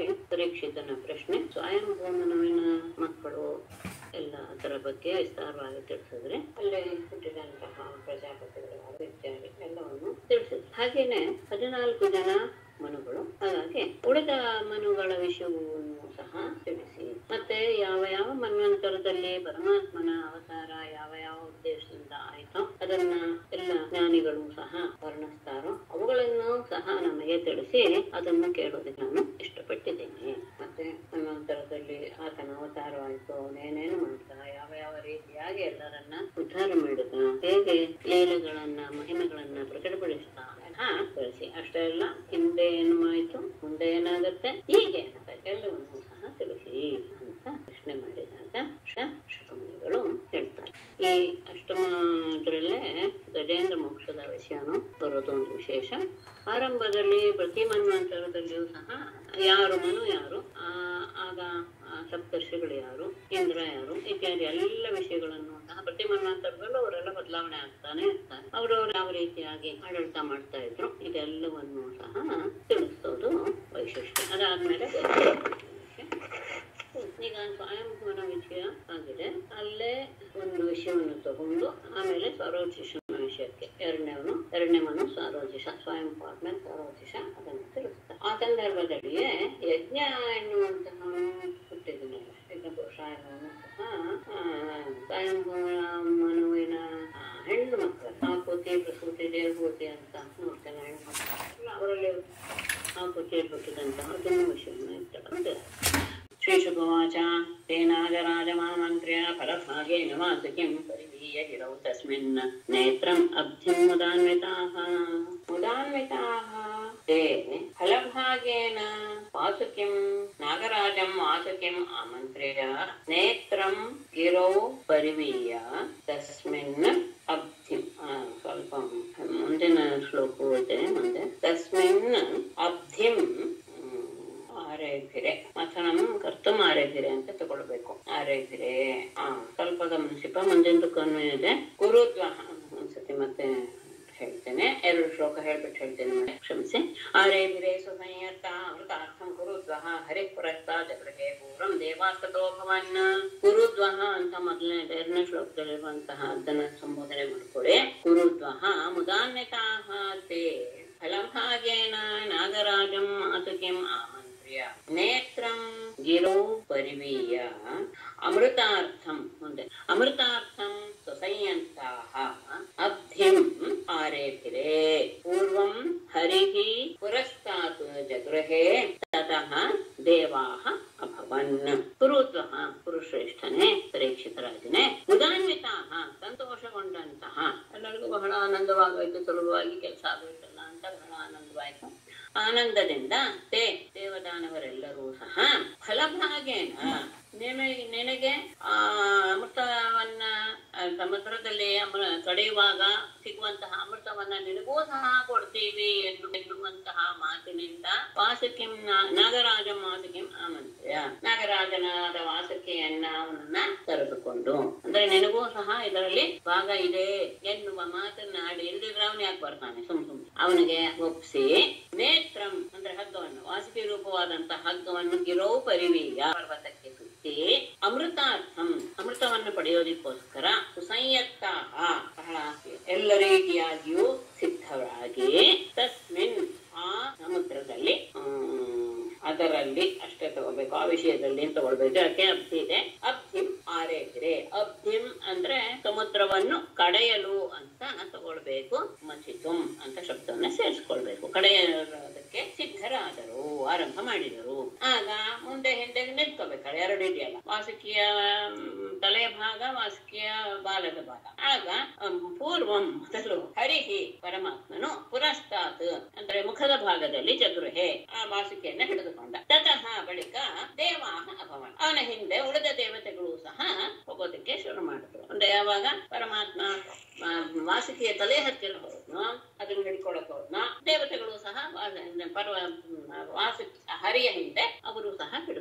ಅಲ್ಲಿ ಪರೀಕ್ಷಿತನ ಪ್ರಶ್ನೆ ಸ್ವಯಂಭೂಮನವಿನ ಮಕ್ಕಳು ಎಲ್ಲ ಅದರ ಬಗ್ಗೆ ವಿಸ್ತಾರವಾಗಿ ತಿಳಿಸಿದ್ರೆ ಅಲ್ಲಿ ಹುಟ್ಟಿದಂತಹ ಪ್ರಜಾಪತಿಗಳು ಇತ್ಯಾದಿ ಎಲ್ಲವನ್ನು ತಿಳಿಸಿದ್ರು ಹಾಗೇನೆ ಹದಿನಾಲ್ಕು ಜನ ಮನುಗಳು ಹಾಗಾಗಿ ಉಳಿದ ಮನುಗಳ ವಿಷಯವನ್ನು ಸಹ ತಿಳಿಸಿ ಮತ್ತೆ ಯಾವ ಯಾವ ಮನ್ವಂತರದಲ್ಲಿ ಪರಮಾತ್ಮನ ಅವತಾರ ಯಾವ ಯಾವ ಉದ್ದೇಶದಿಂದ ಆಯ್ತೋ ಅದನ್ನ ಎಲ್ಲ ಜ್ಞಾನಿಗಳು ಸಹ ವರ್ಣಿಸ್ತಾರೋ ಅವುಗಳನ್ನು ಸಹ ನಮಗೆ ತಿಳಿಸಿ ಅದನ್ನು ಕೇಳೋದಕ್ಕೆ ನಾನು ಇಷ್ಟಪಟ್ಟಿದ್ದೇನೆ ಮತ್ತೆ ಮನ್ವಂತರದಲ್ಲಿ ಆತನ ಅವತಾರವಾಯ್ತು ಅವನೇನೇನು ಮಾಡ್ತಾ ಯಾವ ಯಾವ ರೀತಿಯಾಗಿ ಎಲ್ಲರನ್ನ ಉದ್ಧಾರ ಮಾಡಿದ ಹೇಗೆ ಲೀಲೆಗಳನ್ನ ಮಹಿಮೆಗಳನ್ನ ಪ್ರಕಟಪಡಿಸ್ತಾ ಹಾ ತಿಳಿಸಿ ಅಷ್ಟೇ ಅಲ್ಲ ಹಿಂದೆ ಏನು ಆಯ್ತು ಮುಂದೆ ಏನಾಗುತ್ತೆ ಹೀಗೆ ಏನಾಗುತ್ತೆ ಎಲ್ಲವನ್ನೂ ಸಹ ತಿಳಿಸಿ ಅಂತ ಪ್ರಶ್ನೆ ಮಾಡಿದಾಗ ಶ- ಶುಕಮುನಿಗಳು ಹೇಳ್ತಾರೆ ಈ ಅಷ್ಟಮದ್ರಲ್ಲೇ ಗಜೇಂದ್ರ ಮೋಕ್ಷದ ವಿಷಯನು ಬರೋದು ಒಂದು ವಿಶೇಷ ಆರಂಭದಲ್ಲಿ ಪ್ರತಿ ಮನ್ವಂತರದಲ್ಲಿಯೂ ಸಹ ಯಾರು ಮನು ಯಾರು ಆ, ಆಗ ಆ, ಸಪ್ತರ್ಷಿಗಳು ಯಾರು ಇಂದ್ರ ಯಾರು ಇತ್ಯಾದಿ ಎಲ್ಲ ವಿಷಯಗಳನ್ನು ಸಹ ಪ್ರತಿ ಮನ್ವಂತರದಲ್ಲೂ ಅವರೆಲ್ಲ ಬದಲಾವಣೆ ಆಗ್ತಾನೆ ಇರ್ತಾರೆ ಅವರವರು ಯಾವ ರೀತಿಯಾಗಿ ಆಡಳಿತ ಮಾಡ್ತಾ ಇದ್ರು ಇದೆಲ್ಲವನ್ನು ಸಹ ತಿಳಿಸೋದು ವೈಶಿಷ್ಟ್ಯ ಅದಾದ್ಮೇಲೆ ಈಗ ಸ್ವಯಂಭೂನ ವಿಷಯ ಆಗಿದೆ ಅಲ್ಲೇ ಒಂದು ವಿಷಯವನ್ನು ತಗೊಂಡು ಆಮೇಲೆ ಸ್ವರೋಚಿಷನ ವಿಷಯಕ್ಕೆ ಎರಡನೇವನು ಎರಡನೇ ಮನು ಸ್ವರೋಚಿಷ ಸ್ವಯಂ ಪಾರ್ಟ್ನರ್ ಸ್ವರೋಚಿಷ ಅದನ್ನು ತಿಳಿಸ್ತಾರೆ ಆ ಸಂದರ್ಭದಲ್ಲಿಯೇ ಯಜ್ಞ ಎನ್ನುವಂತಹ ಹುಟ್ಟಿದನಲ್ಲ ಯಜ್ಞ ಪುರುಷ ಎನ್ನುವನು ಸಹ ಆ, ಸ್ವಯಂಭೂನ ಮನುವಿನ ಆ, ಹೆಣ್ಣು ಮಕ್ಕಳು ಆಕೃತಿ ಪ್ರಸೂತಿ ದೇವಭೂತಿ ಅಂತ ಮೂರು ಜನ ಹೆಣ್ಣು ಮಕ್ಕಳು ಅವರಲ್ಲಿ ಆಕೃತಿಯಲ್ಲಿ ಹುಟ್ಟಿದಂತಹ ಅದನ್ನು ವಿಷಯವನ್ನು ಇಟ್ಟುಕೊಂಡು श्रीशुभवाच तेनागराजमामन्त्र्य फलभागेन वासुकिं परिवीय गिरौ तस्मिन् नेत्रम् अब्धिम् मुदान्विताः मुदान्विताः ते फलभागेन वासुकिं नागराजं वासुकिम् आमन्त्र्य नेत्रं गिरौ परिवीय तस्मिन् ಅಬ್ಧಿಂ ಆ, ಸ್ವಲ್ಪ ಮುಂದಿನ ಶ್ಲೋಕವೂ ಇದೆ ಮುಂದೆ ತಸ್ಮಿನ್ ಅಬ್ಧಿಂ ಹ್ಮ್, ಆರೇಭಿರೆ ಮಥನಂ ಕರ್ತುಂ ಆರೇಭಿರೆ ಅಂತ ತಗೊಳ್ಬೇಕು ಆರೇಭಿರೆ ಆ ಸ್ವಲ್ಪ ಗಮನಿಸಿಪ ಮುಂದಿನ ಕನ್ವೆ ಇದೆ ಗುರುದ್ವಾಹ ಒಂದ್ಸತಿ ಮತ್ತೆ ಹೇಳ್ತೇನೆ ಎರಡು ಶ್ಲೋಕ ಹೇಳ್ಬಿಟ್ಟು ಹೇಳ್ತೇನೆ ಮತ್ತೆ ಕ್ಷಮಿಸಿ ಆರೇಭಿರೆ ಸುಸಂಯತ್ತ ಅಮೃತಾರ್ಥಂ ಕುರುದ್ವಹ ಹರಿ ಪುರಸ್ತ ಜಗೃಹೇ ಪೂರ್ವಂ ದೇವಾಸ್ತತೋ ಭವನ್ ಕುರುದ್ವಹ ಅಂತ ಮೊದಲನೇ ಎರಡನೇ ಶ್ಲೋಕದಲ್ಲಿರುವಂತಹ ಅದನ್ನ ಸಂಬೋಧನೆ ಮಾಡ್ಕೊಳ್ಳಿ ಕುರುದ್ವಹ ಮುದಾನ್ವಿತಾಹ ತೇ ಫಲಭಾಗೇನ ನಾಗರಾಜಂ ಮಾತುಕಿಂ ಆಮಂತ್ರ್ಯ ನೇತ್ರಂ ಗಿರೌ ಪರಿವೀಯ ಅಮೃತಾರ್ಥಂ ಮುಂದೆ ಅಮೃತಾರ್ಥಂ ಸುಸಂಯಂತಾಹ ಅಬ್ಧಿಂ ಆರೇಭಿರೆ ಪೂರ್ವಂ ಹರಿಃ ಪುರಸ್ತಾತ್ ಜಗೃಹೇ ತತಃ ದೇವಾಹ ಅಭವನ್ ಕುರುದ್ವಹ ಪುರುಶ್ರೇಷ್ಠನೇ ಪರೀಕ್ಷಿತರಾಜನೇ ಉದಾನ್ವಿತಾಹ ಸಂತೋಷಗೊಂಡಂತಹ ಎಲ್ಲರಿಗೂ ಬಹಳ ಆನಂದವಾಗೋಯ್ತು ಸುಲಭವಾಗಿ ಕೆಲಸ ಆಗೋಯ್ತಲ್ಲ ಅಂತ ಬಹಳ ಆನಂದವಾಯ್ತು ಆನಂದದಿಂದ ತೇ ದೇವದಾನವರೆಲ್ಲರೂ ಸಹ ಫಲಭಾಗೇನ ನಿನಗೆ ನಿನಗೆ ಆ ಅಮೃತವನ್ನ ಆ, ಸಮುದ್ರದಲ್ಲಿ ಅಮೃ ಕಡೆಯುವಾಗ ಸಿಗುವಂತಹ ಅಮೃತವನ್ನ ನಿನಗೂ ಸಹ ಕೊಡ್ತೀವಿ ಎನ್ನು ಎನ್ನುವಂತಹ ಮಾತಿನಿಂದ ವಾಸುಕಿಂ ನಾ- ನಾಗರಾಜ ಮಾಸುಕಿಂ ಆಮಂತ್ರ್ಯ ನಾಗರಾಜನಾದ ವಾಸುಕಿಯನ್ನ ಅವನನ್ನ ಕರೆದುಕೊಂಡು ಅಂದ್ರೆ ನಿನಗೂ ಸಹ ಇದರಲ್ಲಿ ಭಾಗ ಇದೆ ಎನ್ನುವ ಮಾತನ್ನ ಆಡಿ ಇಲ್ದಿದ್ರೆ ಅವನು ಯಾಕೆ ಬರ್ತಾನೆ ಸುಮ್ ಸುಮ್ ಅವನಿಗೆ ಒಪ್ಸಿ ನೇತ್ರಂ ಅಂದ್ರೆ ಹಗ್ಗವನ್ನು ವಾಸುಕಿ ರೂಪವಾದಂತಹ ಹಗ್ಗವನ್ನು ಗಿರೋ ಪರಿವೀಯ ಪರ್ವತಕ್ಕೆ ಸುತ್ತಿ ಅಮೃತಾರ್ಥಂ ಅಮೃತವನ್ನು ಪಡೆಯೋದಕ್ಕೋಸ್ಕರ ಸುಸಂಯತ್ತ ಬಹಳ ಎಲ್ಲ ರೀತಿಯಾಗಿಯೂ ಸಿದ್ಧರಾಗಿ ತಸ್ಮಿನ್ ಆ ಸಮುದ್ರದಲ್ಲಿ ಹ್ಮ್, ಅದರಲ್ಲಿ ಅಷ್ಟೇ ತಗೋಬೇಕು ಆ ವಿಷಯದಲ್ಲಿ ಅಂತ ತಗೊಳ್ಬೇಕು ಯಾಕೆ ಅಬ್ಧಿ ಇದೆ ಅಬ್ಧಿಂ ಆರೇಖರೆ ಅಬ್ಧಿಂ ಅಂದ್ರೆ ಸಮುದ್ರವನ್ನು ಕಡೆಯಲು ಅಂತ ತಗೊಳ್ಬೇಕು ಮಥಿತುಂ ಅಂತ ಶಬ್ದವನ್ನ ಸೇರಿಸ್ಕೊಳ್ಬೇಕು ಕಡೆಯೋದಕ್ಕೆ ಸಿದ್ಧರಾದರು ಆರಂಭ ಮಾಡಿದರು ಆಗ ಮುಂದೆ ಹಿಂದೆ ನಿಂತ್ಕೋಬೇಕು ಎರಡು ಇದೆಯಲ್ಲ ವಾಸುಕಿಯ ಮ್, ತಲೆಯ ಭಾಗ ವಾಸುಕಿಯ ಬಾಲದ ಭಾಗ ಆಗ ಅಮ್, ಪೂರ್ವಂ ಮೊದಲು ಹರಿಹಿ ಪರಮಾತ್ಮನು ಪುರಸ್ತಾತ್ ಅಂದ್ರೆ ಮುಖದ ಭಾಗದಲ್ಲಿ ಜಗೃಹೆ ಆ ವಾಸುಕಿಯನ್ನ ಹಿಡಿದುಕೊಂಡ ತತಃ ಬಳಿಕ ದೇವಾಹ ಅಭವನ್ ಅವನ ಹಿಂದೆ ಉಳಿದ ದೇವತೆಗಳು ಸಹ ಹೋಗೋದಕ್ಕೆ ಶುರು ಮಾಡಿದ್ರು ಅಂದ್ರೆ ಯಾವಾಗ ಪರಮಾತ್ಮ ಆ, ವಾಸುಕಿಯ ತಲೆ ಹತ್ತಿರ ಹೋದ್ನೋ ಅದನ್ನ ಹಿಡ್ಕೊಳಕ್ ಹೋದ್ನೋ ದೇವತೆಗಳು ಸಹ ವಾ- ಪರ್ವ ವಾಸು ಹರಿಯ ಹಿಂದೆ ಅವರು ಸಹ ಹಿಡಿದುಕೊಂಡ್ರು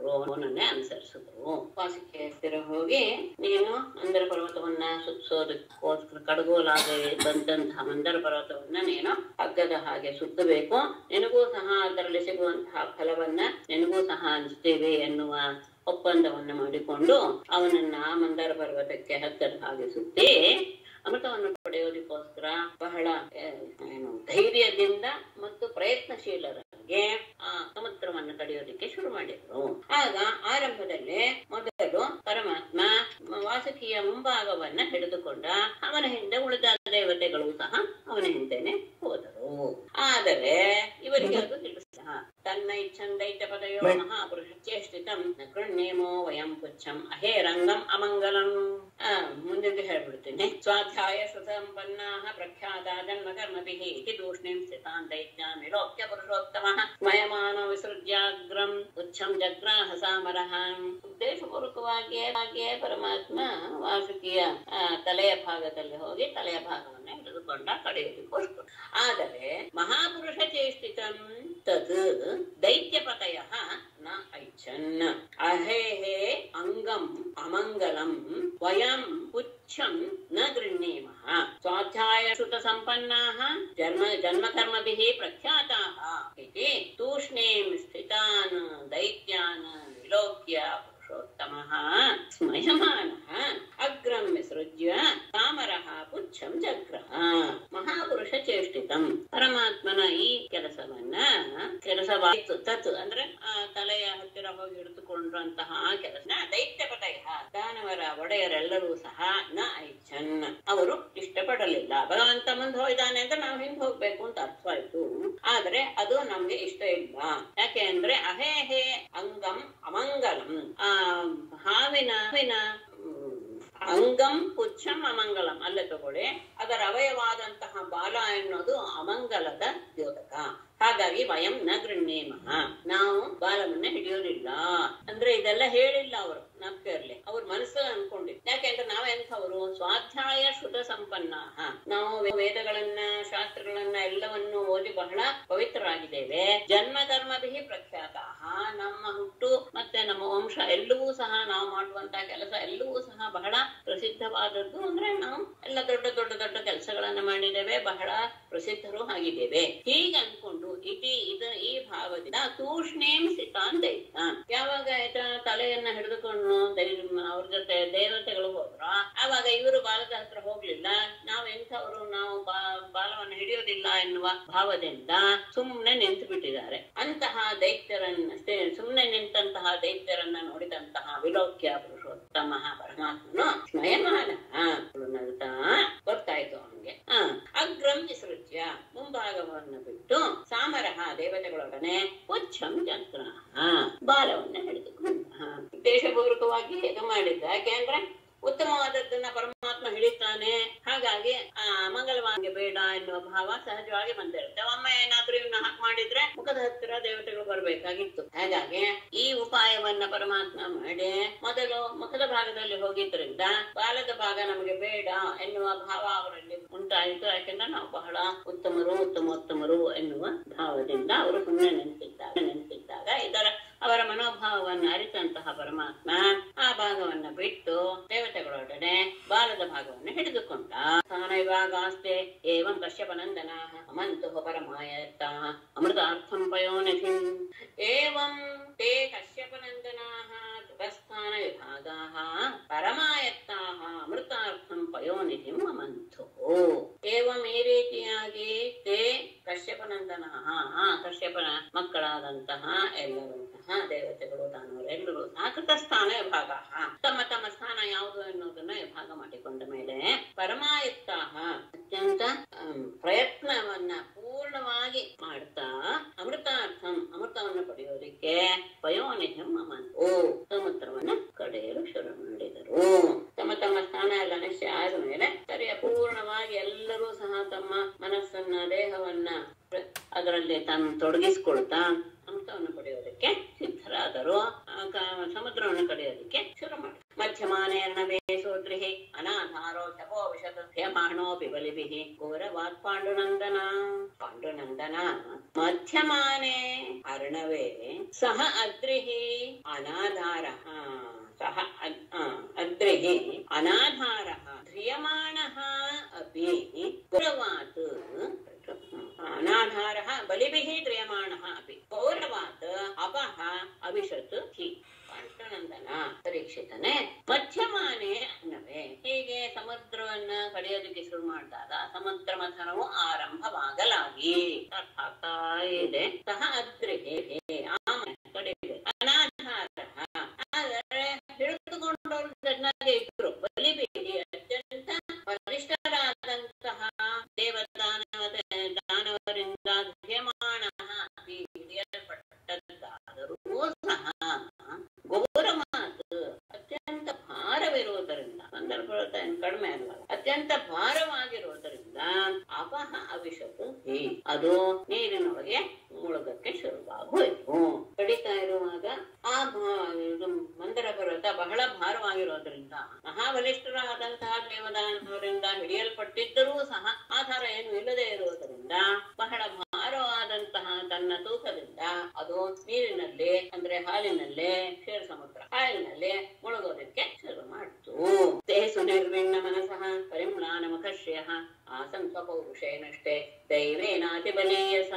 ಅವರು ಅವನನ್ನೇ ಅನುಸರಿಸಿದ್ರು ವಾಸಿಕೆ ಹತ್ತಿರ ಹೋಗಿ ನೀನು ಮಂದರ ಪರ್ವತವನ್ನ ಸುತ್ತೋದಕ್ಕೋಸ್ಕರ ಕಡಗೋಲಾಗಿ ಬಂದಂತಹ ಮಂದರ ಪರ್ವತವನ್ನ ನೀನು ಹಗ್ಗದ ಹಾಗೆ ಸುತ್ತಬೇಕು ನಿನಗೂ ಸಹ ಅದರಲ್ಲಿ ಸಿಗುವಂತಹ ಫಲವನ್ನ ನಿನಗೂ ಸಹ ಹಂಚ್ತೇವೆ ಎನ್ನುವ ಒಪ್ಪಂದವನ್ನು ಮಾಡಿಕೊಂಡು ಅವನನ್ನ ಮಂದಾರ ಪರ್ವತಕ್ಕೆ ಹಗ್ಗದ ಹಾಗೆ ಸುತ್ತಿ ಅಮೃತವನ್ನು ಪಡೆಯೋದಕ್ಕೋಸ್ಕರ ಬಹಳ ಆ, ಏನು ಧೈರ್ಯದಿಂದ ಮತ್ತು ಪ್ರಯತ್ನಶೀಲರಾಗಿ ಆ ಸಮುದ್ರವನ್ನು ಕಡಿಯೋದಕ್ಕೆ ಶುರು ಮಾಡಿದ್ರು ಆಗ ಆರಂಭದಲ್ಲಿ ಮೊದಲು ಪರಮಾತ್ಮ ವಾಸುಕಿಯ ಮುಂಭಾಗವನ್ನ ಹಿಡಿದುಕೊಂಡ ಅವನ ಹಿಂದೆ ಉಳಿದ ದೇವತೆಗಳು ಸಹ ಅವನ ಹಿಂದೆನೆ ಹೋದರು ಆದರೆ ಇವರಿಗೆ ಅದು ತಿಳಿಸ ತನ್ನ ಇಚ್ಛಂದೈತ ಪದಯೋ ಮಹಾಪುರುಷ ಚೇಷ್ಟಿತಂ ಕೃಣ್ಯೇಮೋ ವಯಂ ಪುಚ್ಛಂ ಅಹೇ ರಂಗಂ ಅಮಂಗಲಂ ಆ, ಮುಂದಿದ್ದು ಹೇಳ್ಬಿಡ್ತೀನಿ ಸ್ವಾಧ್ಯಾಯ ಸುಸಂಪನ್ನಾಃ ಪ್ರಖ್ಯಾತ ಜನ್ಮ ಕರ್ಮಭಿಃ ಇತಿ ದೂಷ್ಣಿಂ ಸ್ಥಿತಾನ್ ದೈತ್ಯಾನ್ ವಿಲೋಕ್ಯ ಪುರುಷೋತ್ತಮಃ ಸ್ಮಯಮಾನೋ ವಿಸೃಜ್ಯಾಗ್ರಂ ಉಚ್ಛಂ ಜಗ್ರಾಹ ಸಾಮರಃ ಉದ್ದೇಶಪೂರ್ವಕವಾಗಿಯೇ ಹಾಗೆಯೇ ಪರಮಾತ್ಮ ವಾಸುಕಿಯ ಆ, ತಲೆಯ ಭಾಗದಲ್ಲಿ ಹೋಗಿ ತಲೆಯ ಭಾಗವನ್ನ ಹಿಡಿದುಕೊಂಡ ಕಡೆಯೋದಕ್ಕೋಸ್ಕರ ಆದರೆ ಮಹಾಪುರುಷ ಚೇಷ್ಟಿತಂ ತದ್ ದೈತ್ಯಪತಯ ನ ಐಚ್ಛನ್ ಅಹೇಹೇ ಅಂಗಂ ಅಮಂಗಲಂ ವಯಂ ಪುಚ್ಛಂ ನ ಗೃಹ್ಣೀಮಃ ಸ್ವಾಧ್ಯಾಯ ಶ್ರುತ ಸಂಪನ್ನಾಃ ಜನ್ಮ ಜನ್ಮಕರ್ಮಭಿಃ ಪ್ರಖ್ಯಾತಾಃ ಇತಿ ತೂಷ್ಣೀಂ ಸ್ಥಿತಾನ್ ದೈತ್ಯಾನ್ ವಿಲೋಕ್ಯ ಪುರುಷೋತ್ತಮಃ ಸ್ಮಯಮಾನಃ ಅಗ್ರಂ ವಿಸೃಜ್ಯ ತಾಮರಃ ಪುಚ್ಛಂ ಜಗ್ರಹ ಮಹಾಪುರುಷ ಚೇಷ್ಟಿತಂ ಪರಮಾತ್ಮನ ಈ ಕೆಲಸವನ್ನ ಕೆಲಸವಾಯಿತು ತತ್ ಅಂದ್ರೆ ಆ ತಲೆಯ ಹತ್ತಿರ ಹೋಗಿ ಹಿಡಿದುಕೊಂಡ್ರಂತಹ ಆ ಕೆಲಸ ದೈತ್ಯಪತಯ ದಾನವರ ಒಡೆಯರೆಲ್ಲರೂ ಸಹ ನ ಐಚ್ಛನ್ ಅವರು ಇಷ್ಟಪಡಲಿಲ್ಲ ಭಗವಂತ ಮುಂದೆ ಹೋಯ್ದಾನೆ ಅಂತ ನಾವು ಹಿಂಗ್ ಹೋಗ್ಬೇಕು ಅಂತ ಅರ್ಥವಾಯ್ತು ಆದ್ರೆ ಅದು ನಮ್ಗೆ ಇಷ್ಟ ಇಲ್ಲ ಯಾಕೆ ಅಂದ್ರೆ ಅಹೇ ಹೇ ಅಂಗಂ ಅಮಂಗಲಂ ಆ ಹಾವಿನ ಹಾವಿನ ಹ್ಮ್, ಅಂಗಂ ಪುಚ್ಛಂ ಅಮಂಗಲಂ ಅಲ್ಲೇ ತಗೊಳ್ಳಿ ಅದರ ಅವಯವಾದಂತಹ ಬಾಲ ಎನ್ನುವುದು ಅಮಂಗಲದ ದ್ಯೋತಕ ಹಾಗಾಗಿ ವಯಂ ನ ಗೃಹ್ಣೇಮಃ ನಾವು ಬಾಲವನ್ನ ಹಿಡಿಯೋದಿಲ್ಲ ಅಂದ್ರೆ ಇದೆಲ್ಲ ಹೇಳಿಲ್ಲ ಅವರು ನಮ್ಗಿರ್ಲಿ ಅವ್ರ ಮನಸ್ಸಲ್ಲಿ ಅನ್ಕೊಂಡಿದ್ದು ಯಾಕೆಂದ್ರೆ ನಾವೆಂಥವ್ರು ಸ್ವಾಧ್ಯಾಯ ಶ್ರುತ ಸಂಪನ್ನ ನಾವು ವೇದಗಳನ್ನ ಶಾಸ್ತ್ರಗಳನ್ನ ಎಲ್ಲವನ್ನು ಓದಿ ಬಹಳ ಪವಿತ್ರರಾಗಿದ್ದೇವೆ ಜನ್ಮ ಧರ್ಮಭಿ ಪ್ರಖ್ಯಾತ ನಮ್ಮ ಹುಟ್ಟು ಮತ್ತೆ ನಮ್ಮ ವಂಶ ಎಲ್ಲವೂ ಸಹ ನಾವು ಮಾಡುವಂತಹ ಕೆಲಸ ಎಲ್ಲವೂ ಸಹ ಬಹಳ ಪ್ರಸಿದ್ಧವಾದದ್ದು ಅಂದ್ರೆ ನಾವು ಎಲ್ಲ ದೊಡ್ಡ ದೊಡ್ಡ ದೊಡ್ಡ ಕೆಲಸಗಳನ್ನ ಮಾಡಿದ್ದೇವೆ ಬಹಳ ಪ್ರಸಿದ್ಧರು ಆಗಿದ್ದೇವೆ ಹೀಗೆ ಅನ್ಕೊಂಡು ಇತಿ ಇದ ಈ ಭಾವದಿಂದ ತೂಷ್ಣೇಂ ಸಿತಾನ್ ದೈತಾನ್ ಯಾವಾಗ ಆಯ್ತಾ ತಲೆಯನ್ನ ಹಿಡಿದುಕೊಂಡು ದೈ- ಅವ್ರ ಜೊತೆ ದೇವತೆಗಳು ಹೋದ್ರ ಆವಾಗ ಇವರು ಬಾಲದ ಹತ್ರ ಹೋಗ್ಲಿಲ್ಲ ನಾವ್ ಎಂಥವ್ರು ನಾವು ಬಾ- ಬಾಲವನ್ನು ಹಿಡಿಯೋದಿಲ್ಲ ಎನ್ನುವ ಭಾವದಿಂದ ಸುಮ್ನೆ ನಿಂತು ಬಿಟ್ಟಿದ್ದಾರೆ ಅಂತಹ ದೈತ್ಯರನ್ನ ಸೇ- ಸುಮ್ನೆ ನಿಂತಹ ದೈತ್ಯರನ್ನ ನೋಡಿದಂತಹ ವಿಲೋಕ್ಯ ಪುರುಷೋತ್ತಮ ಪರಮಾತ್ಮನು ಸ್ಮಯಮಾನ ಅವಳು ನಗುತ್ತಾ ಗೊತ್ತಾಯ್ತು ಅವನಿಗೆ ಆ ಅಗ್ರಂ ವಿಸೃಜ್ಯ ಮುಂಭಾಗವನ್ನು ಬಿಟ್ಟು ಸಾಮರಹ ದೇವತೆಗಳೊಡನೆ ಪುಚ್ಛಂ ಚಕ್ರ ಬಾಲವನ್ನ ಹಿಡಿದುಕೊಂಡ ಉದ್ದೇಶಪೂರ್ವಕವಾಗಿ ಇದು ಮಾಡಿದ್ದ ಯಾಕೆಂದ್ರೆ ಉತ್ತಮವಾದದ್ದನ್ನ ಪರಮಾತ್ಮ ಹಿಡಿತಾನೆ ಹಾಗಾಗಿ ಆ ಮಂಗಲವಾಗಿ ಬೇಡ ಎನ್ನುವ ಭಾವ ಸಹಜವಾಗಿ ಬಂದಿರುತ್ತೆ ಒಮ್ಮೆ ಏನಾದ್ರೂ ಇವನ್ನ ಹಾಕ್ ಮಾಡಿದ್ರೆ ಮುಖದ ಹತ್ತಿರ ದೇವತೆಗಳು ಬರ್ಬೇಕಾಗಿತ್ತು ಹಾಗಾಗಿ ಈ ಉಪಾಯವನ್ನ ಪರಮಾತ್ಮ ಮಾಡಿ ಮೊದಲು ಮುಖದ ಭಾಗದಲ್ಲಿ ಹೋಗಿದ್ರಿಂದ ಬಾಲದ ಭಾಗ ನಮಗೆ ಬೇಡ ಎನ್ನುವ ಭಾವ ಅವರಲ್ಲಿ ಉಂಟಾಯಿತು ಯಾಕೆಂದ್ರೆ ನಾವು ಬಹಳ ಉತ್ತಮರು ಉತ್ತಮೋತ್ತಮರು ಎನ್ನುವ ಭಾವದಿಂದ ಅವರು ಸುಮ್ಮನೆ ನೆನೆಸಿದ್ದಾಗ ನೆನೆಸಿದ್ದಾಗ ಇದರ ಅವರ ಮನೋಭಾವವನ್ನು ಅರಿತಂತಹ ಪರಮಾತ್ಮ ಆ ಭಾಗವನ್ನ ಬಿಟ್ಟು ದೇವತೆಗಳೊಡನೆ ಬಾಲದ ಭಾಗವನ್ನು ಹಿಡಿದುಕೊಂಡ ಸ್ಥಾನೈವಾಗಾಸ್ತೆ ಏವಂ ಕಶ್ಯಪನಂದನ ಅಮಂತು ಪರಮಾಯತ್ತ ಅಮೃತಾರ್ಥಂ ಪಯೋನಿಧಿಂ ಏವಂ ತೇ ಕಶ್ಯಪನಂದನಾಃ ಧ್ರುವಸ್ಥಾನ ವಿಭಾಗಾಃ ಪರಮಾಯತ್ತಾಃ ಅಮೃತಾರ್ಥಂ ಪಯೋನಿಧಿಂ ಅಮಂತು ಏವಂ ಈ ರೀತಿಯಾಗಿ ತೇ ಕಶ್ಯಪನಂದನಾಃ ಆ ಕಶ್ಯಪನ ಮಕ್ಕಳಾದಂತಹ ಎಲ್ಲರೂ ಸಹ ದೇವತೆಗಳು ದಾನವರೆಲ್ಲರೂ ಸಹ ಕೃತಸ್ಥಾನ ವಿಭಾಗ ತಮ್ಮ ತಮ್ಮ ಸ್ಥಾನ ಯಾವುದು ಎನ್ನುವುದನ್ನ ವಿಭಾಗ ಮಾಡಿಕೊಂಡ ಮೇಲೆ ಪರಮಾಯುಕ್ತಾಹ ಅತ್ಯಂತ ಆಮ್, ಪ್ರಯತ್ನವನ್ನ ಪೂರ್ಣವಾಗಿ ಮಾಡ್ತಾ ಅಮೃತಾರ್ಥಂ ಅಮೃತವನ್ನು ಪಡೆಯೋದಕ್ಕೆ ಪಯೋನಿಹಂ ಅಮಂತು ಸಮುದ್ರವನ್ನ ಕಡೆಯಲು ಶುರು ಮಾಡಿದರು ತಮ್ಮ ತಮ್ಮ ಸ್ಥಾನ ಎಲ್ಲ ನಿಶ್ಚಯ ಆದ ಮೇಲೆ ಸರಿಯ ಪೂರ್ಣವಾಗಿ ಎಲ್ಲರೂ ಸಹ ತಮ್ಮ ಮನಸ್ಸನ್ನ ದೇಹವನ್ನ ಪ್ರ- ಅದರಲ್ಲಿ ತಾನು ತೊಡಗಿಸ್ಕೊಳ್ತಾ ಅಮೃತವನ್ನು ಪಡೆಯೋದಕ್ಕೆ ಸಿದ್ಧರಾದರು ಆ ಕ- ಸಮುದ್ರವನ್ನು ಕಡೆಯೋದಕ್ಕೆ ಶುರು ಮಾಡಿ ಮಧ್ಯಮಾನೇರ್ಣವೇ ಸೋದ್ರಿಹಿ ಅನಾಧಾರೋ ಶಪೋ ವಿಶತ ಹ್ಯಮಾಣೋಪಿ ಬಲಿಭಿಃ ಘೋರವಾತ್ ಪಾಂಡುನಂದನ ಪಾಂಡುನಂದನ ಮಧ್ಯಮಾನೆ ಅರ್ಣವೇ ಸಹ ಅದ್ರಿಃ ಅನಾಧಾರಃ ಸಹ ಅದ್- ಆ, ಅದ್ರಿಃ ಅನಾಧಾರಃ ಧ್ರಿಯಮಾಣಃ ಅಪಿ ಗೌರವಾತ್ ಅನಾಧಾರः ಬಲಿಭಿः ಧ್ರಿಯಮಾಣः अपि ಗೌರವಾತ್ ಅಪಹ ಅವಿಶತ್ ಹಿ ಕಾಂತನಂದನ ಪರೀಕ್ಷಿತನೇ ಮಧ್ಯಮಾನೇ ಅನ್ನವೇ ಹೀಗೆ ಸಮುದ್ರವನ್ನ ಕಡಿಯೋದಕ್ಕೆ ಶುರು ಮಾಡಿದಾಗ ಸಮುದ್ರ ಮಥನವು ಆರಂಭವಾಗಲಾಗಿ ಅರ್ಥ ಆಗ್ತಾ ಇದೆ ಸಹ ಅದ್ರಿಗೆ ಆಮೇಲೆ ಕಡಿದೆ ಅನಾಧಾರ ಆದರೆ ಹಿಡಿದುಕೊಂಡವರು ಚೆನ್ನಾಗಿ ಇದ್ರು ಬಲಿಬೇಡಿ ಅತ್ಯಂತ ಬಲಿಷ್ಠರಾದಂತಹ ದೇವದಾನವ ದಾನವರಿಂದ ಧ್ಯಮಾನ ಹಿಡಿಯಲ್ಪಟ್ಟದ್ದಾದರೂ ಸಹ ಗೌರಮಾತ್ ಅತ್ಯಂತ ಭಾರವಿರುವುದರಿಂದ ಸಂದರ್ಭ ಕಡಿಮೆ ಅಲ್ವಲ್ಲ ಅತ್ಯಂತ ಭಾರವಾಗಿರುವುದರಿಂದ ಅಪಹ ಅವಿಷತ್ತು ಹಿ ಅದು ನೀರಿನೊಳಗೆ ಮುಳುಗಕ್ಕೆ ಶುರುವಾಗೋಯ್ತು ಕಡಿತಾ ಇರುವಾಗ ಆ ಭಾ- ಇದು ಮಂದರ ಪರ್ವತ ಬಹಳ ಭಾರವಾಗಿರೋದ್ರಿಂದ ಮಹಾಬಲಿಷ್ಠರಾದಂತಹ ದೇವದಾನವರಿಂದ ಹಿಡಿಯಲ್ಪಟ್ಟಿದ್ದರೂ ಸಹ ಆಧಾರ ಏನು ಇಲ್ಲದೆ ಇರುವುದರಿಂದ ಬಹಳ ಭಾರವಾದಂತಹ ತನ್ನ ತೂಕದಿಂದ ಅದು ನೀರಿನಲ್ಲಿ ಅಂದ್ರೆ ಹಾಲಿನಲ್ಲೇ ಕ್ಷೀರ ಸಮುದ್ರ ಹಾಲಿನಲ್ಲೇ ಮುಳುಗೋದಕ್ಕೆ ಶುರು ಮಾಡಿತು ತೇಸು ನಿರ್ವಿಣ್ಣ ಮನಸಃ ಪರಿಮ್ಲಾನ ಮುಖಶ್ರಿಯ ಆಸಂ ಸ್ವಪೌರುಷೇನಷ್ಟೇ ದೈವೇನ ಅತಿಬಲೀಯಸ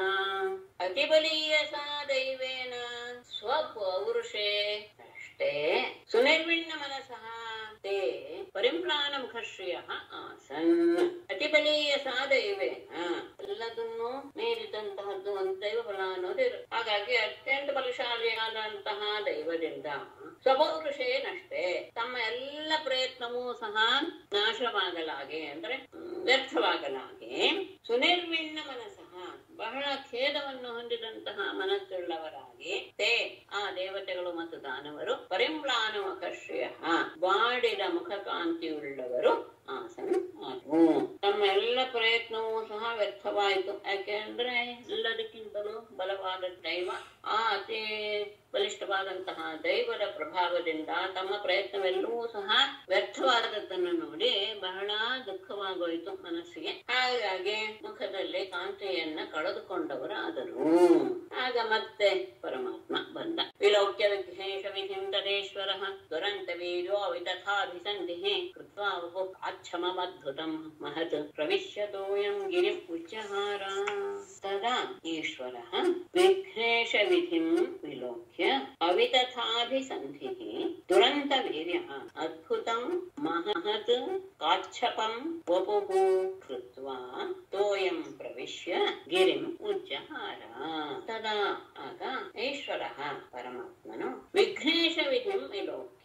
ಅತಿಬಲೀಯಸ ದೈವೇನ ಸ್ವಪೌರುಷೇ ಅಷ್ಟೇ ಸುನಿರ್ವಿಣ್ಣ ಮನಸಃ ತೇ ಪರಿಮ್ಲಾನ ಮುಖಶ್ರಿಯ ಆಸನ್ ಅತಿಬಲೀಯಸ ದೈವೇನ ಎಲ್ಲದನ್ನು ಮೀರಿದಂತಹದ್ದು ಒಂದು ದೈವ ಬಲ ಅನ್ನೋದು ಇರುತ್ತೆ ಹಾಗಾಗಿ ಅತ್ಯಂತ ಬಲಶಾಲಿಯಾದಂತಹ ದೈವದಿಂದ ಸ್ವಪೌರುಷೇನಷ್ಟೇ ತಮ್ಮ ಎಲ್ಲ ಪ್ರಯತ್ನವೂ ಸಹ ನಾಶವಾಗಲಾಗೆ ಅಂದ್ರೆ ಹ್ಮ್, ವ್ಯರ್ಥವಾಗಲಾಗೆ ಸುನಿರ್ವಿಣ್ಣ ಮನಸ್ಸಃ ಬಹಳ ಖೇದವನ್ನು ಹೊಂದಿದಂತಹ ಮನಸ್ಸುಳ್ಳವರಾಗಿ ತೇ ಆ ದೇವತೆಗಳು ಮತ್ತು ದಾನವರು ಪರಿಮ್ಲಾನ ಮುಖಶ್ರಿಯ ಬಾಡಿದ ಮುಖಕಾಂತಿಯುಳ್ಳವರು ಆಸನ ಆದವು ತಮ್ಮ ಎಲ್ಲ ಪ್ರಯತ್ನವೂ ಸಹ ವ್ಯರ್ಥವಾಯಿತು ಯಾಕೆಂದ್ರೆ ಎಲ್ಲದಕ್ಕಿಂತಲೂ ಬಲವಾದ ದೈವ ಆ ಅತಿ ಬಲಿಷ್ಠವಾದಂತಹ ದೈವದ ಪ್ರಭಾವದಿಂದ ತಮ್ಮ ಪ್ರಯತ್ನವೆಲ್ಲವೂ ಸಹ ವ್ಯರ್ಥವಾದದ್ದನ್ನು ನೋಡಿ ಬಹಳ ದುಃಖವಾಗೋಯ್ತು ಮನಸ್ಸಿಗೆ ಹಾಗಾಗಿ ಮುಖದಲ್ಲಿ ಕಾಂತಿಯನ್ನ ಕಳೆದುಕೊಂಡವರಾದರು ಆಗ ಮತ್ತೆ ಪರಮಾತ್ಮ ಬಂದ ವಿಲೋಕ್ಯ ವಿಘ್ನೇಶ ವಿಧಿಂ ತದೇಶ್ವರ ದುರಂತ ವೀರ್ಯೋ ವಿತಥಾಭಿಸಂಧಿ ಕೃತ್ವಾ ವಪು ಆಚ್ಛಮಮದ್ಭುತಂ ಮಹತ್ ಪ್ರವಿಶ್ಯತೋಯಂ ಗಿರಿಂ ಉಚ್ಚಹಾರ ತದಾ ಈಶ್ವರ ವಿಘ್ನೇಶ ವಿಧಿಂ ವಿಲೋಕ್ಯ ಅವಿತಥಾಭಿಸಂಧಿಃ ದುರಂತ ವೀರ್ಯ ಅದ್ಭುತಂ ಮಹತ್ ಕಾಚ್ಛಪಂ ವಪುಃ ಕೃತ್ವಾ ತೋಯಂ ಪ್ರವಿಶ್ಯ ಗಿರಿಂ ಉಜ್ಜಹಾರ ತದಾ ಆಗ ಈಶ್ವರ ಪರಮಾತ್ಮನು ವಿಘ್ನೇಶ ವಿಧಿಂ ವಿಲೋಕ್ಯ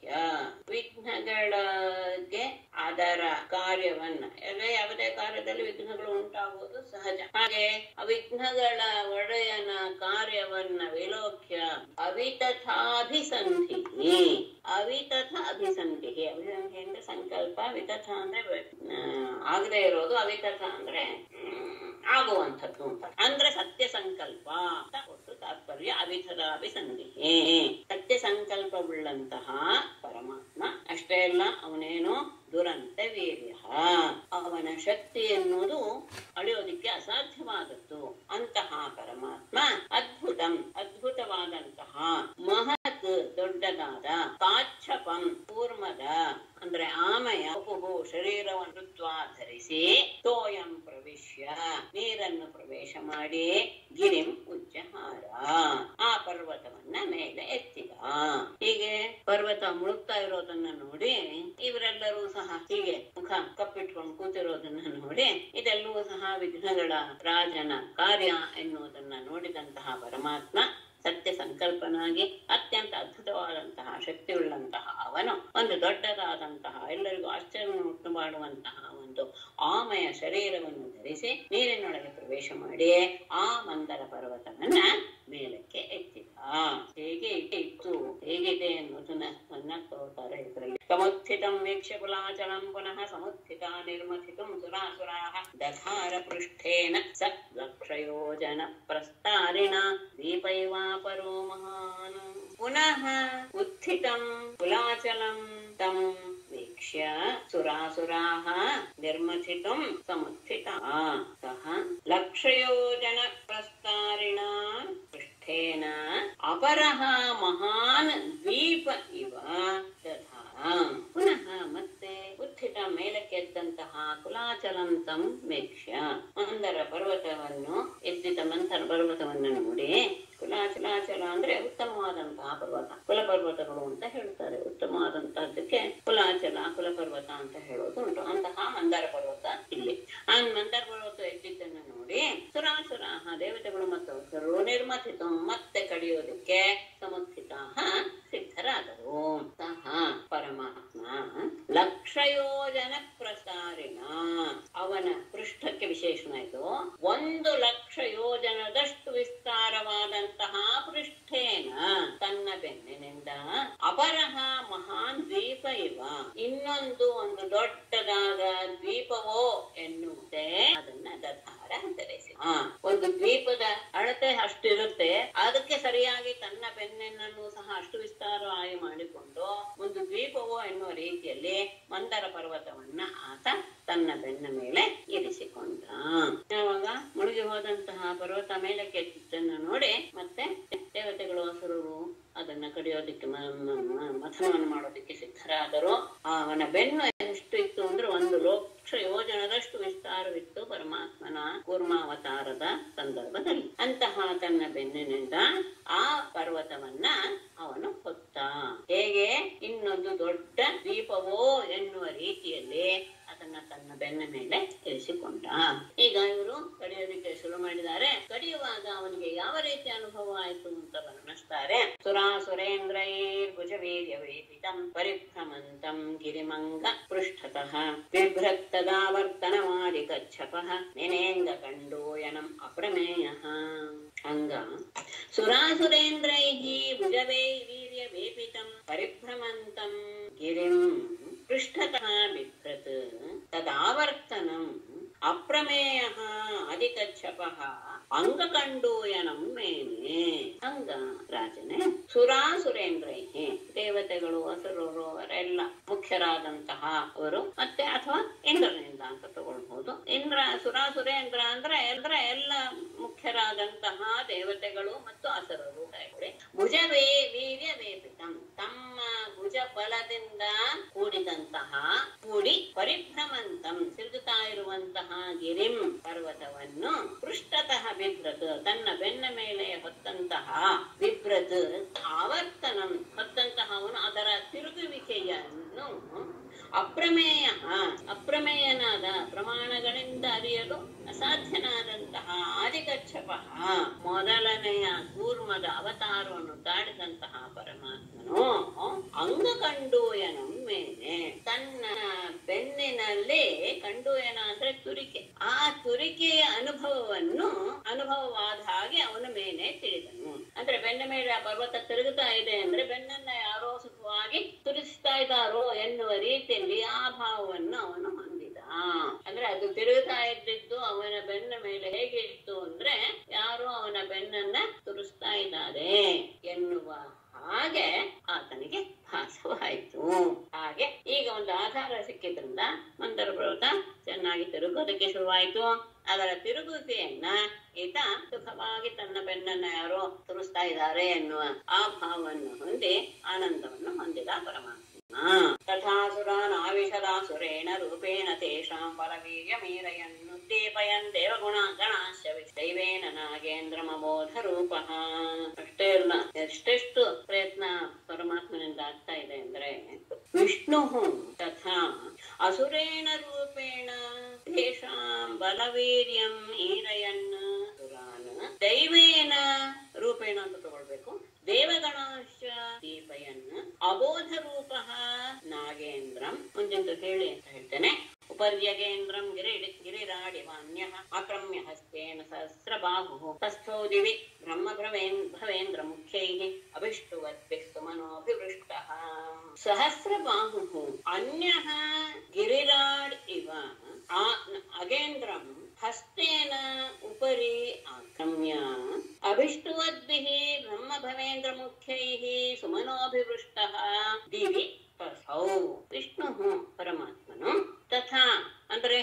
ವಿಘ್ನಗಳಿಗೆ ಅದರ ಕಾರ್ಯವನ್ನ ಎಲ್ಲ ಯಾವುದೇ ಕಾರ್ಯದಲ್ಲಿ ವಿಘ್ನಗಳು ಉಂಟಾಗುವುದು ಸಹಜ ಹಾಗೆ ಆ ವಿಘ್ನಗಳ ಒಡೆಯನ ಕಾರ್ಯವನ್ನ ವಿಲೋಕ್ಯ ಅವಿತಥಾಭಿಸಂಧಿ ಅವಿತಥ ಅಭಿಸಂಧಿ ಅಭಿಸಂಧಿ ಅಂದ್ರೆ ಸಂಕಲ್ಪ ವಿತಥ ಅಂದ್ರೆ ಆ, ಆಗದೆ ಇರೋದು ಅವಿತಥ ಅಂದ್ರೆ ಹ್ಮ್, ಆಗುವಂಥದ್ದು ಅಂತ ಅಂದ್ರೆ ಸತ್ಯ ಸಂಕಲ್ಪ ಅಂತ ಒಟ್ಟು ತಾತ್ಪರ್ಯ ಅವಿಥದ ಅಭಿಸಂಧಿ ಸತ್ಯ ಸಂಕಲ್ಪವುಳ್ಳಂತಹ ಪರಮಾತ್ಮ ಅಷ್ಟೇ ಅಲ್ಲ ಅವನೇನು ದುರಂತ ವೀರ್ಯ ಅವನ ಶಕ್ತಿ ಎನ್ನುವುದು ಅಳೆಯೋದಿಕ್ಕೆ ಅಸಾಧ್ಯವಾದದ್ದು ಅಂತಹ ಪರಮಾತ್ಮ ಅದ್ಭುತಂ ಅದ್ಭುತವಾದಂತಹ ಮಹತ್ ದೊಡ್ಡದಾದ ಕಾಚ್ಛಪಂ ಕೂರ್ಮದ ಅಂದ್ರೆ ಆಮೆಯ ಉಪು ಶರೀರವನ್ನು ಋತ್ವ ಧರಿಸಿ ತೋಯಂ ಪ್ರವಿಶ್ಯ ನೀರನ್ನು ಪ್ರವೇಶ ಮಾಡಿ ಗಿರಿಂ ಉಜ್ಜಹಾರ ಆ ಪರ್ವತವನ್ನ ಮೇಲೆ ಎತ್ತಿದ ಹೀಗೆ ಪರ್ವತ ಮುಳುಗ್ತಾ ಇರೋದನ್ನ ನೋಡಿ ಇವರೆಲ್ಲರೂ ಸಹ ಹೀಗೆ ಮುಖ ಕಪ್ಪಿಟ್ಕೊಂಡು ಕೂತಿರೋದನ್ನ ನೋಡಿ ಇದೆಲ್ಲವೂ ಸಹ ವಿಘ್ನಗಳ ರಾಜನ ಕಾರ್ಯ ಎನ್ನುವುದನ್ನ ನೋಡಿದಂತಹ ಪರಮಾತ್ಮ ಸತ್ಯ ಸಂಕಲ್ಪನಾಗಿ ಅತ್ಯಂತ ಅದ್ಭುತವಾದಂತಹ ಶಕ್ತಿಯುಳ್ಳಂತಹ ಅವನು ಒಂದು ದೊಡ್ಡದಾದಂತಹ ಎಲ್ಲರಿಗೂ ಆಶ್ಚರ್ಯವನ್ನು ಉಂಟು ಮಾಡುವಂತಹ ಒಂದು ಆಮೆಯ ಶರೀರವನ್ನು ಧರಿಸಿ ನೀರಿನೊಳಗೆ ಪ್ರವೇಶ ಮಾಡಿ ಆ ಮಂದರ ಪರ್ವತವನ್ನ ಮೇಲಕ್ಕೆ ಎತ್ತಿದ ಹೇಗೆ ಇತ್ತು ಹೇಗಿದೆ ಅನ್ನೋದನ್ನ ನನ್ನ ತೋರ್ತಾರೆ ಇದರಲ್ಲಿ ಸಮುತ್ಥಿತಂ ವೀಕ್ಷ್ಯ ಕುಲಾಚಲಂ ಪುನಃ ಸಮುತ್ಥಿತ ನಿರ್ಮಥಿತುಂ ಸುರಾಸುರಾಹ ದಧಾರ ಪೃಷ್ಠೇನ ಸ ಲಕ್ಷಯೋಜನ ಪ್ರಸ್ತಾರಿಣ ದೀಪೈವಾಪರೋ ಮಹಾನ್ ಪುನಃ ಉತ್ಥಿತಂ ಕುಲಾಚಲಂ ತಂ ವೀಕ್ಷ್ಯ ಸುರಾಸುರಾಹ ನಿರ್ಮಥಿತುಂ ಸಮುತ್ಥಿತಾ ಸಹ ಲಕ್ಷಯೋಜನ ಪ್ರಸ್ತಾರಿಣ ಪೃಷ್ಠ ಪೃಷ್ಠೇನ ಅಪರಃ ಮಹಾನ್ ದ್ವೀಪ ಇವ ತಥಾ ಪುನಃ ಮತ್ತೆ ಉತ್ಥಿತ ಮೇಲಕ್ಕೆದ್ದಂತಹ ಕುಲಾಚಲಂತಂ ಮೇಕ್ಷ್ಯ ಮಂದರ ಪರ್ವತವನ್ನು ಎದ್ದಿತ ಮಂಥರ ಪರ್ವತವನ್ನು ನೋಡಿ ಕುಲಾಚಲಾಚಲ ಅಂದ್ರೆ ಉತ್ತಮವಾದಂತಹ ಪರ್ವತ ಕುಲ ಪರ್ವತಗಳು ಅಂತ ಹೇಳ್ತಾರೆ ಉತ್ತಮವಾದಂತಹದ್ದಕ್ಕೆ ಕುಲಾಚಲ ಕುಲ ಪರ್ವತ ಅಂತ ಹೇಳೋದು ಉಂಟು ಅಂತಹ ಮಂದಾರ ಪರ್ವತ ಇಲ್ಲಿ ಆ ಮಂದಾರ ಪರ್ವತ ಎದ್ದಿದ್ದನ್ನು ನೋಡಿ ಸುರಾಸುರ ದೇವತೆಗಳು ಮತ್ತು ಅಸುರರು ನಿರ್ಮಥಿತ ಮತ್ತೆ ಕಡಿಯೋದಕ್ಕೆ ಸಮುತ್ಥಿತ ಸಿದ್ಧರಾದರು ಸಹ ಪರಮಾತ್ಮ ಲಕ್ಷಯೋಜನ ಪ್ರಸಾರಿಣ ಅವನ ಪೃಷ್ಠಕ್ಕೆ ವಿಶೇಷಣ ಇದು ಒಂದು ಲಕ್ಷ ಯೋಜನದಷ್ಟು ವಿಸ್ತಾರವಾದಂತಹ ಪೃಷ್ಠೇನ ತನ್ನ ಬೆನ್ನಿನಿಂದ ಅಪರಹ ಮಹಾನ್ ದ್ವೀಪ ಇವ ಇನ್ನೊಂದು ಒಂದು ದೊಡ್ಡದಾದ ದ್ವೀಪವೋ ಎನ್ನುವುದೇ ಅದನ್ನ ದಧಾರ ಧರಿಸಿ ಆ, ಒಂದು ದ್ವೀಪದ ಅಳತೆ ಅಷ್ಟಿರುತ್ತೆ ಅದಕ್ಕೆ ಸರಿಯಾಗಿ ತನ್ನ ಬೆನ್ನನ್ನು ಸಹ ಅಷ್ಟು ವಿಸ್ತಾರವಾಗಿ ಮಾಡಿಕೊಂಡು ಒಂದು ದ್ವೀಪವೋ ಎನ್ನುವ ರೀತಿಯಲ್ಲಿ ಮಂದರ ಪರ್ವತವನ್ನ ಆತ ತನ್ನ ಬೆನ್ನ ಮೇಲೆ ಇರಿಸಿಕೊಂಡ ಯಾವಾಗ ಮುಳುಗಿ ಹೋದಂತಹ ಪರ್ವತ ಮೇಲಕ್ಕೆ ಎತ್ತಿದ್ದನ್ನು ನೋಡಿ ಮತ್ತೆ ದೇವತೆಗಳು ಹಸುರರು ಅದನ್ನ ಕಡಿಯೋದಿಕ್ಕೆ ಮ- ಮ- ಮ- ಮಥನವನ್ನು ಮಾಡೋದಿಕ್ಕೆ ಸಿದ್ಧರಾದರು ಆ ಅವನ ಬೆನ್ನು ಎಷ್ಟು ಇತ್ತು ಅಂದ್ರೆ ಒಂದು ಲಕ್ಷ ಯೋಜನದಷ್ಟು ವಿಸ್ತಾರವಿತ್ತು ಪರಮಾತ್ಮನ ಕೂರ್ಮಾವತಾರದ ಸಂದರ್ಭದಲ್ಲಿ ಅಂತಹ ತನ್ನ ಬೆನ್ನಿನಿಂದ ಆ ಪರ್ವತವನ್ನ ಅವನು ಹೊತ್ತ ಹೇಗೆ ಇನ್ನೊಂದು ದೊಡ್ಡ ದ್ವೀಪವೋ ಎನ್ನುವ ರೀತಿಯಲ್ಲಿ ಅದನ್ನ ತನ್ನ ಬೆನ್ನ ಮೇಲೆ ಇರಿಸಿಕೊಂಡ ಈಗ ಇವರು ಕಡಿಯೋದಕ್ಕೆ ಶುರು ಮಾಡಿದ್ದಾರೆ ಕಡಿಯುವಾಗ ಅವನಿಗೆ ಯಾವ ರೀತಿ ಅನುಭವ ಆಯಿತು ಅಂತ ವರ್ಣಿಸ್ತಾರೆ ಸುರಾಸುರೇಂದ್ರೈರ್ ಭುಜವೀರ್ಯ ವೇದಿತಂ ಪರಿಭ್ರಮಂತಂ ಗಿರಿಮಂಗ ಪೃಷ್ಠತಃ ಬಿಭ್ರತ್ತದಾವರ್ತನಮಾದಿ ಕಚ್ಚಪಃ ನಿನೇಂಗ ಕಂಡೋಯನಂ ಅಪ್ರಮೇಯ ಅಂಗ ಸುರಾಸುರೇಂದ್ರೈಃ ಭುಜವೇ ವೀರ್ಯ ವೇಪಿತಂ ಪರಿಭ್ರಮಂತಂ ಗಿರಿಂ ಪೃಷ್ಠತಃ ಬಿಭ್ರತ್ ತದಾವರ್ತನಂ ಅಪ್ರಮೇಯ ಅಧಿಕಚ್ಚಪ ಅಂಗಕಂಡೂಯನಂ ಮೇನೆ ಅಂಗ ರಾಜನೇ ಸುರಾಸುರೇಂದ್ರೈ ದೇವತೆಗಳು ಅಸುರರು ಅವರೆಲ್ಲ ಮುಖ್ಯರಾದಂತಹ ಅವರು ಮತ್ತೆ ಅಥವಾ ಇಂದ್ರನಿಂದ ಅಂತ ತಗೊಳ್ಬಹುದು ಇಂದ್ರ ಸುರಾಸುರೇಂದ್ರ ಅಂದ್ರೆ ಅಂದ್ರೆ ಎಲ್ಲ ಮುಖ್ಯರಾದಂತಹ ದೇವತೆಗಳು ಮತ್ತು ಅಸುರರು ಹೇಳಿ ಭುಜವೇ ವೀರ್ಯ ವೇಪಿತಂ ತಮ್ಮ ಭುಜ ಬಲದಿಂದ ಕೂಡಿದಂತಹ ಕೂಡಿ ಪರಿಭ್ರಮಂತಂ ತಿರುಗುತ್ತಾ ಇರುವಂತಹ ಗಿರಿಂ ಪರ್ವತವನ್ನು ಪೃಷ್ಠತಃ ಬಿಭ್ರತ್ ತನ್ನ ಬೆನ್ನ ಮೇಲೆ ಹೊತ್ತಂತಹ ಬಿಭ್ರತ್ ಆವರ್ತನಂ ಹೊತ್ತಂತಹ ಅವನು ಅದರ ತಿರುಗುವಿಕೆಯನ್ನು ಅಪ್ರಮೇಯ ಅಪ್ರಮೇಯನಾದ ಪ್ರಮಾಣಗಳಿಂದ ಅರಿಯಲು ಅಸಾಧ್ಯನಾದಂತಹ ಆದಿಕಚ್ಚಪ ಮೊದಲನೆಯ ಕೂರ್ಮದ ಅವತಾರವನ್ನು ತಾಡಿದಂತಹ ಪರಮಾತ್ಮನು ಅಂಗ ಕಂಡೂಯನಂ ಮೇಲೆ ತನ್ನ ಬೆನ್ನಿನಲ್ಲಿ ಕಂಡೂಯನ ಅಂದ್ರೆ ತುರಿಕೆ ಆ ತುರಿಕೆಯ ಅನುಭವವನ್ನು ಅನುಭವವಾದ ಹಾಗೆ ಅವನ ಮೇಲೆ ತಿಳಿದನು ಅಂದ್ರೆ ಬೆನ್ನ ಮೇಲೆ ಆ ಪರ್ವತ ತಿರುಗುತ್ತಾ ಇದೆ ಅಂದ್ರೆ ಬೆನ್ನನ್ನ ಯಾರೋ ಸುಖವಾಗಿ ತುರಿಸ್ತಾ ಇದ್ದಾರೋ ಎನ್ನುವ ರೀತಿಯಲ್ಲಿ ಆ ಭಾವವನ್ನು ಅವನು ಹೊಂದಿದ ಅಂದ್ರೆ ಅದು ತಿರುಗುತ್ತಾ ಇದ್ದಿದ್ದು ಅವನ ಬೆನ್ನ ಮೇಲೆ ಹೇಗೆ ಇತ್ತು ಅಂದ್ರೆ ಯಾರೋ ಅವನ ಬೆನ್ನನ್ನ ತುರಿಸ್ತಾ ಇದ್ದಾರೆ ಎನ್ನುವ ಹಾಗೆ ಆತನಿಗೆ ಭಾಸವಾಯಿತು ಹಾಗೆ ಈಗ ಒಂದು ಆಧಾರ ಸಿಕ್ಕಿದ್ರಿಂದ ಮಂದರ ಪರ್ವತ ಚೆನ್ನಾಗಿ ತಿರುಗೋದಕ್ಕೆ ಶುರುವಾಯಿತು ಅದರ ತಿರುಗುವಿಕೆಯನ್ನ ಈತ ಸುಖವಾಗಿ ತನ್ನ ಬೆನ್ನನ್ನ ಯಾರೋ ತುರಿಸ್ತಾ ಇದ್ದಾರೆ ಎನ್ನುವ ಆ ಭಾವವನ್ನು ಹೊಂದಿ ಆನಂದವನ್ನು ಹೊಂದಿದ ಪರಮಾತ್ಮ ತಥಾಸುರಾನ್ ಆವಿಷದಾಸುರೇಣ ರೂಪೇಣ ತೇಷಾಂ ಪರವೀರ್ಯಮೀರಯನ್ನುದ್ದೀಪಯನ್ ದೇವಗುಣ ಗಣಾಶ ದೈವೇನ ನಾಗೇಂದ್ರಮಬೋಧ ರೂಪ ಅಷ್ಟೇ ಅಲ್ಲ ಎಷ್ಟೆಷ್ಟು ಪ್ರಯತ್ನ ಪರಮಾತ್ಮನಿಂದ ಆಗ್ತಾ ಇದೆ ಅಂದ್ರೆ ವಿಷ್ಣು ತಥಾ ಅಸುರೇಣ ರೂಪೇಣ ತೇಷಾಂ ಬಲವೀರ್ಯಂ ಈರಯನ್ ಸುರಾನ್ ದೈವೇನ ರೂಪೇಣ ಅಂತ ತಗೊಳ್ಬೇಕು ದೇವಗಣಾಶ ದೀಪಯನ್ ಅಬೋಧ ರೂಪ ನಾಗೇಂದ್ರಂ ಮುಂದಿಂದು ಹೇಳಿ ಅಂತ ಹೇಳ್ತೇನೆ ಉಪರ್ಯಗೇಂದ್ರಂ ಗಿರಿ ಗಿರಿರಾಡಿ ವಾನ್ಯ ಆಕ್ರಮ್ಯ ಹಸ್ತೇನ ಸಹಸ್ರ ಬಾಹು ತಸ್ಥೋ ದಿವಿ ಬ್ರಹ್ಮ ಭ್ರವೇನ್ ಭವೇಂದ್ರ ಮುಖ್ಯೈ ಅಭಿಷ್ಟುವದ್ಭಿಃ ಸುಮನೋಭಿವೃಷ್ಟ ಸಹಸ್ರ ಬಾಹು ಅನ್ಯ ಗಿರಿರಾಡ್ ಇವ ಆ- ಅಗೇಂದ್ರಂ ಹಸ್ತೇನ ಉಪರಿ ಆಕ್ರಮ್ಯ ಅಭಿಷ್ಟುವದ್ಭಿಃ ಬ್ರಹ್ಮ ಭವೇಂದ್ರ ಮುಖ್ಯೈಃ ಸುಮನೋಭಿವೃಷ್ಟಃ ದಿವಿ ಪಸೌ ವಿಷ್ಣು ಪರಮಾತ್ಮನು ತಥಾ ಅಂದ್ರೆ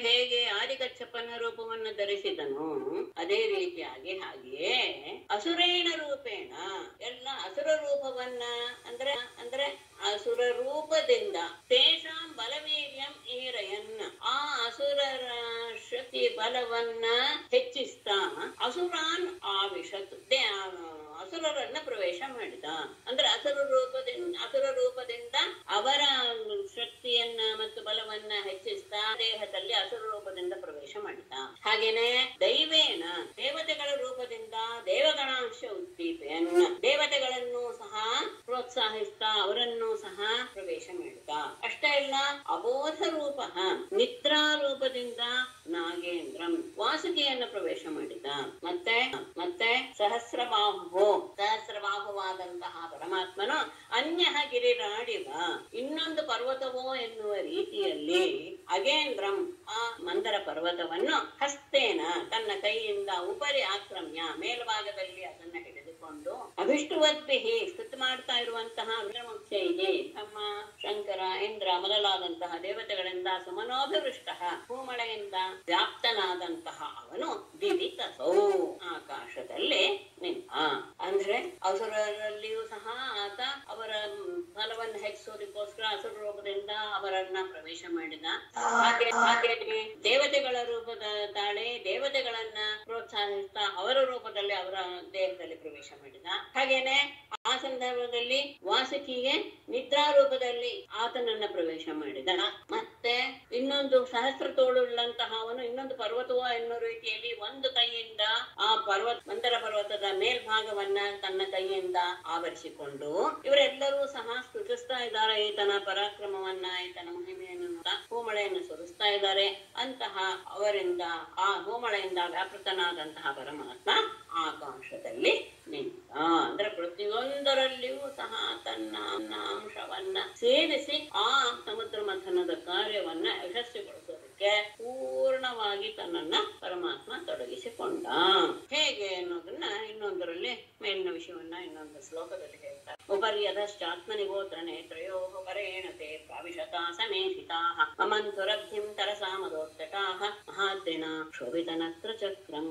ಹೇಗೆ ಆದಿಕಚ್ಚಪ್ಪನ ರೂಪವನ್ನು ಧರಿಸಿದನು ಅದೇ ರೀತಿಯಾಗಿ ಹಾಗೆಯೇ ಅಸುರೇಣ ರೂಪೇಣ ಎಲ್ಲ ಅಸುರ ರೂಪವನ್ನ ಅಂದ್ರೆ ಅಂದ್ರೆ ಅಸುರ ರೂಪದಿಂದ ತೇಷಾಂ ಬಲವೀರ್ಯಂ ಈರಯನ್ ಆ ಅಸುರರ ಶಕ್ತಿ ಬಲವನ್ನ ಹೆಚ್ಚಿಸ್ತಾ ಅಸುರಾನ್ ಆವಿಷತ್ ದೇ- ಅಸುರರನ್ನ ಪ್ರವೇಶ ಮಾಡಿದ ಅಂದ್ರೆ ಅಸುರ ರೂಪದಿಂದ ಅಸುರ ರೂಪದಿಂದ ಅವರ ಶಕ್ತಿಯನ್ನ ಮತ್ತು ಬಲವನ್ನ ಹೆಚ್ಚಿಸ್ತಾ ದೇಹದಲ್ಲಿ ಅಸುರ ರೂಪದಿಂದ ಪ್ರವೇಶ ಮಾಡಿದ ಹಾಗೇನೆ ದೈವೇನ ದೇವತೆಗಳ ರೂಪದಿಂದ ದೇವಗಣಾಂಶ ಉದ್ದೀಪೆಯನ್ ದೇವತೆಗಳನ್ನು ಸಹ ಪ್ರೋತ್ಸಾಹಿಸ್ತಾ ಅವರನ್ನು ಸಹ ಪ್ರವೇಶ ಮಾಡಿದ ಅಷ್ಟೇ ಅಲ್ಲ ಅಬೋಧ ರೂಪ ನಿದ್ರಾ ರೂಪದಿಂದ ನಾಗೇಂದ್ರಂ ವಾಸುಕಿಯನ್ನು ಪ್ರವೇಶ ಮಾಡಿದ ಮತ್ತೆ ಮತ್ತೆ ಸಹಸ್ರಬಾಹು ಸಹಸ್ರಬಾಹುವಾದಂತಹ ಪರಮಾತ್ಮನು ಅನ್ಯ ಗಿರಿರಾಡಿವ ಇನ್ನೊಂದು ಪರ್ವತವೋ ಎನ್ನುವ ರೀತಿಯಲ್ಲಿ ಅಗೇಂದ್ರಂ ಆ ಮಂದರ ಪರ್ವತವನ್ನು ಹಸ್ತೇನ ತನ್ನ ಕೈಯಿಂದ ಉಪರಿ ಆಕ್ರಮ್ಯ ಮೇಲ್ಭಾಗದಲ್ಲಿ ಅದನ್ನ ಹಿಡಿದುಕೊಂಡು ಅಭಿಷ್ಟುವದ್ಭಿಹಿ ಸ್ತುತಿ ಮಾಡ್ತಾ ಇರುವಂತಹ ವಿಕ್ರಮುಖ್ಯೈಗೆ ತಮ್ಮ ಶಂಕರ ಇಂದ್ರ ಮೊದಲಾದಂತಹ ದೇವತೆಗಳಿಂದ ಸುಮನೋಭಿವೃಷ್ಟ ಭೂಮಳೆಯಿಂದ ವ್ಯಾಪ್ತನಾದಂತಹ ಅವನು ದಿದಿತಸೌ ಆಕಾಶದಲ್ಲಿ ನಿಂತ ಅಂದ್ರೆ ಅಸುರರಲ್ಲಿಯೂ ಸಹ ಆತ ಅವರ ಬಲವನ್ನು ಹೆಚ್ಚಿಸೋದಕ್ಕೋಸ್ಕರ ಅಸುರ ರೂಪದಿಂದ ಅವರನ್ನ ಪ್ರವೇಶ ಮಾಡಿದ ಹಾಗೆ ಹಾಗೆ ದೇವತೆಗಳ ರೂಪದ ತಾಳೆ ದೇವತೆಗಳನ್ನ ಪ್ರೋತ್ಸಾಹಿಸ್ತಾ ಅವರ ರೂಪದಲ್ಲಿ ಅವರ ದೇಹದಲ್ಲಿ ಪ್ರವೇಶ ಮಾಡಿದ ಹಾಗೇನೆ ಆ ಸಂದರ್ಭದಲ್ಲಿ ವಾಸುಕಿಗೆ ನಿದ್ರಾ ರೂಪದಲ್ಲಿ ಆತನನ್ನ ಪ್ರವೇಶ ಮಾಡಿದ ಮತ್ತೆ ಇನ್ನೊಂದು ಸಹಸ್ರ ತೋಳುಳ್ಳಂತಹ ಅವನು ಇನ್ನೊಂದು ಪರ್ವತವ ಎನ್ನುವ ರೀತಿಯಲ್ಲಿ ಒಂದು ಕೈಯಿಂದ ಆ ಪರ್ವತ ಮಂದರ ಪರ್ವತದ ಮೇಲ್ಭಾಗವನ್ನ ತನ್ನ ಕೈಯಿಂದ ಆವರಿಸಿಕೊಂಡು ಇವರೆಲ್ಲರೂ ಸಹ ಸ್ತುತಿಸ್ತಾ ಇದ್ದಾರೆ ಈತನ ಪರಾಕ್ರಮವನ್ನ ಈತನ ಮಹಿಮೆಯನ್ನು ನೋಡ್ತಾ ಹೂಮಳೆಯನ್ನು ಸುರಿಸ್ತಾ ಇದ್ದಾರೆ ಅಂತಹ ಅವರಿಂದ ಆ ಹೂಮಳೆಯಿಂದ ವ್ಯಾಪೃತನಾದಂತಹ ಪರಮಾತ್ಮ ಆಕಾಶದಲ್ಲಿ ನಿಂತ ಅಂದ್ರೆ ಪ್ರತಿಯೊಂದರಲ್ಲಿಯೂ ಸಹ ತನ್ನ ಅಂಶವನ್ನ ಸೇರಿಸಿ ಆ ಸಮುದ್ರ ಮಥನದ ಕಾರ್ಯವನ್ನ ಯಶಸ್ವಿಗೊಳಿಸೋದಕ್ಕೆ ಪೂರ್ಣವಾಗಿ ತನ್ನನ್ನ ಪರಮಾತ್ಮ ತೊಡಗಿಸಿಕೊಂಡ ಹೇಗೆ ಅನ್ನೋದನ್ನ ಇನ್ನೊಂದರಲ್ಲಿ ಮೇಲಿನ ವಿಷಯವನ್ನ ಇನ್ನೊಂದು ಶ್ಲೋಕದಲ್ಲಿ ಹೇಳ್ತಾರೆ ಉಪರ್ಯದಶ್ಚಾತ್ಮನಿಗೋತ್ರ ನೇತ್ರಯೋ ಪರೇಣತೆ ಪ್ರಾವಿಶತಾ ಸಮೇಧಿತಾ ಮಮಂತುರಬ್ಧಿಂ ತರಸಾ ಮದೋತ್ತಟಾಹ ಮಹಾದ್ರಿಣ ಶೋಭಿತನತ್ರ ಚಕ್ರಂ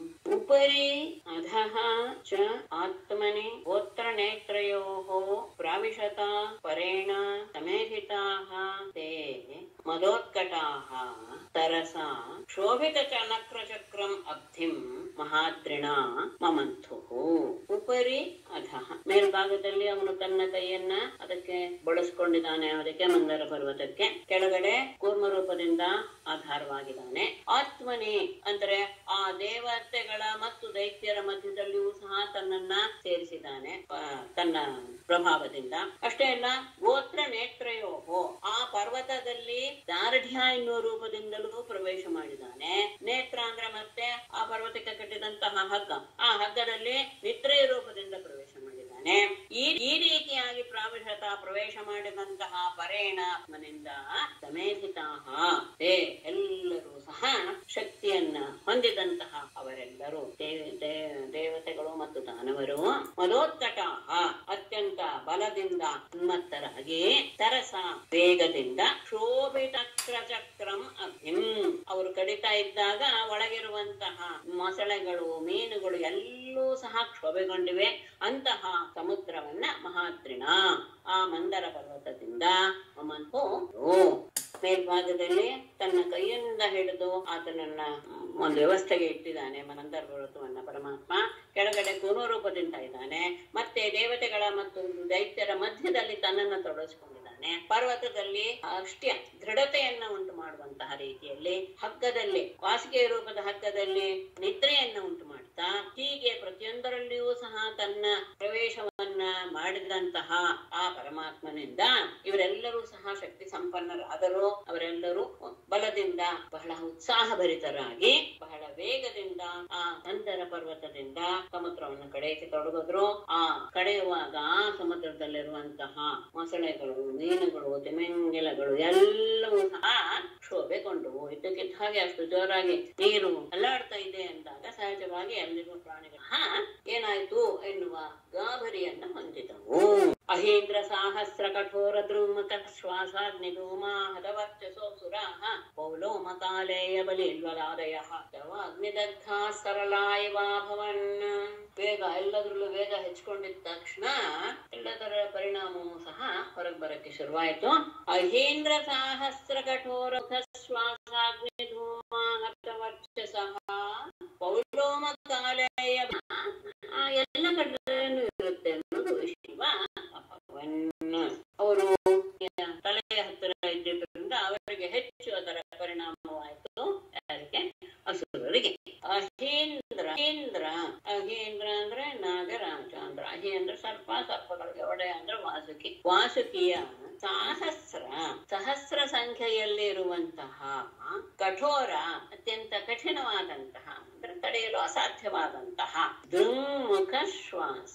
ಉಪರಿ ಅಧಃ ಚ ಆತ್ಮನಿ ಗೋತ್ರ ನೇತ್ರಯೋಃ ಪ್ರಾವಿಶತಾ ಪರೇಣ ಸಮೇಧಿತಾಃ ತೇ ಮದೋತ್ಕಟಾಃ ತರಸಾ ಶೋಭಿತ ಚನಕ್ರ ಚಕ್ರಂ ಅಬ್ಧಿಂ ಮಹಾದ್ರಿಣ ಮಮಂಥುಃ ಉಪರಿ ಅಧಃ ಮೇಲ್ಭಾಗದಲ್ಲಿ ಅವನು ತನ್ನ ಕೈಯನ್ನ ಅದಕ್ಕೆ ಬಳಸ್ಕೊಂಡಿದ್ದಾನೆ ಅದಕ್ಕೆ ಮಂದರ ಪರ್ವತಕ್ಕೆ ಕೆಳಗಡೆ ಕೂರ್ಮ ರೂಪದಿಂದ ಆಧಾರವಾಗಿದ್ದಾನೆ ಆತ್ಮನಿ ಅಂದ್ರೆ ಆ ದೇವತೆಗಳ ಮತ್ತು ದೈತ್ಯರ ಮಧ್ಯದಲ್ಲಿಯೂ ಸಹ ತನ್ನನ್ನ ಸೇರಿಸಿದ್ದಾನೆ ಆ, ತನ್ನ ಪ್ರಭಾವದಿಂದ ಅಷ್ಟೇ ಅಲ್ಲ ಗೋತ್ರ ನೇತ್ರಯೋಹೋ ಆ ಪರ್ವತದಲ್ಲಿ ದಾರ್ಢ್ಯ ಎನ್ನುವ ರೂಪದಿಂದಲೂ ಪ್ರವೇಶ ಮಾಡಿದ್ದಾನೆ ನೇತ್ರ ಅಂದ್ರೆ ಮತ್ತೆ ಆ ಪರ್ವತಕ್ಕೆ ಕಟ್ಟಿದಂತಹ ಹಗ್ಗ ಆ ಹಗ್ಗದಲ್ಲಿ ನಿತ್ರೆಯ ರೂಪದಿಂದ ಪ್ರವೇಶ ಮಾಡಿದ್ದಾನೆ ಈ ಈ ರೀತಿಯಾಗಿ ಪ್ರಾವಿಶತ ಪ್ರವೇಶ ಮಾಡಿದಂತಹ ಪರೇಣಾತ್ಮನಿಂದ ಸಮೇಧಿತಾಹ ತೇ ಎಲ್ಲರೂ ಸಹ ಶಕ್ತಿಯನ್ನ ಹೊಂದಿದಂತಹ ಅವರೆಲ್ಲರೂ ದೇವ- ದೇ- ದೇವತೆಗಳು ಮತ್ತು ದಾನವರು ಮದೋತ್ಕಟಾಹ ಅತ್ಯಂತ ಬಲದಿಂದ ಉನ್ಮತ್ತರಾಗಿ ತರಸ ವೇಗದಿಂದ ಶೋಭಿತ ಚಕ್ರಂ ಅಭಿಂ ಅವರು ಕಡಿತಾ ಇದ್ದಾಗ ಒಳಗಿರುವಂತಹ ಮೊಸಳೆಗಳು ಮೀನುಗಳು ಎಲ್ಲೂ ಸಹ ಕ್ಷೋಭೆಗೊಂಡಿವೆ ಅಂತಹ ಸಮುದ್ರವನ್ನ ಮಹಾದ್ರಿಣ ಆ ಮಂದರ ಪರ್ವತದಿಂದ ಮಮನ್ಹೋ ಮೇಲ್ಭಾಗದಲ್ಲಿ ತನ್ನ ಕೈಯಿಂದ ಹಿಡಿದು ಆತನನ್ನ ಒಂದು ವ್ಯವಸ್ಥೆಗೆ ಇಟ್ಟಿದ್ದಾನೆ ಮಂದರ ಪರ್ವತವನ್ನ ಪರಮಾತ್ಮ ಕೆಳಗಡೆ ಕೂರ್ಮ ರೂಪದಿಂದ ಇದ್ದಾನೆ ಮತ್ತೆ ದೇವತೆಗಳ ಮತ್ತು ದೈತ್ಯರ ಮಧ್ಯದಲ್ಲಿ ತನ್ನನ್ನ ತೊಡಗಿಸಿಕೊಂಡಿದ್ದಾನೆ ಪರ್ವತದಲ್ಲಿ ಅಷ್ಟ್ಯ ದೃಢತೆಯನ್ನ ಉಂಟು ಮಾಡುವಂತಹ ರೀತಿಯಲ್ಲಿ ಹಗ್ಗದಲ್ಲಿ ವಾಸಿಗೆ ರೂಪದ ಹಗ್ಗದಲ್ಲಿ ನಿದ್ರೆಯನ್ನ ಉಂಟು ಮಾಡ್ತಾ ಹೀಗೆ ಪ್ರತಿಯೊಂದರಲ್ಲಿಯೂ ಸಹ ತನ್ನ ಪ್ರವೇಶವನ್ನ ಮಾಡಿದಂತಹ ಆ ಪರಮಾತ್ಮನಿಂದ ಇವರೆಲ್ಲರೂ ಸಹ ಶಕ್ತಿ ಸಂಪನ್ನರಾದರು ಅವರೆಲ್ಲರೂ ಬಲದಿಂದ ಬಹಳ ಉತ್ಸಾಹಭರಿತರಾಗಿ ಬಹಳ ವೇಗದಿಂದ ಆ ನಂತರ ಪರ್ವತದಿಂದ ಸಮುದ್ರವನ್ನು ಕಡೆಯಕ್ಕೆ ತೊಡಗಿದ್ರು ಆ ಕಡೆಯುವಾಗ ಆ ಸಮುದ್ರದಲ್ಲಿರುವಂತಹ ಮೊಸಳೆಗಳು ಮೀನುಗಳು ತಿಮಿಂಗಿಲಗಳು ಎಲ್ಲವೂ ಸಹ ಶೋಭೆಗೊಂಡವು ಇದ್ದಕ್ಕಿದ್ದ ಹಾಗೆ ಅಷ್ಟು ಜೋರಾಗಿ ನೀರು ಅಲ್ಲಾಡ್ತಾ ಇದೆ ಅಂದಾಗ ಸಹಜವಾಗಿ ಅಲ್ಲಿರುವ ಪ್ರಾಣಿಗಳು ಹಾ ಏನಾಯ್ತು ಎನ್ನುವ ಗಾಬರಿಯನ್ನ ಹೊಂದಿದವು ಅಹೀಂದ್ರ ಸಾಹಸ್ರ ಕಠೋರ ದ್ರುಮಕ ಶ್ವಾಸಾಗ್ನಿಧೂಮಾ ಹತವರ್ಚಸೋ ಸುರಾಹ ಪೌಲೋಮಕಾಲೇಯ ಬಲಿಲ್ವಲಾದಯ ಅಗ್ನಿದಗ್ಧಾ ಸರಳಾ ಇವಾಭವನ್ ವೇಗ ಎಲ್ಲದರಲ್ಲೂ ವೇಗ ಹೆಚ್ಚಿಕೊಂಡಿದ್ದ ತಕ್ಷಣ ಎಲ್ಲದರ ಪರಿಣಾಮವೂ ಸಹ ಹೊರಗೆ ಬರಕ್ಕೆ ಶುರುವಾಯಿತು ಅಹೀಂದ್ರ ಸಾಹಸ್ರ ಕಠೋರ ಶ್ವಾಸಾಗ್ನಿ ಧೂಮಾ ಹತವರ್ಚಸಃ ಪೌಲೋಮ ಕಾಲೇಯ ಆ ಎಲ್ಲ ಕಡೆನೂ ಇರುತ್ತೆ ಅನ್ನೋದು ಶಿವ ಅಪವನ್ ಅವರು ತಲೆಯ ಹತ್ತಿರ ಇದ್ದಿದ್ದರಿಂದ ಅವರಿಗೆ ಹೆಚ್ಚು ಅದರ ಪರಿಣಾಮವಾಯಿತು ಯಾರಿಗೆ ಅಸುರರಿಗೆ ಅಹೀಂದ್ರ ಅಹೀಂದ್ರ ಅಹೀಂದ್ರ ಅಂದ್ರೆ ನಾಗರಾಜ ಅಂದ್ರ ಅಹೀಂದ್ರ ಸರ್ಪ ಸರ್ಪಗಳಿಗೆ ಒಡೆಯ ಅಂದ್ರೆ ವಾಸುಕಿ ವಾಸುಕಿಯ ಸಹಸ್ರ ಸಹಸ್ರ ಸಂಖ್ಯೆಯಲ್ಲಿ ಇರುವಂತಹ ಕಠೋರ ಅತ್ಯಂತ ಕಠಿಣವಾದಂತಹ ಅಂದ್ರೆ ತಡೆಯಲು ಅಸಾಧ್ಯವಾದಂತಹ ದುರ್ಮುಖ ಶ್ವಾಸ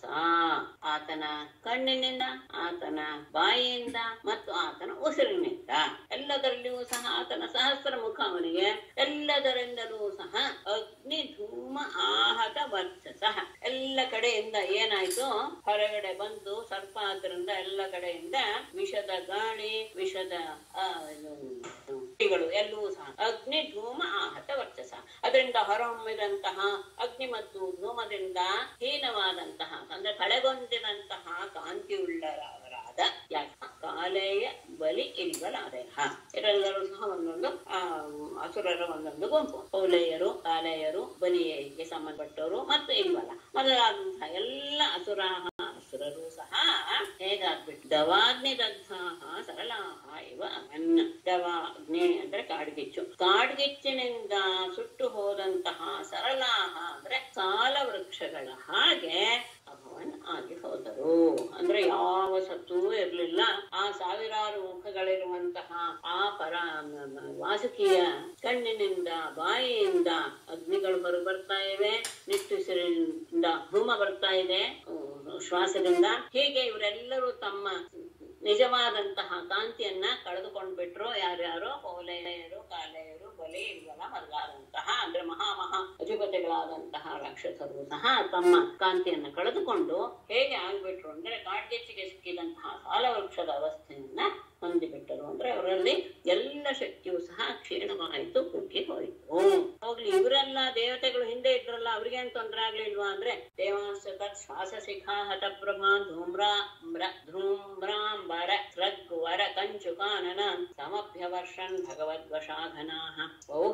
ಆತನ ಕಣ್ಣಿನಿಂದ ಆತನ ಬಾಯಿಯಿಂದ ಮತ್ತು ಆತನ ಉಸಿರಿನಿಂದ ಎಲ್ಲದರಲ್ಲಿಯೂ ಸಹ ಆತನ ಸಹಸ್ರ ಮುಖ ಅವನಿಗೆ ಎಲ್ಲದರಿಂದಲೂ ಸಹ ಅಗ್ನಿ ಧೂಮ ಆಹತ ವರ್ಚಸ ಎಲ್ಲ ಕಡೆಯಿಂದ ಏನಾಯ್ತು ಹೊರಗಡೆ ಬಂದು ಸರ್ಪ ಆದ್ರಿಂದ ಎಲ್ಲ ಕಡೆಯಿಂದ ವಿಷದ ಗಾಳಿ ವಿಷದ ಆ, ಇದು, ಗಳು ಎಲ್ಲವೂ ಸಹ ಅಗ್ನಿ ಧೂಮ ಆಹತ ವರ್ಚಸ ಅದರಿಂದ ಹೊರಹೊಮ್ಮಿದಂತಹ ಅಗ್ನಿ ಮತ್ತು ಧೂಮದಿಂದ ಹೀನವಾದಂತಹ ಅಂದ್ರೆ ಕಳೆಗೊಂಡಿದಂತಹ ಕಾಂತಿಯುಳ್ಳವರಾದ ಯಾಕ ಕಾಲೇಯ ಬಲಿ ಇಲಿಗಳಾದಯ ಇವರೆಲ್ಲರೂ ಸಹ ಒಂದೊಂದು ಆ ಅಸುರರ ಒಂದೊಂದು ಗುಂಪು ಕೌಲೇಯರು ಕಾಲೇಯರು ಬಲಿಯರಿಗೆ ಸಂಬಂಧಪಟ್ಟವರು ಮತ್ತು ಇಲ್ವಲ್ಲ ಮೊದಲಾದಂತಹ ಎಲ್ಲ ಅಸುರಾಹ ಅಸುರರು ಸಹ ಹೇಗಾಗ್ಬಿಟ್ಟು ದವಾಗ್ನಿ ದಗ್ಧಾಹ ಸರಳಾಹ ಇವ ಅನ್ನ ದವಾಗ್ನಿ ಅಂದ್ರೆ ಕಾಡ್ಗಿಚ್ಚು ಕಾಡ್ಗಿಚ್ಚಿನಿಂದ ಸುಟ್ಟು ಹೋದಂತಹ ಸರಳಾಹ ಅಂದ್ರೆ ಸಾಲ ವೃಕ್ಷಗಳ ಹಾಗೆ ಅಭವನ್ ಆಗಿ ಹೋದರು ಅಂದ್ರೆ ಯಾವ ಸತ್ತೂ ಇರ್ಲಿಲ್ಲ ಆ ಸಾವಿರಾರು ಮುಖಗಳಿರುವಂತಹ ಆ ಪರ ವಾಸುಕಿಯ ಕಣ್ಣಿನಿಂದ ಬಾಯಿಯಿಂದ ಅಗ್ನಿಗಳು ಹೊರ ಬರ್ತಾ ಇವೆ ನಿಟ್ಟುಸಿರಿನಿಂದ ಧೂಮ ಬರ್ತಾ ಇದೆ ಅಹ್, ಶ್ವಾಸದಿಂದ ಹೀಗೆ ಇವರೆಲ್ಲರೂ ತಮ್ಮ ನಿಜವಾದಂತಹ ಕಾಂತಿಯನ್ನ ಕಳೆದುಕೊಂಡ್ಬಿಟ್ರು ಯಾರ್ಯಾರು ಪೌಲೆಯರು ಕಾಲೆಯರು ಬಲಿ ಇಲ್ವಲ್ಲ ಮೊದಲಾದಂತಹ ಅಂದ್ರೆ ಮಹಾ ಮಹಾ ಅಧಿಪತಿಗಳಾದಂತಹ ರಾಕ್ಷಸರು ಸಹ ತಮ್ಮ ಕಾಂತಿಯನ್ನ ಕಳೆದುಕೊಂಡು ಹೇಗೆ ಆಗ್ಬಿಟ್ರು ಅಂದ್ರೆ ಕಾಡ್ಗೆಚ್ಚಿಗೆ ಸಿಕ್ಕಿದಂತಹ ಸಾಲವೃಕ್ಷದ ಅವಸ್ಥೆಯನ್ನ ಹೊಂದಿಬಿಟ್ಟರು ಅಂದ್ರೆ ಅವರಲ್ಲಿ ಎಲ್ಲ ಶಕ್ತಿಯು ಸಹ ಕ್ಷೀಣವಾಯಿತು ಕುಗ್ಗಿ ಹೋಯಿತು ಹೋಗ್ಲಿ ಇವರೆಲ್ಲ ದೇವತೆಗಳು ಹಿಂದೆ ಇದ್ರಲ್ಲ ಅವ್ರಿಗೇನ್ ತೊಂದ್ರೆ ಆಗ್ಲಿಲ್ವಾ ಅಂದ್ರೆ ದೇವಾಂಶ ತತ್ ಶ್ವಾಸ ಶಿಖಾ ಹತಪ್ರಭಾ ಧೂಮ್ರಾಮ್ರ ಧೂಮ್ರಾಂಬರ ಸೃಗ್ವರ ಕಂಚುಕಾನನ ಸಮಭ್ಯವರ್ಷನ್ ಭಗವದ್ವಶಾಘನಾಹ ಬಹು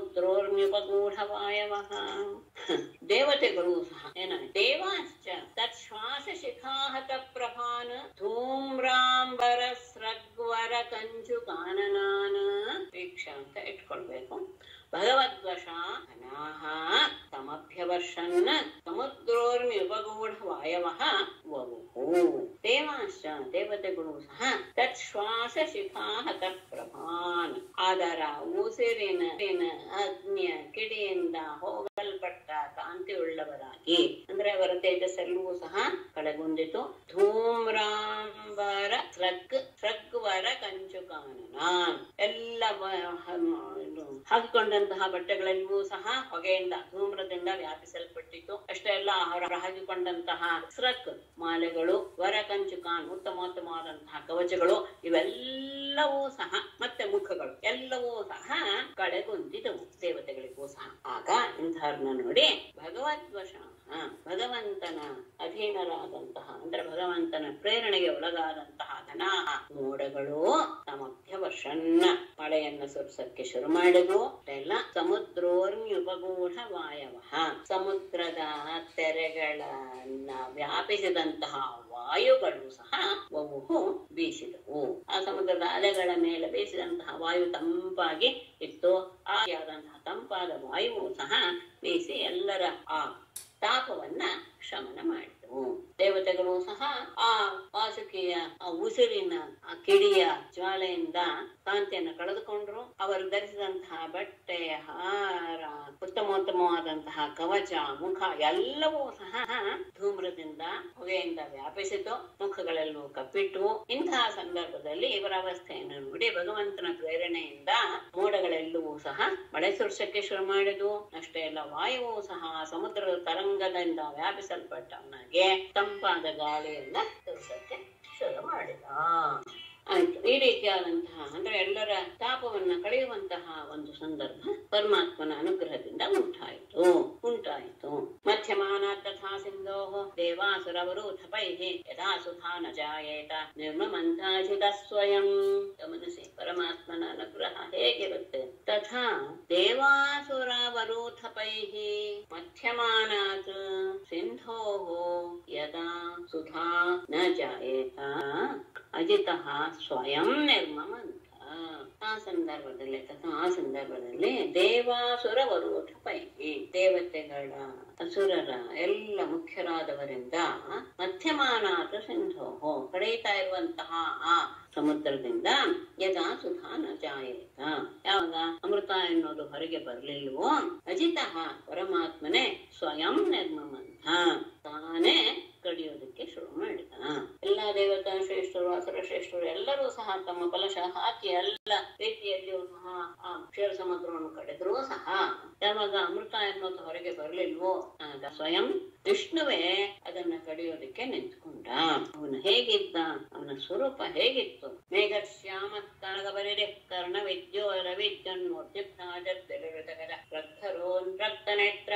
ಸಮುದ್ರೋರ್ಮ್ಯುಪಗೂಢವಾಯವಃ ದೇವತೆಗಳು ಸಹ ಏನಾಯ್ತು ದೇವಾಶ್ಚ ತತ್ ಶ್ವಾಸ ಶಿಖಾಹತ ಪ್ರಭಾನ ಧೂಮ್ರಾಂಬರ ಸ್ರಗ್ವರ ಕಂಚು ಕಾನನಾನ ವೀಕ್ಷ ಅಂತ ಇಟ್ಕೊಳ್ಬೇಕು ಭಗವದ್ವಶ ಅನಾಹ ಸಮಭ್ಯವರ್ಷನ್ ಸಮುದ್ರೋರ್ಮಿ ಉಪಗೂಢ ವಾಯವಃ ವವುಹು ದೇವಾಶ್ಚ ದೇವತೆಗಳು ಸಹ ತತ್ ಶ್ವಾಸ ಶಿಖಾಹತ ಪ್ರಭಾನ್ ಅದರ ಉಸಿರಿನ ಉಸಿರಿನ ಅಗ್ನಿಯ ಕಿಡಿಯಿಂದ ಹೋಗಲ್ಪಟ್ಟ ಕಾಂತಿಯುಳ್ಳವರಾಗಿ ಅಂದ್ರೆ ಅವರ ತೇಜಸ್ಸೆಲ್ಲವೂ ಸಹ ಕಳೆಗುಂದಿತು ಧೂಮ್ರಾಂಬರ ಸ್ರಗ್ ಸ್ರಗ್ವರ ಕಂಚು ಕಾನನ ಎಲ್ಲ ವ- ಹ- ಇದು ಹಾಕಿಕೊಂಡಂತಹ ಬಟ್ಟೆಗಳೆಲ್ಲವೂ ಸಹ ಹೊಗೆಯಿಂದ ಧೂಮ್ರದಿಂದ ವ್ಯಾಪಿಸಲ್ಪಟ್ಟಿತು ಅಷ್ಟೇ ಅಲ್ಲ ಅವರ ಹಾಕಿಕೊಂಡಂತಹ ಸ್ರಕ್ ಮಾಲೆಗಳು ವರ ಕಂಚು ಕಾನ್ ಉತ್ತಮೋತ್ತಮವಾದಂತಹ ಕವಚಗಳು ಇವೆಲ್ಲವೂ ಸಹ ಮತ್ತೆ ಮುಖಗಳು ಎಲ್ಲವೂ ಸಹ ಕಳೆಗುಂದಿದವು ದೇವತೆಗಳಿಗೂ ಸಹ ಆಗ ಇಂಥವ್ರನ್ನ ನೋಡಿ ಭಗವದ್ವಶ ಭಗವಂತನ ಅಧೀನರಾದಂತಹ ಅಂದ್ರೆ ಭಗವಂತನ ಪ್ರೇರಣೆಗೆ ಒಳಗಾದಂತಹ ಧನ ಮೋಡಗಳು ಸಮಭ್ಯವರ್ಷನ್ನ ಮಳೆಯನ್ನ ಸುರಿಸಕ್ಕೆ ಶುರು ಮಾಡಿದ್ವು ಎಲ್ಲ ಸಮುದ್ರೋರ್ಮ್ಯುಪಗೂಢ ವಾಯವ ಸಮುದ್ರದ ತೆರೆಗಳನ್ನ ವ್ಯಾಪಿಸಿದಂತಹ ವಾಯುಗಳು ಸಹ ಬಹು ಬೀಸಿದವು ಆ ಸಮುದ್ರದ ಅಲೆಗಳ ಮೇಲೆ ಬೀಸಿದಂತಹ ವಾಯು ತಂಪಾಗಿ ಇತ್ತು ಆ ಆದಂತಹ ತಂಪಾದ ವಾಯುವು ಸಹ ಬೀಸಿ ಎಲ್ಲರ ಆ ತಾಪವನ್ನ ಶಮನ ಮಾಡಿದವು ದೇವತೆಗಳು ಸಹ ಆ ವಾಸುಕಿಯ ಆ ಉಸಿರಿನ ಆ ಕಿಡಿಯ ಜ್ವಾಲೆಯಿಂದ ಕಾಂತಿಯನ್ನು ಕಳೆದುಕೊಂಡ್ರು ಅವರು ಧರಿಸಿದಂತಹ ಬಟ್ಟೆ ಹಾರ ಉತ್ತಮೋತ್ತಮವಾದಂತಹ ಕವಚ ಮುಖ ಎಲ್ಲವೂ ಸಹ ಧೂಮ್ರದಿಂದ ಹೊಗೆಯಿಂದ ವ್ಯಾಪಿಸಿತು ಮುಖಗಳೆಲ್ಲವೂ ಕಪ್ಪಿಟ್ಟು ಇಂತಹ ಸಂದರ್ಭದಲ್ಲಿ ಇವರ ಅವಸ್ಥೆಯನ್ನು ನೋಡಿ ಭಗವಂತನ ಪ್ರೇರಣೆಯಿಂದ ಮೋಡಗಳೆಲ್ಲವೂ ಸಹ ಮಳೆ ಸುರಿಸಕ್ಕೆ ಶುರು ಮಾಡಿದ್ವು ಅಷ್ಟೇ ಅಲ್ಲ ವಾಯುವು ಸಹ ಸಮುದ್ರದ ತರಂಗದಿಂದ ವ್ಯಾಪಿಸಲ್ಪಟ್ಟವನಾಗೆ ತಂಪಾದ ಗಾಳಿಯನ್ನ ಸುರಿಸಕ್ಕೆ ಶುರು ಮಾಡಿದ ಆಯ್ತು ಈ ರೀತಿಯಾದಂತಹ ಅಂದ್ರೆ ಎಲ್ಲರ ತಾಪವನ್ನ ಕಳೆಯುವಂತಹ ಒಂದು ಸಂದರ್ಭ ಪರಮಾತ್ಮನ ಅನುಗ್ರಹದಿಂದ ಉಂಟಾಯಿತು ಉಂಟಾಯಿತು ಮಧ್ಯಮಾನ ತಥಾ ಸಿಂಧೋ ದೇವಾಸುರವರೂಥಪೈ ಯಥಾ ಸುಧಾ ನ ಜಾಯೇತ ನಿರ್ಮಮಂತಾಜಿತ ಸ್ವಯಂ ಗಮನಿಸಿ ಪರಮಾತ್ಮನ ಅನುಗ್ರಹ ಹೇಗಿರುತ್ತೆ ತಥಾ ದೇವಾಸುರವರೂಥಪೈ ಮಧ್ಯಮಾನಾತ್ ಸಿಂಧೋ ಯದಾ ಸುಧಾ ನ ಜಾಯೇತ ಅಜಿತಃ ಸ್ವಯಂ ನಿರ್ಮಮಂತ ಆ ಸಂದರ್ಭದಲ್ಲಿ ಅಥವಾ ಆ ಸಂದರ್ಭದಲ್ಲಿ ದೇವಾಸುರ ವರುಷ ಪೈಕಿ ದೇವತೆಗಳ ಅಸುರರ ಎಲ್ಲ ಮುಖ್ಯರಾದವರಿಂದ ಮಧ್ಯಮಾನಾಥ ಸಿಂಧೋಹೋ ಕಳೆಯುತ್ತಾ ಇರುವಂತಹ ಆ ಸಮುದ್ರದಿಂದ ಯದಾ ಸುಧಾ ನ ಜಾಯೇತ ಯಾವಾಗ ಅಮೃತ ಎನ್ನುವುದು ಹೊರಗೆ ಬರಲಿಲ್ವೋ ಅಜಿತಃ ಪರಮಾತ್ಮನೇ ಸ್ವಯಂ ನಿರ್ಮಮಂತ ತಾನೇ ಕಡಿಯೋದಕ್ಕೆ ಶುರು ಮಾಡಿದ ಎಲ್ಲಾ ದೇವತಾ ಶ್ರೇಷ್ಠರು ಅಸುರ ಶ್ರೇಷ್ಠರು ಎಲ್ಲರೂ ಸಹ ತಮ್ಮ ಕಲಶ ಹಾಕಿ ಎಲ್ಲ ರೀತಿಯಲ್ಲಿ ಸಹ ಆ ಕ್ಷೀರ ಸಮುದ್ರವನ್ನು ಕಡಿದ್ರೂ ಸಹ ಯಾವಾಗ ಅಮೃತ ಎನ್ನುವುದು ಹೊರಗೆ ಬರಲಿಲ್ವೋ ಆಗ ಸ್ವಯಂ ವಿಷ್ಣುವೇ ಅದನ್ನ ಕಡಿಯೋದಕ್ಕೆ ನಿಂತ್ಕೊಂಡ ಅವನು ಹೇಗಿದ್ದ ಅವನ ಸ್ವರೂಪ ಹೇಗಿತ್ತು ಮೇಘ ಶ್ಯಾಮ ಕನಗಬರಿದೆ ಕರ್ಣ ವಿದ್ಯೋ ರವಿದ್ಯನ್ಮೂರ್ತಿಭ್ರಾಜಗರ ರಕ್ತರೋನ್ ರಕ್ತನೇತ್ರ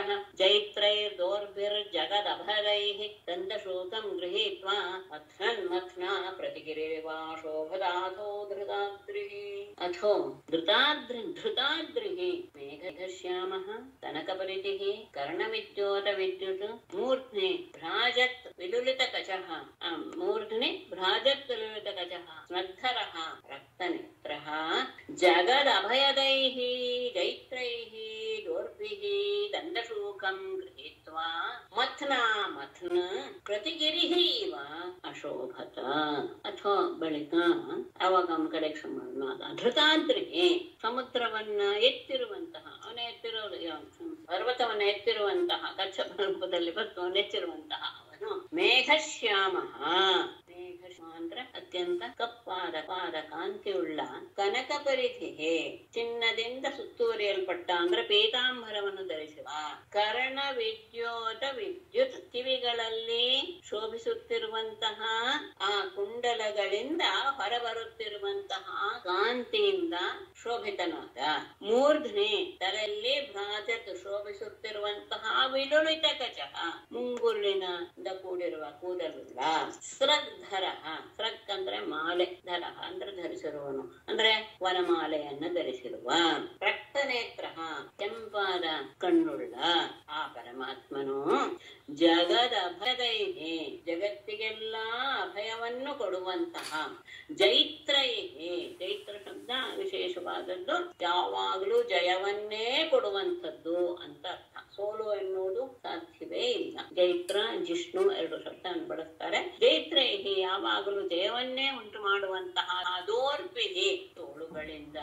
ಜೈತ್ರೈರ್ದೋರ್ಭಿರ್ಜಗದಭರೈಃ ದಂತಶೋಕಂ ಗೃಹೀತ್ವಾ ಮಥ್ನನ್ ಮಥ್ನಾ ಪ್ರತಿಗಿರಿವಾ ಶೋಭದಾಥೋ ಧೃತಾದ್ರಿಃ ಅಥೋ ಧೃತಾದ್ರಿ ಧೃತಾದ್ರಿಃ ಮೇಘಶ್ಯಾಮಃ ಕನಕಪರಿತಿಃ ಕರ್ಣವಿದ್ಯೋತ ವಿದ್ಯುತ್ ಮೂರ್ಧ್ನಿ ಭ್ರಾಜತ್ ವಿಲುಲಿತ ಕಚಃ ಮೂರ್ಧ್ನಿ ಭ್ರಾಜತ್ ವಿಲುಲಿತ ಕಚಃ ಸ್ನಗ್ಧರಃ ರಕ್ತನೇತ್ರಃ ಜಗದಭಯದೈಃ ಜೈತ್ರೈಃ ದೋರ್ಭಿಃ ದಂಡಶೂಕಂ ಗೃಹೀತ್ವಾ ಮಥ್ನಾ ಮಥ್ನ ಪ್ರತಿಗಿರಿಃ ಇವ ಅಶೋಭತ ಅಥವಾ ಬಳಿಕ ಅವಾಗ ಅವನ ಕಡೆ ಕ್ಷಮಾಡ ಧೃತಾದ್ರಿಗೆ ಸಮುದ್ರವನ್ನ ಎತ್ತಿರುವಂತಹ ಅವನ ಎತ್ತಿರೋದು ಯಾವ- ಪರ್ವತವನ್ನ ಎತ್ತಿರುವಂತಹ ಕಚ್ಚ ರೂಪದಲ್ಲಿ ಬಂದು ಅವನು ಎತ್ತಿರುವಂತಹ ಅವನು ಮೇಘಶ್ಯಾಮ ಮೇಘಶ್ಯಾಮ ಅಂದ್ರೆ ಅತ್ಯಂತ ಕಪ್ಪಾದ ಪಾದ ಕಾಂತಿಯುಳ್ಳ ಕನಕ ಪರಿಧಿಗೆ ಚಿನ್ನದಿಂದ ಸುತ್ತುವರಿಯಲ್ಪಟ್ಟ ಅಂದ್ರೆ ಪೀತಾಂಬರವನ್ನು ಧರಿಸುವ ಕರ್ಣ ವಿದ್ಯೋತ ವಿದ್ಯುತ್ ಕಿವಿಗಳಲ್ಲಿ ಶೋಭಿಸುತ್ತಿರುವಂತಹ ಆ ಕುಂಡಲಗಳಿಂದ ಹೊರಬರುತ್ತಿರುವಂತಹ ಕಾಂತಿಯಿಂದ ಶೋಭಿತನಾದ ಮೂರ್ಧ್ನಿ ತಲೆಯಲ್ಲಿ ಭ್ರಾಜತ್ ಶೋಭಿಸುತ್ತಿರುವಂತಹ ವಿಲುಳಿತ ಕಚ ಮುಂಗುರುಳಿನಿಂದ ಕೂಡಿರುವ ಕೂದಲುಳ್ಳ ಸ್ರಗ್ಧರ ಸ್ರಗ್ ಅಂದ್ರೆ ಮಾಲೆ ಧರ ಅಂದ್ರೆ ಧರಿಸಿರುವನು ಅಂದ್ರೆ ವನಮಾಲೆಯನ್ನ ಧರಿಸಿರುವ ರಕ್ತನೇತ್ರ ಕೆಂಪಾದ ಕಣ್ಣುಳ್ಳ ಆ ಪರಮಾತ್ಮನು ಜಗದ ಅಭಯದೈಹಿ ಜಗತ್ತಿಗೆಲ್ಲ ಅಭಯವನ್ನು ಕೊಡುವಂತಹ ಜೈತ್ರೈಹಿ ಜೈತ್ರ ಶಬ್ದ ವಿಶೇಷವಾದದ್ದು ಯಾವಾಗಲೂ ಜಯವನ್ನೇ ಕೊಡುವಂಥದ್ದು ಅಂತ ಅರ್ಥ ಸೋಲು ಎನ್ನುವುದು ಸಾಧ್ಯವೇ ಇಲ್ಲ ಜೈತ್ರ ಜಿಷ್ಣು ಎರಡು ಶಬ್ದವನ್ನು ಬಳಸ್ತಾರೆ ಜೈತ್ರೈಹಿ ಯಾವಾಗಲೂ ಜಯವನ್ನೇ ಉಂಟು ಮಾಡುವಂತಹ ದೋರ್ಪಿಹಿ ತೋಳುಗಳಿಂದ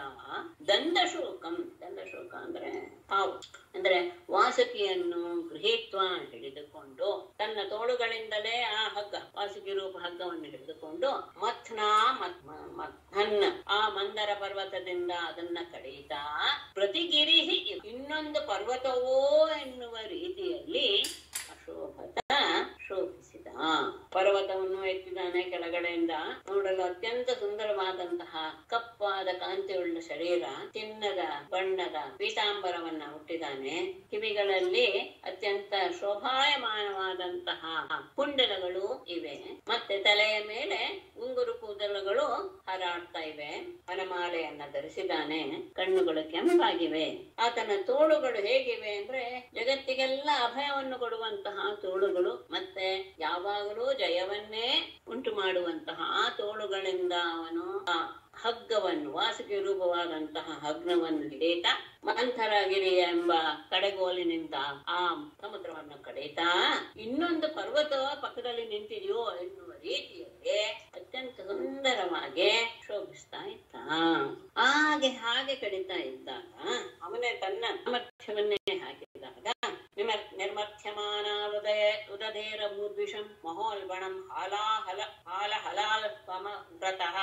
ದಂದಶೋಕಂ ದಂದಶೋಕ ಅಂದ್ರೆ ಹಾವು ಅಂದ್ರೆ ವಾಸುಕಿಯನ್ನು ಗೃಹೀತ್ವ ಹಿಡಿದುಕೊಂಡು ತನ್ನ ತೋಳುಗಳಿಂದಲೇ ಆ ಹಗ್ಗ ವಾಸುಕಿ ರೂಪ ಹಗ್ಗವನ್ನು ಹಿಡಿದುಕೊಂಡು ಮಥ್ನಾ ಮತ್- ಮ- ಮಥನ್ ಆ ಮಂದರ ಪರ್ವತದಿಂದ ಅದನ್ನ ಕಡಿತಾ ಪ್ರತಿಗಿರಿ ಇನ್ನೊಂದು ಪರ್ವತವೋ ಎನ್ನುವ ರೀತಿಯಲ್ಲಿ ಅಶೋಭತ ಶೋಭಿಸಿದ ಪರ್ವತವನ್ನು ಎತ್ತಿದಾನೆ ಕೆಳಗಡೆಯಿಂದ ನೋಡಲು ಅತ್ಯಂತ ಸುಂದರವಾದಂತಹ ಕಪ್ಪಾದ ಕಾಂತಿಯುಳ್ಳ ಶರೀರ ಚಿನ್ನದ ಬಣ್ಣದ ಪೀತಾಂಬರವನ್ನ ಹುಟ್ಟಿದಾನೆ ಕಿವಿಗಳಲ್ಲಿ ಅತ್ಯಂತ ಶೋಭಾಯಮಾನವಾದಂತಹ ಕುಂಡಲಗಳು ಇವೆ ಮತ್ತೆ ತಲೆಯ ಮೇಲೆ ಉಂಗುರು ಕೂದಲುಗಳು ಹಾರಾಡ್ತಾ ಇವೆ ವನಮಾಲೆಯನ್ನ ಧರಿಸಿದ್ದಾನೆ ಕಣ್ಣುಗಳು ಕೆಂಪಾಗಿವೆ ಆತನ ತೋಳುಗಳು ಹೇಗಿವೆ ಅಂದ್ರೆ ಜಗತ್ತಿಗೆಲ್ಲ ಅಭಯವನ್ನು ಕೊಡುವಂತಹ ತೋಳುಗಳು ಮತ್ತೆ ಯಾವಾಗಲೂ ಜಯವನ್ನೇ ಉಂಟು ಮಾಡುವಂತಹ ಆ ತೋಳುಗಳಿಂದ ಅವನು ಆ ಹಗ್ಗವನ್ನು ವಾಸುಕಿ ರೂಪವಾದಂತಹ ಹಗ್ಗವನ್ನು ಹಿಡಿತ ಮಂಥರಗಿರಿ ಎಂಬ ಕಡೆಗೋಲಿನಿಂದ ಆ ಸಮುದ್ರವನ್ನು ಕಡಿತಾ ಇನ್ನೊಂದು ಪರ್ವತ ಪಕ್ಕದಲ್ಲಿ ನಿಂತಿದೆಯೋ ಎನ್ನುವ ರೀತಿಯಲ್ಲಿ ಅತ್ಯಂತ ಸುಂದರವಾಗಿ ಶೋಭಿಸ್ತಾ ಇದ್ದ ಹಾಗೆ ಹಾಗೆ ಕಡಿತಾ ಇದ್ದಾಗ ಅವನೇ ತನ್ನ ಸಾಮರ್ಥ್ಯವನ್ನೇ ಹಾಕಿದಾಗ ನಿಮರ್ ನಿರ್ಮಥ್ಯಮಾನ ಹೃದಯ ಉದಧೇರ ಭೂದ್ವಿಷಂ ಮಹೋಲ್ಬಣಂ ಹಾಲಾಹಲ ಹಾಲ ಹಲಾಲ್ ಪಮ ವ್ರತಃ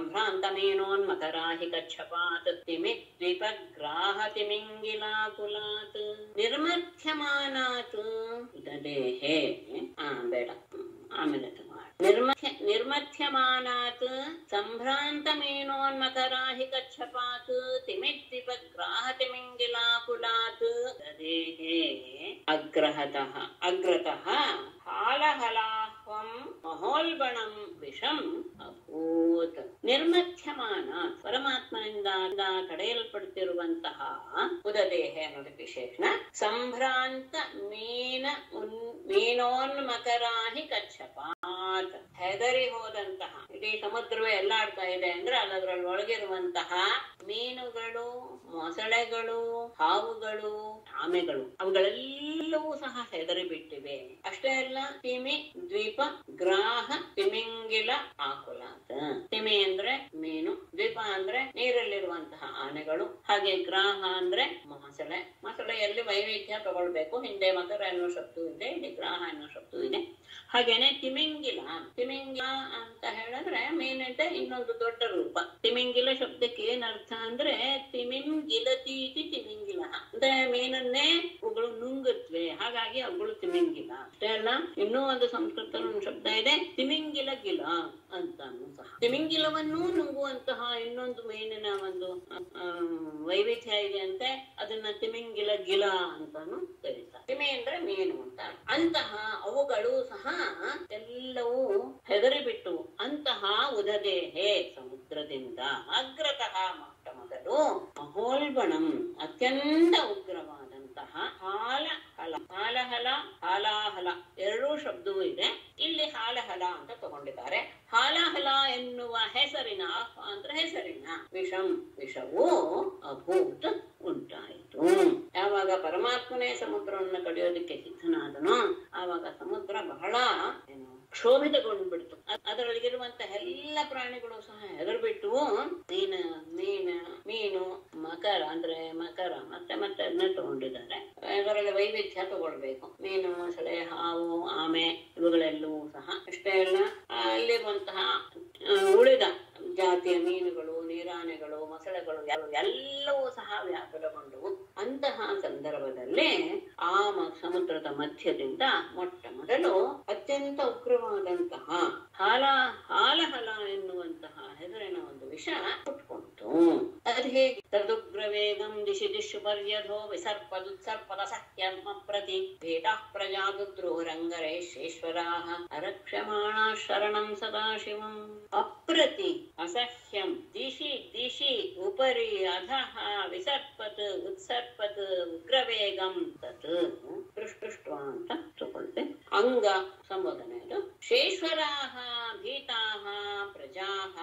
ಸಂಭ್ರಾಂತಮೇನೋನ್ಮಕರಾಹಿ ಕಚ್ಚಪಾತ್ ತಿಮಿ ದ್ವಿಪಗ್ರಾಹ ತಿಮಿಂಗಿಲಾಕುಲಾತ್ ನಿರ್ಮಥ್ಯಮಾನಾತ್ ಉದದೇಹೇ ಆ ಬೇಡ ಹ್ಮ್, ಆಮೇಲೆ ಅದು ಮಾಡು ನಿರ್ಮಥ್ಯ ನಿರ್ಮಥ್ಯಮಾನಾತ್ ಸಂಭ್ರಾಂತ ಮೇನೋನ್ಮಕರಾಹಿ ಕಚ್ಚಪಾತ್ ತಿಮಿದ್ದಿಪ ಗ್ರಾಹತಿಮಿಂಗಿಲಾಕುಲಾತ್ ದೇಹೇ ಅಗ್ರಹತಃ ಅಗ್ರತಃ ಹಾಲಹಲಾಹ್ವಂ ಮಹೋಲ್ಬಣಂ ವಿಷಂ ಅಭೂತ್ ನಿರ್ಮಥ್ಯಮಾನ ಪರಮಾತ್ಮನಿಂದ ತಡೆಯಲ್ಪಡುತ್ತಿರುವಂತಹ ಉದದೇಹ ಅನ್ನೋದಕ್ಕೆ ವಿಶೇಷಣ ಸಂಭ್ರಾಂತ ಮೀನ ಉನ್ ಮೀನೋನ್ಮಕರಾಹಿ ಕಚ್ಚಪಾತ್ ಹೆದರಿ ಹೋದಂತಹ ಇಡೀ ಸಮುದ್ರವೇ ಎಲ್ಲಾಡ್ತಾ ಇದೆ ಅಂದ್ರೆ ಅದರಲ್ಲಿ ಒಳಗಿರುವಂತಹ ಮೀನುಗಳು ಮೊಸಳೆಗಳು ಹಾವುಗಳು ಆಮೆಗಳು ಅವುಗಳೆಲ್ಲವೂ ಸಹ ಹೆದರಿ ಬಿಟ್ಟಿವೆ ಅಷ್ಟೇ ಅಲ್ಲ ತಿಮಿ ದ್ವೀಪ ಗ್ರಾಹ ತಿಮಿಂಗಿಲ ಆಕುಲಾತ ತಿಮಿ ಅಂದ್ರೆ ಮೀನು ದ್ವೀಪ ಅಂದ್ರೆ ನೀರಲ್ಲಿರುವಂತಹ ಆನೆಗಳು ಹಾಗೆ ಗ್ರಾಹ ಅಂದ್ರೆ ಮೊಸಳೆ ಮೊಸಳೆಯಲ್ಲಿ ವೈವಿಧ್ಯ ತಗೊಳ್ಬೇಕು ಹಿಂದೆ ಮಕರ ಅನ್ನೋ ಶಬ್ದ ಇದೆ ಇಲ್ಲಿ ಗ್ರಾಹ ಅನ್ನೋ ಶಬ್ದ ಇದೆ ಹಾಗೇನೆ ತಿಮಿಂಗಿಲ ತಿಮಿಂಗಿಲ ಅಂತ ಹೇಳಿದ್ರೆ ಮೀನಿಂದ ಇನ್ನೊಂದು ದೊಡ್ಡ ರೂಪ ತಿಮಿಂಗಿಲ ಶಬ್ದಕ್ಕೆ ಏನ್ ಅರ್ಥ ಅಂದ್ರೆ ತಿಮಿಂಗಿಲತೀತಿ ತಿಮಿಂಗಿಲ ಅಂದ್ರೆ ಮೀನನ್ನೇ ಅವುಗಳು ನುಂಗುತ್ತವೆ ಹಾಗಾಗಿ ಅವುಗಳು ತಿಮಿಂಗಿಲ ಅಷ್ಟೇ ಅಲ್ಲ ಇನ್ನೂ ಒಂದು ಸಂಸ್ಕೃತ ಒಂದು ಶಬ್ದ ಇದೆ ತಿಮಿಂಗಿಲ ಗಿಲ ಅಂತಾನು ಸಹ ತಿಮಿಂಗಿಲವನ್ನು ನುಂಗುವಂತಹ ಇನ್ನೊಂದು ಮೀನಿನ ಒಂದು ಆ, ವೈವಿಧ್ಯ ಇದೆ ಅಂತೆ ಅದನ್ನ ತಿಮಿಂಗಿಲ ಗಿಲ ಅಂತಾನು ಕರೀತಾರೆ ತಿಮಿ ಅಂದ್ರೆ ಮೀನು ಅಂತ ಅಂತಹ ಅವುಗಳು ಸಹ ಎಲ್ಲವೂ ಹೆದರಿಬಿಟ್ಟು ಅಂತಹ ಉದದೇಹೆ ಸಮುದ್ರದಿಂದ ಅಗ್ರತಃ ಮೊಟ್ಟ ಮೊದಲು ಮಹೋಲ್ಬಣಂ ಅತ್ಯಂತ ಉಗ್ರವಾದಂತಹ ಹಾಲ ಹಲ ಹಾಲಹಲ ಹಾಲಾಹಲ ಎರಡೂ ಶಬ್ದವೂ ಇದೆ ಇಲ್ಲಿ ಹಾಲಹಲ ಅಂತ ತಗೊಂಡಿದ್ದಾರೆ ಹಾಲಾಹಲ ಎನ್ನುವ ಹೆಸರಿನ ಆಹ್ವ ಅಂದ್ರೆ ಹೆಸರಿನ ವಿಷಂ ವಿಷವು ಅಭೂತ್ ಉಂಟಾಯಿತು ಯಾವಾಗ ಪರಮಾತ್ಮನೇ ಸಮುದ್ರವನ್ನು ಕಡಿಯೋದಕ್ಕೆ ಸಿದ್ಧನಾದನೋ ಆವಾಗ ಸಮುದ್ರ ಬಹಳ ಏನು ಕ್ಷೋಭಿತಗೊಂಡ್ಬಿಡ್ತು ಅ- ಅದರೊಳಗಿರುವಂತ ಎಲ್ಲ ಪ್ರಾಣಿಗಳು ಸಹ ಹೆದರ್ಬಿಟ್ಟು ಮೀನ ಮೀನ ಮೀನು ಮಕರ ಅಂದ್ರೆ ಮಕರ ಮತ್ತೆ ಮತ್ತೆ ಅದನ್ನ ತಗೊಂಡಿದ್ದಾರೆ ಅದರಲ್ಲಿ ವೈವಿಧ್ಯ ತಗೊಳ್ಬೇಕು ಮೀನು ಮೊಸಳೆ ಹಾವು ಆಮೆ ಇವುಗಳೆಲ್ಲವೂ ಸಹ ಅಷ್ಟೇ ಅಲ್ಲ ಆ, ಅಲ್ಲಿರುವಂತಹ ಆ, ಉಳಿದ ಜಾತಿಯ ಮೀನುಗಳು ನೀರಾನೆಗಳು ಮೊಸಳೆಗಳು ಎಲ್ಲ- ಎಲ್ಲವೂ ಸಹ ವ್ಯಾಕುಲಗೊಂಡವು ಅಂತಹ ಸಂದರ್ಭದಲ್ಲಿ ಆ ಮ- ಸಮುದ್ರದ ಮಧ್ಯದಿಂದ ಮೊಟ್ಟ ಮೊದಲು ಅತ್ಯಂತ ಉಗ್ರವಾದಂತಹ ಹಾಲ ಹಾಲಹಲ ಎನ್ನುವಂತಹ ಹೆಸರಿನ ಒಂದು ವಿಷ ಹುಟ್ಕೊಂತು ಅದು ಹೇಗೆ ತದುಗ್ರ ವೇಗಂ ದಿಶಿ ದಿಶು ಪರ್ಯಧೋ ವಿಸರ್ಪದುತ್ಸರ್ಪದ ಸಹ್ಯಂ ಅಪ್ರತಿ ಭೇದ ಪ್ರಜಾದುದ್ರೋರಂಗರೇಶ್ವೇಶ್ವರಾಹ ಅರಕ್ಷಮಾಣ ಶರಣಂ ಸದಾಶಿವಂ ಅಪ್ರತಿ ಅಸಹ್ಯಂ ದಿಶಿ ದಿಶಿ ಉಪರಿ ಅಧಃ ವಿಸರ್ಪತ್ ಉತ್ಸರ್ಪತ್ ಉಗ್ರವೇಗಂ ತತ್ ಪೃಷ್ಪೃಷ್ಟ ಅಂತ ತಗೊಳ್ತೆ ಅಂಗ ಸಂಬೋಧನೆ ಅದು ಶೇಶ್ವರಾಹ ಭೀತಾಹ ಪ್ರಜಾಹ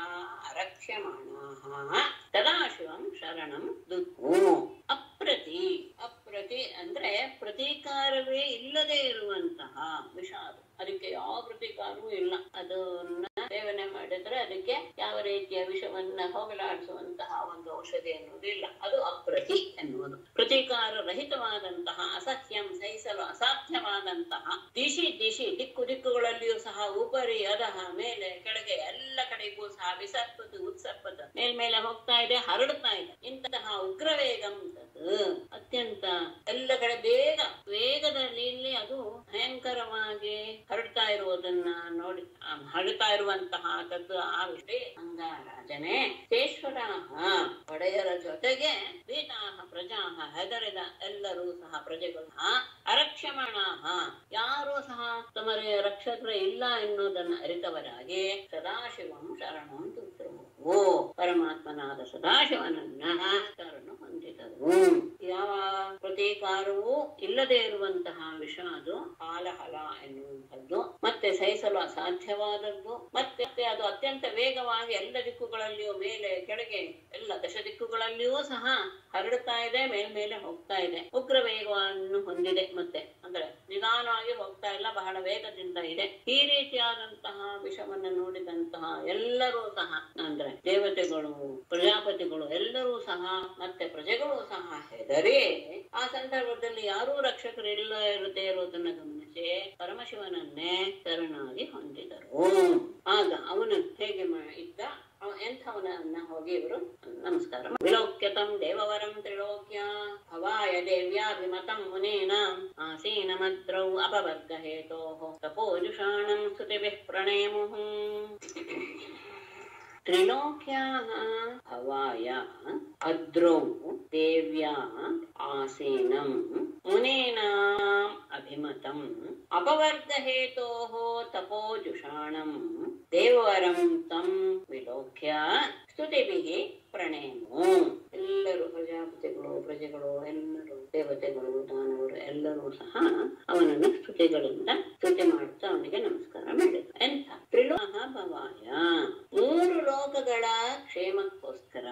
ಅರಕ್ಷ್ಯಮಾಣಾಹ ಸದಾಶಿವಂ ಶರಣಂ ದುಃಖೋ ಅಪ್ರತಿ ಅಪ್ರತಿ ಅಂದ್ರೆ ಪ್ರತೀಕಾರವೇ ಇಲ್ಲದೆ ಇರುವಂತಹ ವಿಷ ಅದು ಅದಕ್ಕೆ ಯಾವ ಪ್ರತೀಕಾರವೂ ಇಲ್ಲ ಅದನ್ನ ಸೇವನೆ ಮಾಡಿದ್ರೆ ಅದಕ್ಕೆ ಯಾವ ರೀತಿಯ ವಿಷವನ್ನ ಹೋಗಲಾಡಿಸುವಂತಹ ಒಂದು ಔಷಧಿ ಎನ್ನುವುದು ಇಲ್ಲ ಅದು ಅಪ್ರತಿ ಎನ್ನುವುದು ಪ್ರತೀಕಾರ ರಹಿತವಾದಂತಹ ಅಸಹ್ಯಂ ಸಹಿಸಲು ಅಸಾಧ್ಯವಾದಂತಹ ದಿಶಿ ದಿಶಿ ದಿಕ್ಕು ದಿಕ್ಕುಗಳಲ್ಲಿಯೂ ಸಹ ಉಪರಿ ಅಧಃ ಮೇಲೆ ಕೆಳಗೆ ಎಲ್ಲ ಕಡೆಗೂ ಸಹ ವಿಸರ್ಪತು ಉತ್ಸರ್ಪತ ಮೇಲ್ಮೇಲೆ ಹೋಗ್ತಾ ಇದೆ ಹರಡುತ್ತಾ ಇದೆ ಇಂತಹ ಉಗ್ರವೇಗಂ ತತ್ ಅತ್ಯಂತ ಎಲ್ಲ ಕಡೆ ಬೇಗ ವೇಗದಲ್ಲಿ ಇಲ್ಲಿ ಅದು ಭಯಂಕರವಾಗಿ ಹರಡ್ತಾ ಇರುವುದನ್ನ ನೋಡಿ ಆ ಹರಡ್ತಾ ಇರುವಂತಹ ತದ್ದು ಆ ವಿಷಯ ಅಂಗಾರಾಜನೇ ಶೇಶ್ವರಾಹ ಒಡೆಯರ ಜೊತೆಗೆ ಭೀತಾಹ ಪ್ರಜಾಹ ಹೆದರಿದ ಎಲ್ಲರೂ ಸಹ ಪ್ರಜೆಗಳು ಸಹ ಅರಕ್ಷಮಾಣಾಹ ಯಾರೂ ಸಹ ತಮ್ಮ ರಕ್ಷಕರು ಇಲ್ಲ ಎನ್ನುವುದನ್ನು ಅರಿತವರಾಗಿ ಸದಾಶಿವಂ ಶರಣಂ ತುತ್ರು ಓ ಪರಮಾತ್ಮನಾದ ಸದಾಶಿವನನ್ನ ಶರಣು ಹೊಂದಿದರು ಯಾವ ಪ್ರತೀಕಾರವೂ ಇಲ್ಲದೆ ಇರುವಂತಹ ವಿಷ ಅದು ಹಾಲಹಲ ಎನ್ನುವಂಥದ್ದು ಮತ್ತೆ ಸಹಿಸಲು ಅಸಾಧ್ಯವಾದದ್ದು ಮತ್ತೆ ಅದು ಅತ್ಯಂತ ವೇಗವಾಗಿ ಎಲ್ಲ ದಿಕ್ಕುಗಳಲ್ಲಿಯೂ ಮೇಲೆ ಕೆಳಗೆ ಎಲ್ಲ ದಶ ದಿಕ್ಕುಗಳಲ್ಲಿಯೂ ಸಹ ಹರಡುತ್ತಾ ಇದೆ ಮೇಲ್ಮೇಲೆ ಹೋಗ್ತಾ ಇದೆ ಉಗ್ರ ವೇಗವನ್ನು ಹೊಂದಿದೆ ಮತ್ತೆ ಅಂದ್ರೆ ನಿಧಾನವಾಗಿ ಹೋಗ್ತಾ ಇಲ್ಲ ಬಹಳ ವೇಗದಿಂದ ಇದೆ ಈ ರೀತಿಯಾದಂತಹ ವಿಷವನ್ನು ನೋಡಿದಂತಹ ಎಲ್ಲರೂ ಸಹ ಅಂದ್ರೆ ದೇವತೆಗಳು ಪ್ರಜಾಪತಿಗಳು ಎಲ್ಲರೂ ಸಹ ಮತ್ತೆ ಪ್ರಜೆಗಳು ಸಹ ಹೆದರಿ ಆ ಸಂದರ್ಭದಲ್ಲಿ ಯಾರೂ ರಕ್ಷಕರು ಇಲ್ಲ ಇರದೇ ಇರೋದನ್ನ ಗಮನಿಸಿ ಪರಮಶಿವನನ್ನೇ ಶರಣಾಗಿ ಹೊಂದಿದರು ಆಗ ಅವನು ಹೇಗೆ ಮಾ- ಇದ್ದ ಅವ ಎಂಥವನನ್ನ ಹೋಗಿ ಇವರು ನಮಸ್ಕಾರ ಮಾಡಿ- ವಿಲೋಕ್ಯತಂ ದೇವವರಂ ತ್ರಿಲೋಕ್ಯ ಭವಾಯ ದೇವ್ಯಾಭಿಮತಂ ಮುನೇನ ಆಸೀನಮದ್ರೌ ಅಪವರ್ಗ ಹೇತೋಃ ತಪೋಜುಷಾಣಂ ಸ್ತುತಿಭಿಃ ಪ್ರಣೇಮುಃ त्रिलोक्याः भवायाः अद्रौ देव्या आसीनम् मुनीनाम् अभिमतम् अपवर्गहेतोः तपोजुषाणम् देववरं तं विलोक्य ಸ್ತುತಿಭಿಃ ಪ್ರಣೇಮು ಎಲ್ಲರೂ ಪ್ರಜಾಪತಿಗಳು ಪ್ರಜೆಗಳು ಎಲ್ಲರೂ ದೇವತೆಗಳು ದಾನವರು ಎಲ್ಲರೂ ಸಹ ಅವನನ್ನು ಸ್ತುತಿಗಳಿಂದ ಸ್ತುತಿ ಮಾಡುತ್ತಾ ಅವನಿಗೆ ನಮಸ್ಕಾರ ಮಾಡಿದರು ಎಂತ ತ್ರಿಲೋಹ ಭವಾಯ ಮೂರು ಲೋಕಗಳ ಕ್ಷೇಮಕ್ಕೋಸ್ಕರ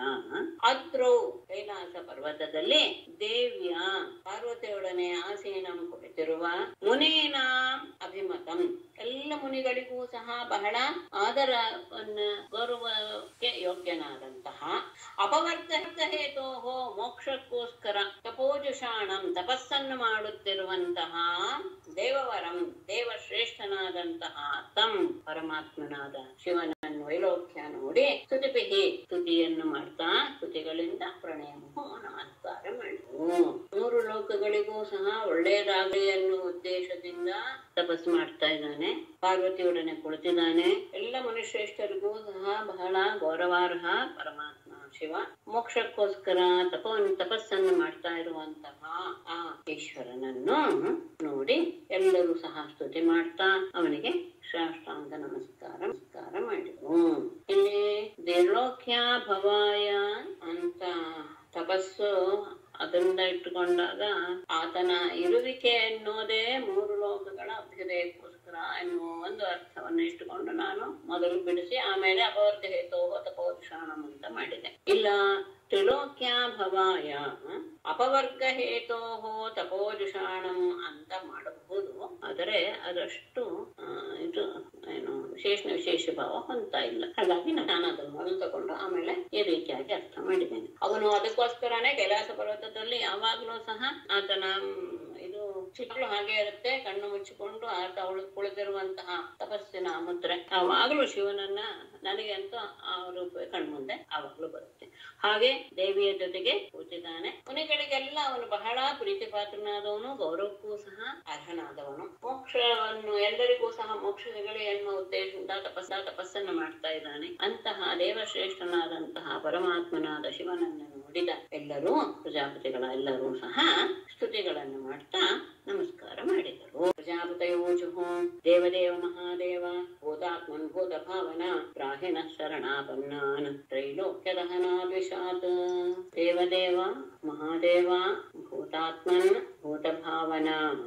ಅದ್ರೌ ಕೈಲಾಸ ಪರ್ವತದಲ್ಲಿ ದೇವ್ಯ ಪಾರ್ವತಿಯೊಡನೆ ಆಸೀನಂ ಕುಳಿತಿರುವ ಮುನೇನಾಂ ಅಭಿಮತಂ ಎಲ್ಲ ಮುನಿಗಳಿಗೂ ಸಹ ಬಹಳ ಆದರವನ್ನ ಗೌರವಕ್ಕೆ ಯೋಗ್ಯನಾದಂತಹ ಅಪವರ್ಗ ಹೇತೋಹೋ ಮೋಕ್ಷಕ್ಕೋಸ್ಕರ ತಪೋಜುಷಾಣಂ ತಪಸ್ಸನ್ನು ಮಾಡುತ್ತಿರುವಂತಹ ದೇವವರಂ ದೇವಶ್ರೇಷ್ಠನಾದಂತಹ ತಂ ಪರಮಾತ್ಮನಾದ ಶಿವನನ್ನು ವೈಲೋಕ್ಯ ನೋಡಿ ಸ್ತುತಿಪಿಹಿ ಸ್ತುತಿಯನ್ನು ಮಾಡ್ತಾ ಸ್ತುತಿಗಳಿಂದ ಪ್ರಣಯಮು ನಮಸ್ಕಾರ ಮಾಡಿದವು ಮೂರು ಲೋಕಗಳಿಗೂ ಸಹ ಒಳ್ಳೆಯದಾಗಲಿ ಅನ್ನುವ ಉದ್ದೇಶದಿಂದ ತಪಸ್ಸು ಮಾಡ್ತಾ ಇದ್ದಾನೆ ಪಾರ್ವತಿಯೊಡನೆ ಕುಳಿತಿದ್ದಾನೆ ಎಲ್ಲ ಮನುಷ್ಯೇಷ್ಠರಿಗೂ ಸಹ ಬಹಳ ಗೌರವಾರ್ಹ ಪರಮಾತ್ಮ ಶಿವ ಮೋಕ್ಷಕ್ಕೋಸ್ಕರ ತಪವನ್ನು ತಪಸ್ಸನ್ನು ಮಾಡ್ತಾ ಇರುವಂತಹ ಆ ಈಶ್ವರನನ್ನು ನೋಡಿ ಎಲ್ಲರೂ ಸಹ ಸ್ತುತಿ ಮಾಡ್ತಾ ಅವನಿಗೆ ಸಾಷ್ಟಾಂಗ ನಮಸ್ಕಾರ ನಮಸ್ಕಾರ ಮಾಡಿದ್ರು ಇಲ್ಲಿ ದೇರ್ಲೋಕ್ಯ ಭವಾಯ ಅಂತ ತಪಸ್ಸು ಅದರಿಂದ ಇಟ್ಟುಕೊಂಡಾಗ ಆತನ ಇರುವಿಕೆ ಎನ್ನುವುದೇ ಮೂರು ಲೋಕಗಳ ಅಭ್ಯುದಯಕ್ಕೋಸ್ಕರ ಎನ್ನುವ ಒಂದು ಅರ್ಥವನ್ನು ಇಟ್ಟುಕೊಂಡು ನಾನು ಮೊದಲು ಬಿಡಿಸಿ ಆಮೇಲೆ ಅಪವರ್ಗ ಹೇತೋಹ ತಪೋಷಾಣಂ ಅಂತ ಮಾಡಿದೆ ಇಲ್ಲ ತ್ರಿಲೋಕ್ಯ ಭವಾಯ ಅಪವರ್ಗ ಹೇತೋಹ ತಪೋಜುಷಾಣಂ ಅಂತ ಮಾಡಬಹುದು ಆದರೆ ಅದಷ್ಟು ಆ, ಇದು ಏನು ವಿಶೇಷ ವಿಶೇಷ ಭಾವ ಹೊಂದ್ತಾ ಇಲ್ಲ ಹಾಗಾಗಿ ನಾನು ಅದನ್ನು ಮೊದಲು ತಗೊಂಡು ಆಮೇಲೆ ಈ ರೀತಿಯಾಗಿ ಅರ್ಥ ಮಾಡಿದ್ದೇನೆ ಅವನು ಅದಕ್ಕೋಸ್ಕರನೇ ಕೈಲಾಸ ಪರ್ವತದಲ್ಲಿ ಯಾವಾಗ್ಲೂ ಸಹ ಆತನ ಮ್, ಇದು ಚಿಕ್ಕಳು ಹಾಗೆ ಇರುತ್ತೆ ಕಣ್ಣು ಮುಚ್ಚಿಕೊಂಡು ಆತ ಅವಳು ಕುಳಿತಿರುವಂತಹ ತಪಸ್ಸಿನ ಮುದ್ರೆ ಯಾವಾಗಲೂ ಶಿವನನ್ನ ನನಗೆ ಅಂತ ಆ ರೂಪ ಕಣ್ಮುಂದೆ ಆವಾಗಲೂ ಬರುತ್ತೆ ಹಾಗೆ ದೇವಿಯ ಜೊತೆಗೆ ಕೂತಿದ್ದಾನೆ ಮುನಿಗಳಿಗೆಲ್ಲ ಅವನು ಬಹಳ ಪ್ರೀತಿ ಪಾತ್ರನಾದವನು ಗೌರವಕ್ಕೂ ಸಹ ಅರ್ಹನಾದವನು ಮೋಕ್ಷವನ್ನು ಎಲ್ಲರಿಗೂ ಸಹ ಮೋಕ್ಷ ಸಿಗಲಿ ಎನ್ನುವ ಉದ್ದೇಶದಿಂದ ತಪಸ್ಸ ತಪಸ್ಸನ್ನು ಮಾಡ್ತಾ ಇದ್ದಾನೆ ಅಂತಹ ದೇವಶ್ರೇಷ್ಠನಾದಂತಹ ಪರಮಾತ್ಮನಾದ ಶಿವನನ್ನು ನೋಡಿದ ಎಲ್ಲರೂ ಪ್ರಜಾಪತಿಗಳ ಎಲ್ಲರೂ ಸಹ ಸ್ತುತಿಗಳನ್ನು ಮಾಡ್ತಾ ನಮಸ್ಕಾರ ಮಾಡಿದರು ಪ್ರಜಾಪತಯೋಜುಹು ದೇವದೇವ ಮಹಾದೇವ ಭೂತಾತ್ಮನ್ ಭೂತ ಭಾವನ ಪ್ರಾಹಿನ ಶರಣಾಪನ್ನಾನ್ ತ್ರೈಲೋಕ್ಯದಹನಾದ್ವಿಷಾತ್ ದೇವದೇವ ಮಹಾದೇವ ಭೂತಾತ್ಮನ್ ಭೂತಭಾವನ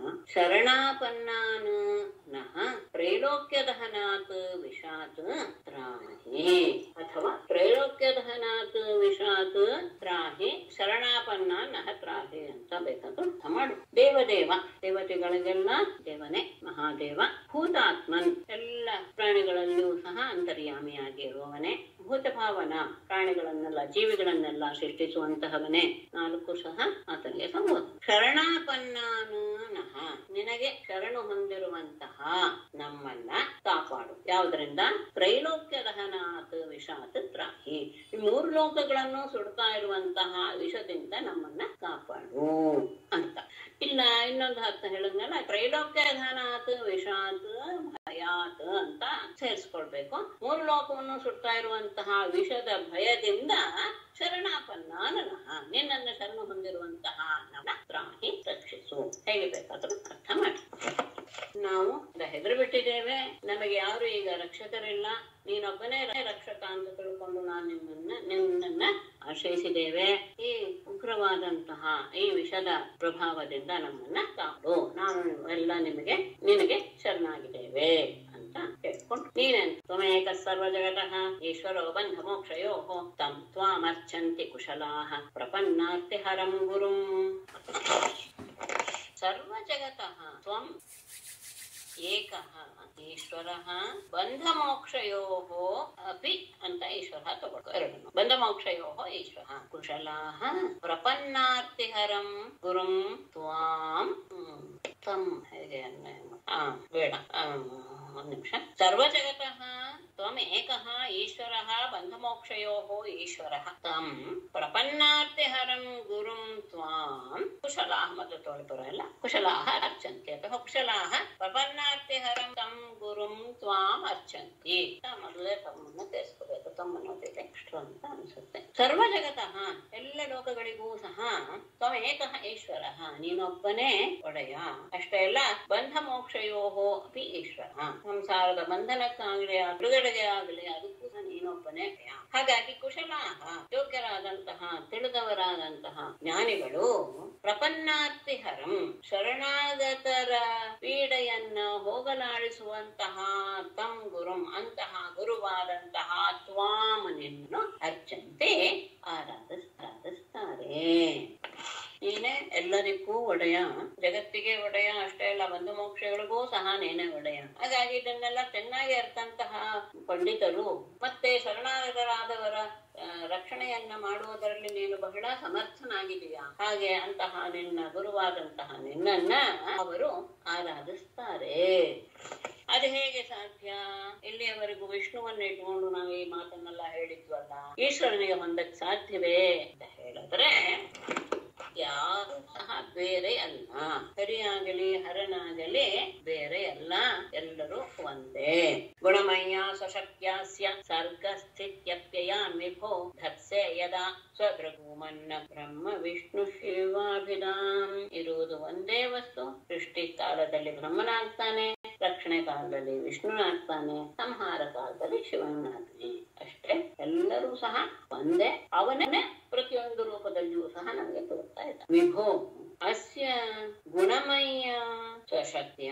ಶರಣಾಪನ್ನಾನ್ ನಃ ತ್ರೈಲೋಕ್ಯದಹನಾತ್ ವಿಷಾತ್ ತ್ರಾಹಿ ಅಥವಾ ತ್ರೈಲೋಕ್ಯದಹನಾತ್ ವಿಷಾತ್ ತ್ರಾಹಿ ಶರಣಾಪನ್ನ ನಹ ತ್ರಾಹಿ ಅಂತ ಬೇಕಾದ್ರೂ ಅರ್ಥ ಮಾಡು ದೇವದೇವ ದೇವತೆಗಳಿಗೆಲ್ಲ ದೇವನೇ ಮಹಾದೇವ ಭೂತಾತ್ಮನ್ ಎಲ್ಲ ಪ್ರಾಣಿಗಳಲ್ಲಿಯೂ ಸಹ ಅಂತರ್ಯಾಮಿಯಾಗಿರುವವನೇ ಭೂತಭಾವನ ಪ್ರಾಣಿಗಳನ್ನೆಲ್ಲ ಜೀವಿಗಳನ್ನೆಲ್ಲ ಸೃಷ್ಟಿಸುವಂತಹವನೇ ನಾಲ್ಕು ಸಹ ಆತನಿಗೆ ಸಂಬೋಧ ಶರಣಾಪನ್ನಾನು ನಹ ನಿನಗೆ ಶರಣು ಹೊಂದಿರುವಂತಹ ನಮ್ಮನ್ನ ಕಾಪಾಡು ಯಾವುದರಿಂದ ತ್ರೈಲೋಕ್ಯ ದಹನಾತ್ ವಿಷಾತ್ ತ್ರಾಹಿ ಈ ಮೂರು ಲೋಕಗಳನ್ನು ಸುಡ್ತಾ ಇರುವಂತಹ ವಿಷದಿಂದ ನಮ್ಮನ್ನ ಕಾಪಾಡು ಅಂತ ಇಲ್ಲ ಇನ್ನೊಂದು ಅರ್ಥ ಹೇಳಿದ್ನಲ್ಲ ತ್ರೈಲೋಕ್ಯ ದಹನಾತ್ ವಿಷಾತ್ ಭಯಾತ್ ಅಂತ ಸೇರಿಸ್ಕೊಳ್ಬೇಕು ಮೂರು ಲೋಕವನ್ನು ಸುಡ್ತಾ ಇರುವಂತಹ ವಿಷದ ಭಯದಿಂದ ಶರಣಾಪನ್ನ ನನಃ ನಿನ್ನನ್ನು ಶರಣು ಹೊಂದಿರುವಂತಹ ನನ್ನ ತ್ರಾಹಿ ರಕ್ಷಿಸು ಹೇಗೆ ಬೇಕಾದ್ರೂ ಅರ್ಥ ಮಾಡಿ ನಾವು ಹೆದರು ಬಿಟ್ಟಿದ್ದೇವೆ ನಮಗೆ ಯಾರು ಈಗ ರಕ್ಷಕರಿಲ್ಲ ನೀನೊಬ್ಬನೇ ರ- ರಕ್ಷಕ ಅಂತ ತಿಳ್ಕೊಂಡು ನಾನು ನಿಮ್ಮನ್ನ ನಿನ್ನನ್ನ ಆಶ್ರಯಿಸಿದ್ದೇವೆ ಈ ಉಗ್ರವಾದಂತಹ ಈ ವಿಷದ ಪ್ರಭಾವದಿಂದ ನಮ್ಮನ್ನ ಕಾಡು ನಾನು ಎಲ್ಲ ನಿಮಗೆ ನಿನಗೆ ಶರಣಾಗಿದ್ದೇವೆ ಅಂತ ಹೇಳ್ಕೊಂಡು ನೀನೆಂತ ತ್ವಮೇಕ ಸರ್ವ ಜಗತಃ ಈಶ್ವರೋ ಬಂಧ ಮೋಕ್ಷಯೋ ತಂ ತ್ವಾಮರ್ಚಂತಿ ಕುಶಲಾಹ ಪ್ರಪನ್ನಾರ್ತಿ ಹರಂ ಗುರುಂ ಸರ್ವ ಜಗತಃ ತ್ವಂ ಏಕಃ ಈಶ್ವರಃ ಬಂಧ ಮೋಕ್ಷಯೋಃ ಅಪಿ ಅಂತ ಈಶ್ವರ ತಗೊಳ್ಕೊ ಎರಡನ್ನು ಬಂಧ ಮೋಕ್ಷಯೋಃ ಈಶ್ವರ ಕುಶಲಾಹ ಪ್ರಪನ್ನಾರ್ತಿಹರಂ ಗುರುಂ ತ್ವಾಂ ಹ್ಮ್, ತಂ ಹೇಗೆ ಅನ್ವಯ ಮಾ- ಆ ಬೇಡ ಆ, ಒಂದ್ ನಿಮಿಷ ಸರ್ವ ಜಗತಃ ತ್ವಂ त्वमेकः ईश्वरः बन्धमोक्षयोः ईश्वरः तं प्रपन्नार्तिहरं गुरुं त्वां कुशलाः ಮತ್ತು ತೋಳ್ಪುರ ಎಲ್ಲ ಕುಶಲಾಹ ಅರ್ಚಂತಿ ಅಥವಾ ಕುಶಲಾಹ ಪ್ರಪನ್ನಾರ್ತಿಹರಂ ತಂ ಗುರುಂ ತ್ವಾಂ ಅರ್ಚಂತಿ ಮೊದಲೇ ತಮ್ಮನ್ನ ತಿಳಿಸ್ಕೋಬೇಕು ತಮ್ಮನ್ನು ಓದಿದೆ ಇಷ್ಟು ಅಂತ ಅನ್ಸುತ್ತೆ ಸರ್ವ ಜಗತಃ ಎಲ್ಲ ಲೋಕಗಳಿಗೂ ಸಹ ತ್ವಮೇಕಃ ಈಶ್ವರ ನೀನೊಬ್ಬನೇ ಒಡೆಯ ಅಷ್ಟೇ ಅಲ್ಲ ಬಂಧ ಮೋಕ್ಷಯೋಹೋ ಅಪಿ ಈಶ್ವರ ಸಂಸಾರದ ಬಂಧನಕ್ಕಾಗಲಿ ಬಿಡುಗಡೆಗೆ ಆಗಲಿ ಅದಕ್ಕೂ ಸಹ ನೀನೊಬ್ಬನೇ ಒಡೆಯ. ಹಾಗಾಗಿ ಕುಶಲಾಹ ಯೋಗ್ಯರಾದಂತಹ ತಿಳಿದವರಾದಂತಹ ಜ್ಞಾನಿಗಳು ಪ್ರಪನ್ನಾರ್ತಿಹರಂ ಶರಣಾಗತರ ಪೀಡೆಯನ್ನ ಹೋಗಲಾಡಿಸುವಂತಹ ತಂ ಗುರುಂ ಅಂತಹ ಗುರುವಾದಂತಹ ತ್ವಾಮನಿನ್ನು ಅರ್ಚಂತೆ ಆರಾಧಿಸ್ ಆರಾಧಿಸ್ತಾರೆ ನೀನೇ ಎಲ್ಲರಿಗೂ ಒಡೆಯ ಜಗತ್ತಿಗೆ ಒಡೆಯ ಅಷ್ಟೇ ಅಲ್ಲ ಬಂಧು ಮೋಕ್ಷಗಳಿಗೂ ಸಹ ನೀನೇ ಒಡೆಯ ಹಾಗಾಗಿ ಇದನ್ನೆಲ್ಲ ಚೆನ್ನಾಗಿ ಅರ್ಥಂತಹ ಪಂಡಿತರು ಮತ್ತೆ ಶರಣಾಗತರಾದವರ ಆ, ರಕ್ಷಣೆಯನ್ನ ಮಾಡುವುದರಲ್ಲಿ ನೀನು ಬಹಳ ಸಮರ್ಥನಾಗಿದೆಯಾ ಹಾಗೆ ಅಂತಹ ನಿನ್ನ ಗುರುವಾದಂತಹ ನಿನ್ನನ್ನ ಅವರು ಆರಾಧಿಸ್ತಾರೆ ಅದು ಹೇಗೆ ಸಾಧ್ಯ ಇಲ್ಲಿಯವರೆಗೂ ವಿಷ್ಣುವನ್ನ ಇಟ್ಕೊಂಡು ನಾವು ಈ ಮಾತನ್ನೆಲ್ಲ ಹೇಳಿದ್ವಲ್ಲ ಈಶ್ವರನಿಗೆ ಹೊಂದಕ್ ಸಾಧ್ಯವೇ ಅಂತ ಹೇಳಿದ್ರೆ ಯಾರು ಸಹ ಬೇರೆ ಅಲ್ಲ ಹರಿಯಾಗಲಿ ಹರನಾಗಲಿ ಬೇರೆ ಅಲ್ಲ ಎಲ್ಲರೂ ಒಂದೇ ಗುಣಮಯ್ಯ ಸ್ವಶಕ್ಯಾಸ್ಯ ಸರ್ಗ ಸ್ಥಿತ್ಯಪ್ಯಯಾನ್ ವಿಭೋ ಧತ್ಸೆ ಯದಾ ಸ್ವಭೃಗುಮನ್ನ ಬ್ರಹ್ಮ ವಿಷ್ಣು ಶಿವಾಭಿಧಾಂ ಇರುವುದು ಒಂದೇ ವಸ್ತು ಸೃಷ್ಟಿ ಕಾಲದಲ್ಲಿ ಬ್ರಹ್ಮನಾಗ್ತಾನೆ ರಕ್ಷಣೆ ಕಾಲದಲ್ಲಿ ವಿಷ್ಣುನಾಗ್ತಾನೆ ಸಂಹಾರ ಕಾಲದಲ್ಲಿ ಶಿವನಾಗ್ತಾನೆ ಅಷ್ಟೇ ಎಲ್ಲರೂ ಸಹ ಒಂದೇ ಅವನೇ ಪ್ರತಿಯೊಂದು ರೂಪದಲ್ಲಿಯೂ ಸಹ ನಮಗೆ ತೋರ್ತಾ ಇದ್ದ ವಿಭೋ ಅಸ್ಯ ಗುಣಮಯ್ಯ ಸ್ವಶಕ್ತಿಯ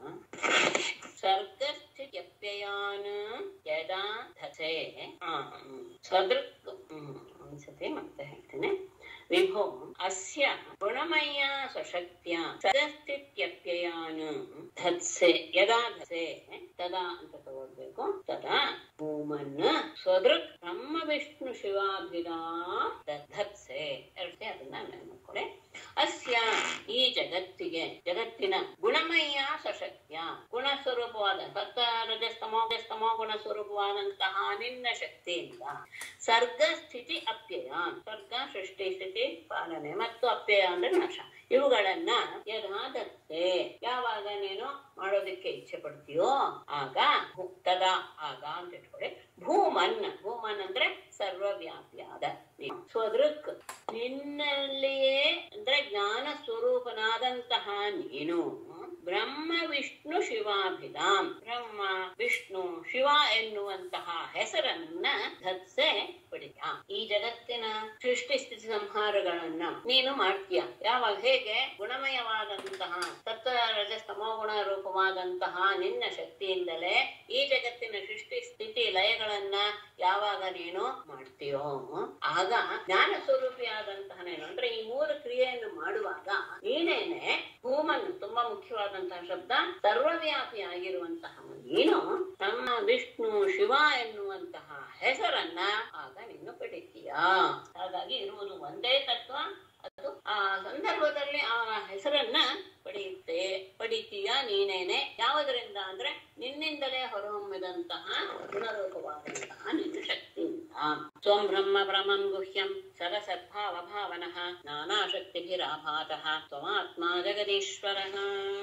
ಸರ್ಗಸ್ಥಿತ್ಯಪ್ಯಯಾನ್ ಯದಾ ಧಸೆ ಸದೃಕ್ ಹ್ಮ್, ಒಂದ್ಸತಿ ಮತ್ತೆ ಹೇಳ್ತೇನೆ ವಿಭೋ ಅಸ್ಯ ಗುಣಮಯ್ಯ ಸ್ವಶಕ್ತಿಯ ಸದಸ್ಥಿತ್ಯಪ್ಯಯಾನ್ ಧತ್ಸೆ ಯದಾ ಧಸೆ ತದಾ ಅಂತ ತಗೊಳ್ಬೇಕು ತದಾ ಭೂಮನ್ನ ಸ್ವದೃಕ್ ಬ್ರಹ್ಮ ವಿಷ್ಣು ಶಿವಾಭಿರಾ ಧತ್ಸೆ ಎರಡೇ ಅದನ್ನ ನೆನ್ಕೊಳ್ಳಿ ಅಸ್ಯ ಈ ಜಗತ್ತಿಗೆ ಜಗತ್ತಿನ ಗುಣಮಯ್ಯ ಸಶಕ್ತಿಯ ಗುಣ ಸ್ವರೂಪವಾದ ಸತ್ತ ರಜಸ್ತಮೋ ಸ್ತಮೋ ಗುಣ ಸ್ವರೂಪವಾದಂತಹ ನಿನ್ನ ಶಕ್ತಿಯಿಂದ ಸರ್ಗ ಸ್ಥಿತಿ ಅಪ್ಯಯ ಸರ್ಗ ಸೃಷ್ಟಿ ಸ್ಥಿತಿ ಪಾಲನೆ ಮತ್ತು ಅಪ್ಯಯ ಅಂದ್ರೆ ನಾಶ ಇವುಗಳನ್ನ ಯದಾದತ್ತೆ ಯಾವಾಗ ನೀನು ಮಾಡೋದಕ್ಕೆ ಇಚ್ಛೆ ಪಡ್ತೀಯೋ ಆಗ ಭೂ- ತದಾ ಆಗ ಅಂತ ಇಟ್ಕೊಳ್ಳಿ ಭೂಮನ್ ಭೂಮನ್ ಅಂದ್ರೆ ಸರ್ವವ್ಯಾಪಿಯಾದ ನೀನು. ಸ್ವದೃಕ್ ನಿನ್ನಲ್ಲಿಯೇ ಅಂದ್ರೆ ಜ್ಞಾನ ಸ್ವರೂಪನಾದಂತಹ ನೀನು ಬ್ರಹ್ಮ ವಿಷ್ಣು ಶಿವಾಭಿಧಾಮ್ ಬ್ರಹ್ಮ ವಿಷ್ಣು ಶಿವ ಎನ್ನುವಂತಹ ಹೆಸರನ್ನ ಧತ್ಸೆ ಪಡಿತ ಈ ಜಗತ್ತಿನ ಸೃಷ್ಟಿ ಸ್ಥಿತಿ ಸಂಹಾರಗಳನ್ನ ನೀನು ಮಾಡ್ತೀಯ ಯಾವಾಗ ಹೇಗೆ ಗುಣಮಯವಾದಂತಹ ತತ್ವ ರಜಸ್ತಮೋ ಗುಣ ರೂಪವಾದಂತಹ ನಿನ್ನ ಶಕ್ತಿಯಿಂದಲೇ ಈ ಜಗತ್ತಿನ ಸೃಷ್ಟಿ ಸ್ಥಿತಿ ಲಯಗಳನ್ನ ಯಾವಾಗ ನೀನು ಮಾಡ್ತೀಯೋ ಆಗ ಜ್ಞಾನ ಸ್ವರೂಪಿಯಾದಂತಹ ನೀನು ಅಂದ್ರೆ ಈ ಮೂರು ಕ್ರಿಯೆಯನ್ನು ಮಾಡುವಾಗ ನೀನೇನೆ ಭೂಮನ್ನು ತುಂಬಾ ಮುಖ್ಯವಾದಂತಹ ಶಬ್ದ ಸರ್ವವ್ಯಾಪಿ ಆಗಿರುವಂತಹ ನೀನು ನಮ್ಮ ವಿಷ್ಣು ಶಿವ ಎನ್ನುವಂತಹ ಹೆಸರನ್ನ ಆಗ ನೀನು ಪಡಿತೀಯ ಹಾಗಾಗಿ ಇರುವುದು ಒಂದೇ ತತ್ವ ಅದು ಆ ಸಂದರ್ಭದಲ್ಲಿ ಆ ಹೆಸರನ್ನ ಪಡೆಯುತ್ತೆ ಪಡಿತೀಯ ನೀನೇನೆ ಯಾವುದರಿಂದ ಅಂದ್ರೆ ನಿನ್ನಿಂದಲೇ ಹೊರಹೊಮ್ಮಿದಂತಹ ಗುಣರೂಪವಾದಂತಹ ನಿನ್ನ ಶಕ್ತಿಯಿಂದ ಸ್ವಂ ಬ್ರಹ್ಮ ಬ್ರಹ್ಮಂ ಗುಹ್ಯಂ ಸರಸದ್ಭಾವ ಭಾವನಃ ನಾನಾ ಶಕ್ತಿಭಿರಾಭಾತಃ ತ್ವಮಾತ್ಮ ಜಗದೀಶ್ವರಃ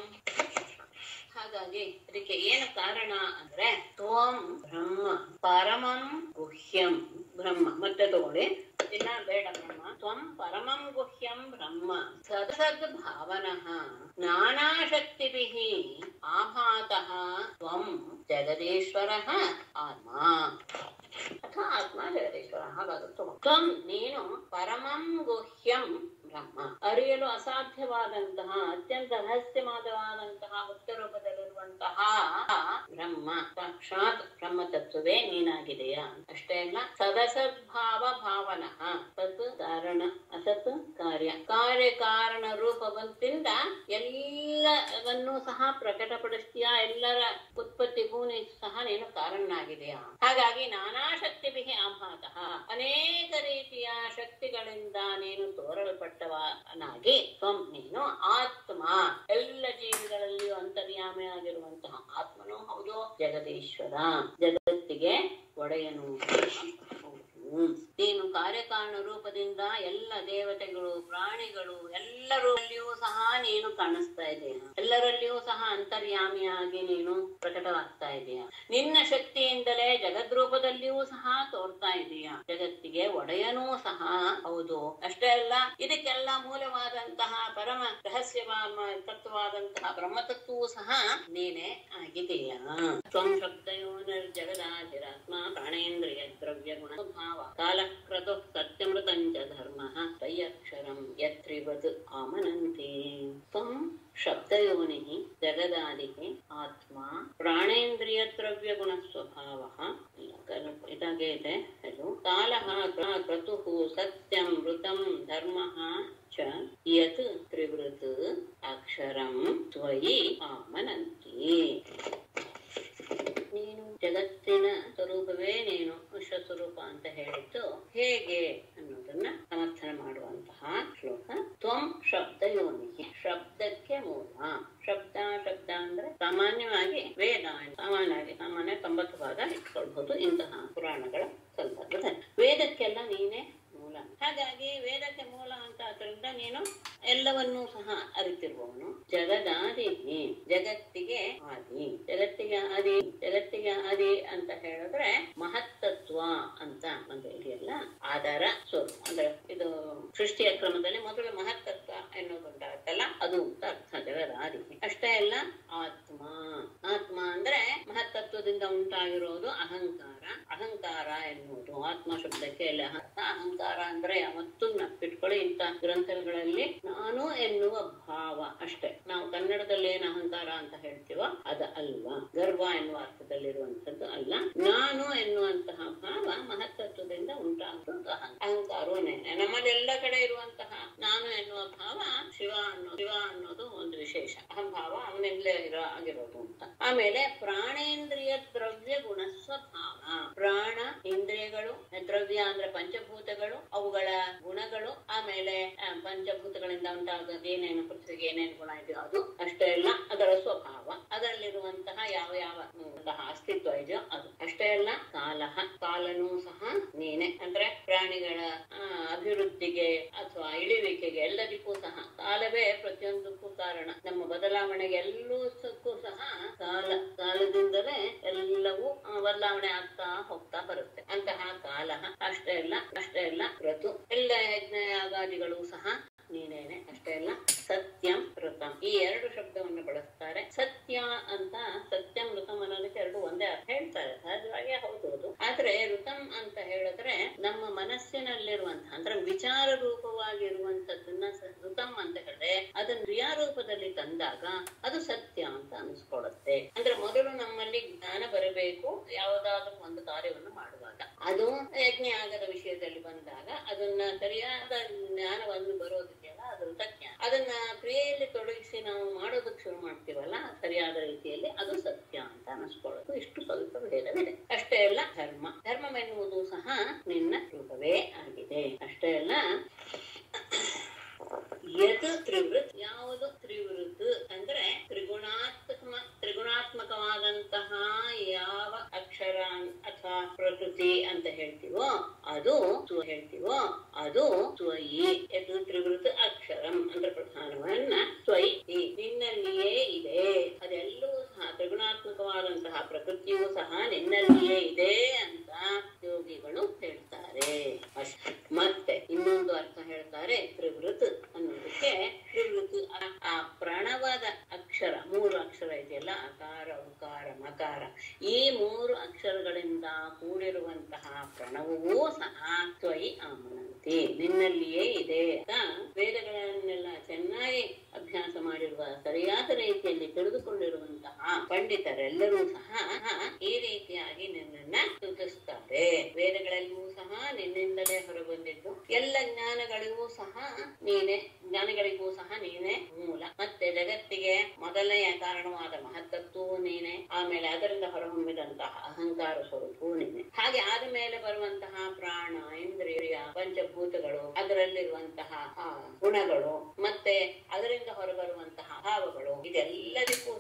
ಹಾಗಾಗಿ ಇದಕ್ಕೆ ಏನು ಕಾರಣ ಅಂದ್ರೆ ತ್ವಂ ಬ್ರಹ್ಮ ಪರಮಂ ಗುಹ್ಯಂ ಬ್ರಹ್ಮ ಮತ್ತೆ ತಗೊಳ್ಳಿ ಇಲ್ಲ ಬೇಡ ಬ್ರಹ್ಮ ತ್ವಂ ಪರಮಂ ಗುಹ್ಯಂ ಬ್ರಹ್ಮ ಸದಸದ್ ಭಾವನಃ ನಾನಾ ಶಕ್ತಿಭಿಃ ಆಭಾತಃ ತ್ವಂ ಜಗದೀಶ್ವರಃ ಆತ್ಮ ಅಥವಾ ಆತ್ಮ ಜಗದೀಶ್ವರ ಹಾಗಾಗುತ್ತೆ ತ್ವಂ ನೀನು ಪರಮಂ ಗುಹ್ಯಂ ಬ್ರಹ್ಮ ಅರಿಯಲು ಅಸಾಧ್ಯವಾದಂತಹ ಅತ್ಯಂತ ರಹಸ್ಯವಾದವಾದಂತಹ ಗುಪ್ತ ರೂಪದಲ್ಲಿರುವಂತಹ ಬ್ರಹ್ಮ ಸಾಕ್ಷಾತ್ ಬ್ರಹ್ಮ ತತ್ವವೇ ನೀನಾಗಿದೆಯಾ ಅಷ್ಟೇ ಅಲ್ಲ ಸದಸದ್ಭಾವ ಭಾವನಃ ತತ್ ಕಾರಣ ಅಸತ್ ಕಾರ್ಯ ಕಾರ್ಯ ಕಾರಣ ರೂಪವಂತಿಂದ ಎಲ್ಲವನ್ನೂ ಸಹ ಪ್ರಕಟಪಡಿಸ್ತೀಯಾ ಎಲ್ಲರ ಉತ್ಪತ್ತಿಗೂ ನೀ ಸಹ ನೀನು ಕಾರಣನಾಗಿದೆಯಾ ಹಾಗಾಗಿ ನಾನಾ ಶಕ್ತಿಭಿಹಿ ಆಭಾತಃ ಅನೇಕ ರೀತಿಯ ಶಕ್ತಿಗಳಿಂದ ನೀನು ತೋರಲ್ಪಟ್ಟವನಾಗಿ ತ್ವಂ ನೀನು ಆತ್ಮ ಎಲ್ಲ ಜೀವಿಗಳಲ್ಲಿಯೂ ಅಂತರ್ಯಾಮಿಯಾಗಿರುವಂತಹ ಆತ್ಮನೂ ಹೌದು ಜಗದೀಶ್ವರ ಜಗತ್ ಜಗತ್ತಿಗೆ ಒಡೆಯನು ಹೌದು. ನೀನು ಕಾರ್ಯಕಾರಣ ರೂಪದಿಂದ ಎಲ್ಲ ದೇವತೆಗಳು ಪ್ರಾಣಿಗಳು ಎಲ್ಲರಲ್ಲಿಯೂ ಸಹ ನೀನು ಕಾಣಿಸ್ತಾ ಇದೆಯಾ ಎಲ್ಲರಲ್ಲಿಯೂ ಸಹ ಅಂತರ್ಯಾಮಿಯಾಗಿ ನೀನು ಪ್ರಕಟವಾಗ್ತಾ ಇದೆಯಾ ನಿನ್ನ ಶಕ್ತಿಯಿಂದಲೇ ಜಗದ್ರೂಪದಲ್ಲಿಯೂ ಸಹ ತೋರ್ತಾ ಇದೆಯಾ ಜಗತ್ತಿಗೆ ಒಡೆಯನೂ ಸಹ ಹೌದು ಅಷ್ಟೇ ಅಲ್ಲ ಇದಕ್ಕೆಲ್ಲ ಮೂಲವಾದಂತಹ ಪರಮ ರಹಸ್ಯವ ತತ್ವವಾದಂತಹ ಬ್ರಹ್ಮತತ್ವವೂ ಸಹ ನೀನೇ ಆಗಿದೆಯಾ ತ್ವಂ ಶಬ್ದಯೋ ನಿರ್ಜಗದಾಧಿರಾತ್ಮ ಪ್ರಾಣೇಂದ್ರಿಯ ದ್ರವ್ಯ ಗುಣ ಭಾವ ಕಾಲಕ್ರತು ಸತ್ಯಮೃತಂಚ ಧರ್ಮ ತಯ್ಯಕ್ಷರಂ ಯತ್ರಿವತ್ ಆಮನಂತೆ ತ್ವಂ ಶಬ್ದಯೋನಿ ಜಗದಾದಿ ಆತ್ಮ ಪ್ರಾಣೇಂದ್ರಿಯ ದ್ರವ್ಯ ಗುಣ ಸ್ವಭಾವ ಇದಾಗೆ ಇದೆ ಇದು ಕಾಲ ಕ್ರತು ಸತ್ಯಂ ಮೃತಂ ಧರ್ಮ ಚ ಯತ್ ತ್ರಿವೃತ್ ಅಕ್ಷರಂ ತ್ವಯಿ ಆಮನಂತಿ ನೀನು ಜಗತ್ತಿನ ಸ್ವರೂಪವೇ ನೀನು ವಿಶ್ವ ಸ್ವರೂಪ ಅಂತ ಹೇಳಿದ್ದು ಹೇಗೆ ಅನ್ನೋದನ್ನ ಸಮರ್ಥನೆ ಮಾಡುವಂತಹ ಶ್ಲೋಕ ತ್ವಂ ಶಬ್ದ ಯೋನಿ ಶಬ್ದಕ್ಕೆ ಮೂಲ ಶಬ್ದ ಶಬ್ದ ಅಂದ್ರೆ ಸಾಮಾನ್ಯವಾಗಿ ವೇದ ಸಾಮಾನ್ಯವಾಗಿ ಸಾಮಾನ್ಯ ತೊಂಬತ್ತು ಭಾಗ ಇಟ್ಕೊಳ್ಬಹುದು ಇಂತಹ ಪುರಾಣಗಳ ಸಂದರ್ಭದಲ್ಲಿ ವೇದಕ್ಕೆಲ್ಲ ನೀನೇ ಮೂಲ ಹಾಗಾಗಿ ವೇದಕ್ಕೆ ಮೂಲ ಅಂತ ಅದರಿಂದ ನೀನು ಎಲ್ಲವನ್ನೂ ಸಹ ಅರಿತಿರುವವನು ಜಗದಾದಿ ಜಗತ್ತಿಗೆ ಆದಿ ಜಗತ್ತಿಗೆ ಆದಿ ಜಗತ್ತಿಗೆ ಆದಿ ಅಂತ ಹೇಳಿದ್ರೆ ಮಹತ್ತತ್ವ ಅಂತ ಒಂದು ಇದೆಯಲ್ಲ ಆಧಾರ ಸ್ವರೂಪ ಅಂದ್ರೆ ಇದು ಸೃಷ್ಟಿಯ ಕ್ರಮದಲ್ಲಿ ಮೊದಲು ಮಹತ್ತತ್ವ ಎನ್ನುವುದುಂಟಾಗತ್ತಲ್ಲ ಅದು ಅಂತ ಅರ್ಥ ಜಗದಾದಿ ಅಷ್ಟೇ ಅಲ್ಲ ಆತ್ಮ ಆತ್ಮ ಅಂದ್ರೆ ಮಹತ್ತತ್ವದಿಂದ ಉಂಟಾಗಿರೋದು ಅಹಂಕಾರ ಅಹಂಕಾರ ಎನ್ನುವುದು ಆತ್ಮ ಶಬ್ದಕ್ಕೆ ಎಲ್ಲ ಅಹಂಕಾರ ಅಂದ್ರೆ ಯಾವತ್ತೂ ನೆನಪಿಟ್ಕೊಳ್ಳಿ ಇಂಥ ಗ್ರಂಥಗಳಲ್ಲಿ ನಾನು ಎನ್ನುವ ಭಾವ ಅಷ್ಟೇ ನಾವು ಕನ್ನಡದಲ್ಲಿ ಏನ್ ಅಹಂಕಾರ ಅಂತ ಹೇಳ್ತೀವೋ ಅದ ಅಲ್ವಾ ಗರ್ವ ಎನ್ನುವ ಅರ್ಥದಲ್ಲಿರುವಂತದ್ದು ಅಲ್ಲ ನಾನು ಎನ್ನುವಂತಹ ಭಾವ ಮಹತ್ತತ್ವದಿಂದ ಉಂಟಾಗುವುದು ಅಹಂಕಾರವೇ ನಮ್ಮಲ್ಲಿ ಎಲ್ಲ ಕಡೆ ಇರುವಂತಹ ನಾನು ಎನ್ನುವ ಭಾವ ಶಿವ ಅನ್ನೋ ಶಿವ ಅನ್ನೋದು ಒಂದು ವಿಶೇಷ ಅಹಂಭಾವ ಅವನಿಂದಲೇ ಇರೋ ಆಗಿರೋದು ಅಂತ ಆಮೇಲೆ ಪ್ರಾಣೇಂದ್ರಿಯ ದ್ರವ್ಯ ಗುಣ ಸ್ವಭಾವ ಪ್ರಾಣ ಇಂದ್ರಿಯಗಳು ದ್ರವ್ಯ ಅಂದ್ರೆ ಪಂಚಭೂತಗಳು ಅವುಗಳ ಗುಣಗಳು ಆಮೇಲೆ ಆ, ಪಂಚಭೂತಗಳಿಂದ ಉಂಟಾಗೋದು ಏನೇನು ಪೃಥ್ವಿಗೆ ಏನೇನು ಗುಣ ಇದೆಯೋ ಅದು ಅಷ್ಟೇ ಅಲ್ಲ ಅದರ ಸ್ವಭಾವ ಅದರಲ್ಲಿರುವಂತಹ ಯಾವ ಯಾವ ಅಂತಹ ಅಸ್ತಿತ್ವ ಇದೆಯೋ ಅದು ಅಷ್ಟೇ ಅಲ್ಲ ಕಾಲ ಕಾಲನೂ ಸಹ ನೀನೆ ಅಂದ್ರೆ ಪ್ರಾಣಿಗಳ ಆ, ಅಭಿವೃದ್ಧಿಗೆ ಅಥವಾ ಇಳಿವಿಕೆಗೆ ಎಲ್ಲದಕ್ಕೂ ಸಹ ಕಾಲವೇ ಪ್ರತಿಯೊಂದಕ್ಕೂ ಕಾರಣ ನಮ್ಮ ಬದಲಾವಣೆಗೆ ಎಲ್ಲದಕ್ಕೂ ಸಹ ಕಾಲ ಕಾಲದಿಂದಲೇ ಎಲ್ಲವೂ ಆ, ಬದಲಾವಣೆ ಆಗ್ತಾ ಹೋಗ್ತಾ ಬರುತ್ತೆ ಅಂತಹ ಕಾಲ ಅಷ್ಟೇ ಅಲ್ಲ ಅಷ್ಟೇ ಅಲ್ಲ ಋತು ಎಲ್ಲ ಯಜ್ಞ ಯಾಗಾದಿಗಳು ಸಹ ನೀನೇನೆ ಅಷ್ಟೇ ಅಲ್ಲ ಸತ್ಯಂ ಋತಂ ಈ ಎರಡು ಶಬ್ದವನ್ನು ಬಳಸ್ತಾರೆ ಸತ್ಯ ಅಂತ ಸತ್ಯಂ ಋತಂ ಅನ್ನೋದಕ್ಕೆ ಎರಡು ಒಂದೇ ಅರ್ಥ ಹೇಳ್ತಾರೆ ಸಹಜವಾಗಿ ಹೌದೌದು ಆದ್ರೆ ಋತಂ ಅಂತ ಹೇಳಿದ್ರೆ ನಮ್ಮ ಮನಸ್ಸಿನಲ್ಲಿರುವಂತಹ ಅಂದ್ರೆ ವಿಚಾರ ರೂಪವಾಗಿರುವಂತದ್ದನ್ನ ಸ- ಋತಂ ಅಂತ ಹೇಳಿದ್ರೆ ಅದನ್ನ ಕ್ರಿಯಾರೂಪದಲ್ಲಿ ತಂದಾಗ ಅದು ಸತ್ಯ ಅಂತ ಅನಿಸ್ಕೊಳುತ್ತೆ ಅಂದ್ರೆ ಮೊದಲು ನಮ್ಮಲ್ಲಿ ಜ್ಞಾನ ಬರಬೇಕು ಯಾವುದಾದ್ರೂ ಒಂದು ಕಾರ್ಯವನ್ನು ಮಾಡುವಾಗ ಅದು ಯಜ್ಞ ಆಗದ ವಿಷಯದಲ್ಲಿ ಬಂದಾಗ ಅದನ್ನ ಸರಿಯಾದ ಜ್ಞಾನವನ್ನು ಬರೋದಕ್ಕೆಲ್ಲ ಅದು ಋತಜ್ಞಾನ ಅದನ್ನ ಕ್ರಿಯೆಯಲ್ಲಿ ತೊಡಗಿಸಿ ನಾವು ಮಾಡೋದಕ್ಕೆ ಶುರು ಮಾಡ್ತೀವಲ್ಲ ಸರಿಯಾದ ರೀತಿಯಲ್ಲಿ ಅದು ಸತ್ಯ ಅಂತ ಅನಿಸ್ಕೊಳ್ಳೋದು ಇಷ್ಟು ಸ್ವಲ್ಪ ಭೇದವಿದೆ ಅಷ್ಟೇ ಅಲ್ಲ ಧರ್ಮ ಧರ್ಮವೆನ್ನುವುದು ಸಹ ನಿನ್ನ ರೂಪವೇ ಆಗಿದೆ ಅಷ್ಟೇ ಅಲ್ಲ ಯತ್ ತ್ರಿವೃತ್ ಯಾವುದು ತ್ರಿವೃತ್ ಅಂದ್ರೆ ತ್ರಿಗುಣಾತ್ಮಕ ತ್ರಿಗುಣಾತ್ಮಕವಾದಂತಹ ಯಾವ ಅಕ್ಷರ ಅಥವಾ ಪ್ರಕೃತಿ ಅಂತ ಹೇಳ್ತೀವೋ ಅದು ಸ್ವ ಹೇಳ್ತೀವೋ ಅದು ಸ್ವಯಿ ಯತ್ ತ್ರಿವೃತ್ ಅಕ್ಷರಂ ಅಂದ್ರೆ ಪ್ರಧಾನವನ್ನ ಸ್ವಯಿ ನಿನ್ನಲ್ಲಿಯೇ ಇದೆ ಅದೆಲ್ಲವೂ ಸಹ ತ್ರಿಗುಣಾತ್ಮಕವಾದಂತಹ ಪ್ರಕೃತಿಯೂ ಸಹ ನಿನ್ನಲ್ಲಿಯೇ ಇದೆ ಅಂತ ಯೋಗಿಗಳು ಹೇಳ್ತಾರೆ ಅಷ್ಟೇ ಮತ್ತೆ ಇನ್ನೊಂದು ಅರ್ಥ ಹೇಳ್ತಾರೆ ತ್ರಿವೃತ್ ಅನ್ನೋದಕ್ಕೆ ತ್ರಿವೃತ್ ಆ- ಆ ಪ್ರಣವದ ಅಕ್ಷರ ಮೂರು ಅಕ್ಷರ ಇದೆಯಲ್ಲ ಅಕಾರ ಉಕಾರ ಮಕಾರ ಈ ಮೂರು ಅಕ್ಷರಗಳಿಂದ ಕೂಡಿರುವಂತಹ ಪ್ರಣವವೂ ಸಹ ತ್ವಯಿ ಆಮನಂತಿ ನಿನ್ನಲ್ಲಿಯೇ ಇದೆ ಅಂತ ವೇದಗಳನ್ನೆಲ್ಲ ಚೆನ್ನಾಗಿ ಅಭ್ಯಾಸ ಮಾಡಿರುವ ಸರಿಯಾದ ರೀತಿಯಲ್ಲಿ ತಿಳಿದುಕೊಂಡಿರುವಂತಹ ಪಂಡಿತರೆಲ್ಲರೂ ಸಹ ಈ ರೀತಿಯಾಗಿ ನಿನ್ನನ್ನ ಸ್ತುತಿಸ್ತಾರೆ ವೇದಗಳೆಲ್ಲವೂ ಸಹ ನಿನ್ನಿಂದಲೇ ಹೊರಬಂದಿದ್ದು ಎಲ್ಲ ಜ್ಞಾನಗಳಿಗೂ ಸಹ ನೀನೆ ಜ್ಞಾನಿಗಳಿಗೂ ಸಹ ನೀನೆ ಮೂಲ ಮತ್ತೆ ಜಗತ್ತಿಗೆ ಮೊದಲನೆಯ ಕಾರಣವಾದ ಮಹತ್ತತ್ವವು ನೀನೆ ಆಮೇಲೆ ಅದರಿಂದ ಹೊರಹೊಮ್ಮಿದಂತಹ ಅಹಂಕಾರ ಸ್ವರೂಪವೂ ನೀನೆ ಹಾಗೆ ಆದ ಮೇಲೆ ಬರುವಂತಹ ಪ್ರಾಣ ಇಂದ್ರಿಯ ಪಂಚಭೂತಗಳು ಅದರಲ್ಲಿರುವಂತಹ ಆ, ಗುಣಗಳು ಮತ್ತೆ ಅದರಿಂದ ಹೊರಬರುವಂತಹ ಭಾವಗಳು ಇದೆಲ್ಲದಕ್ಕೂ ಸಹ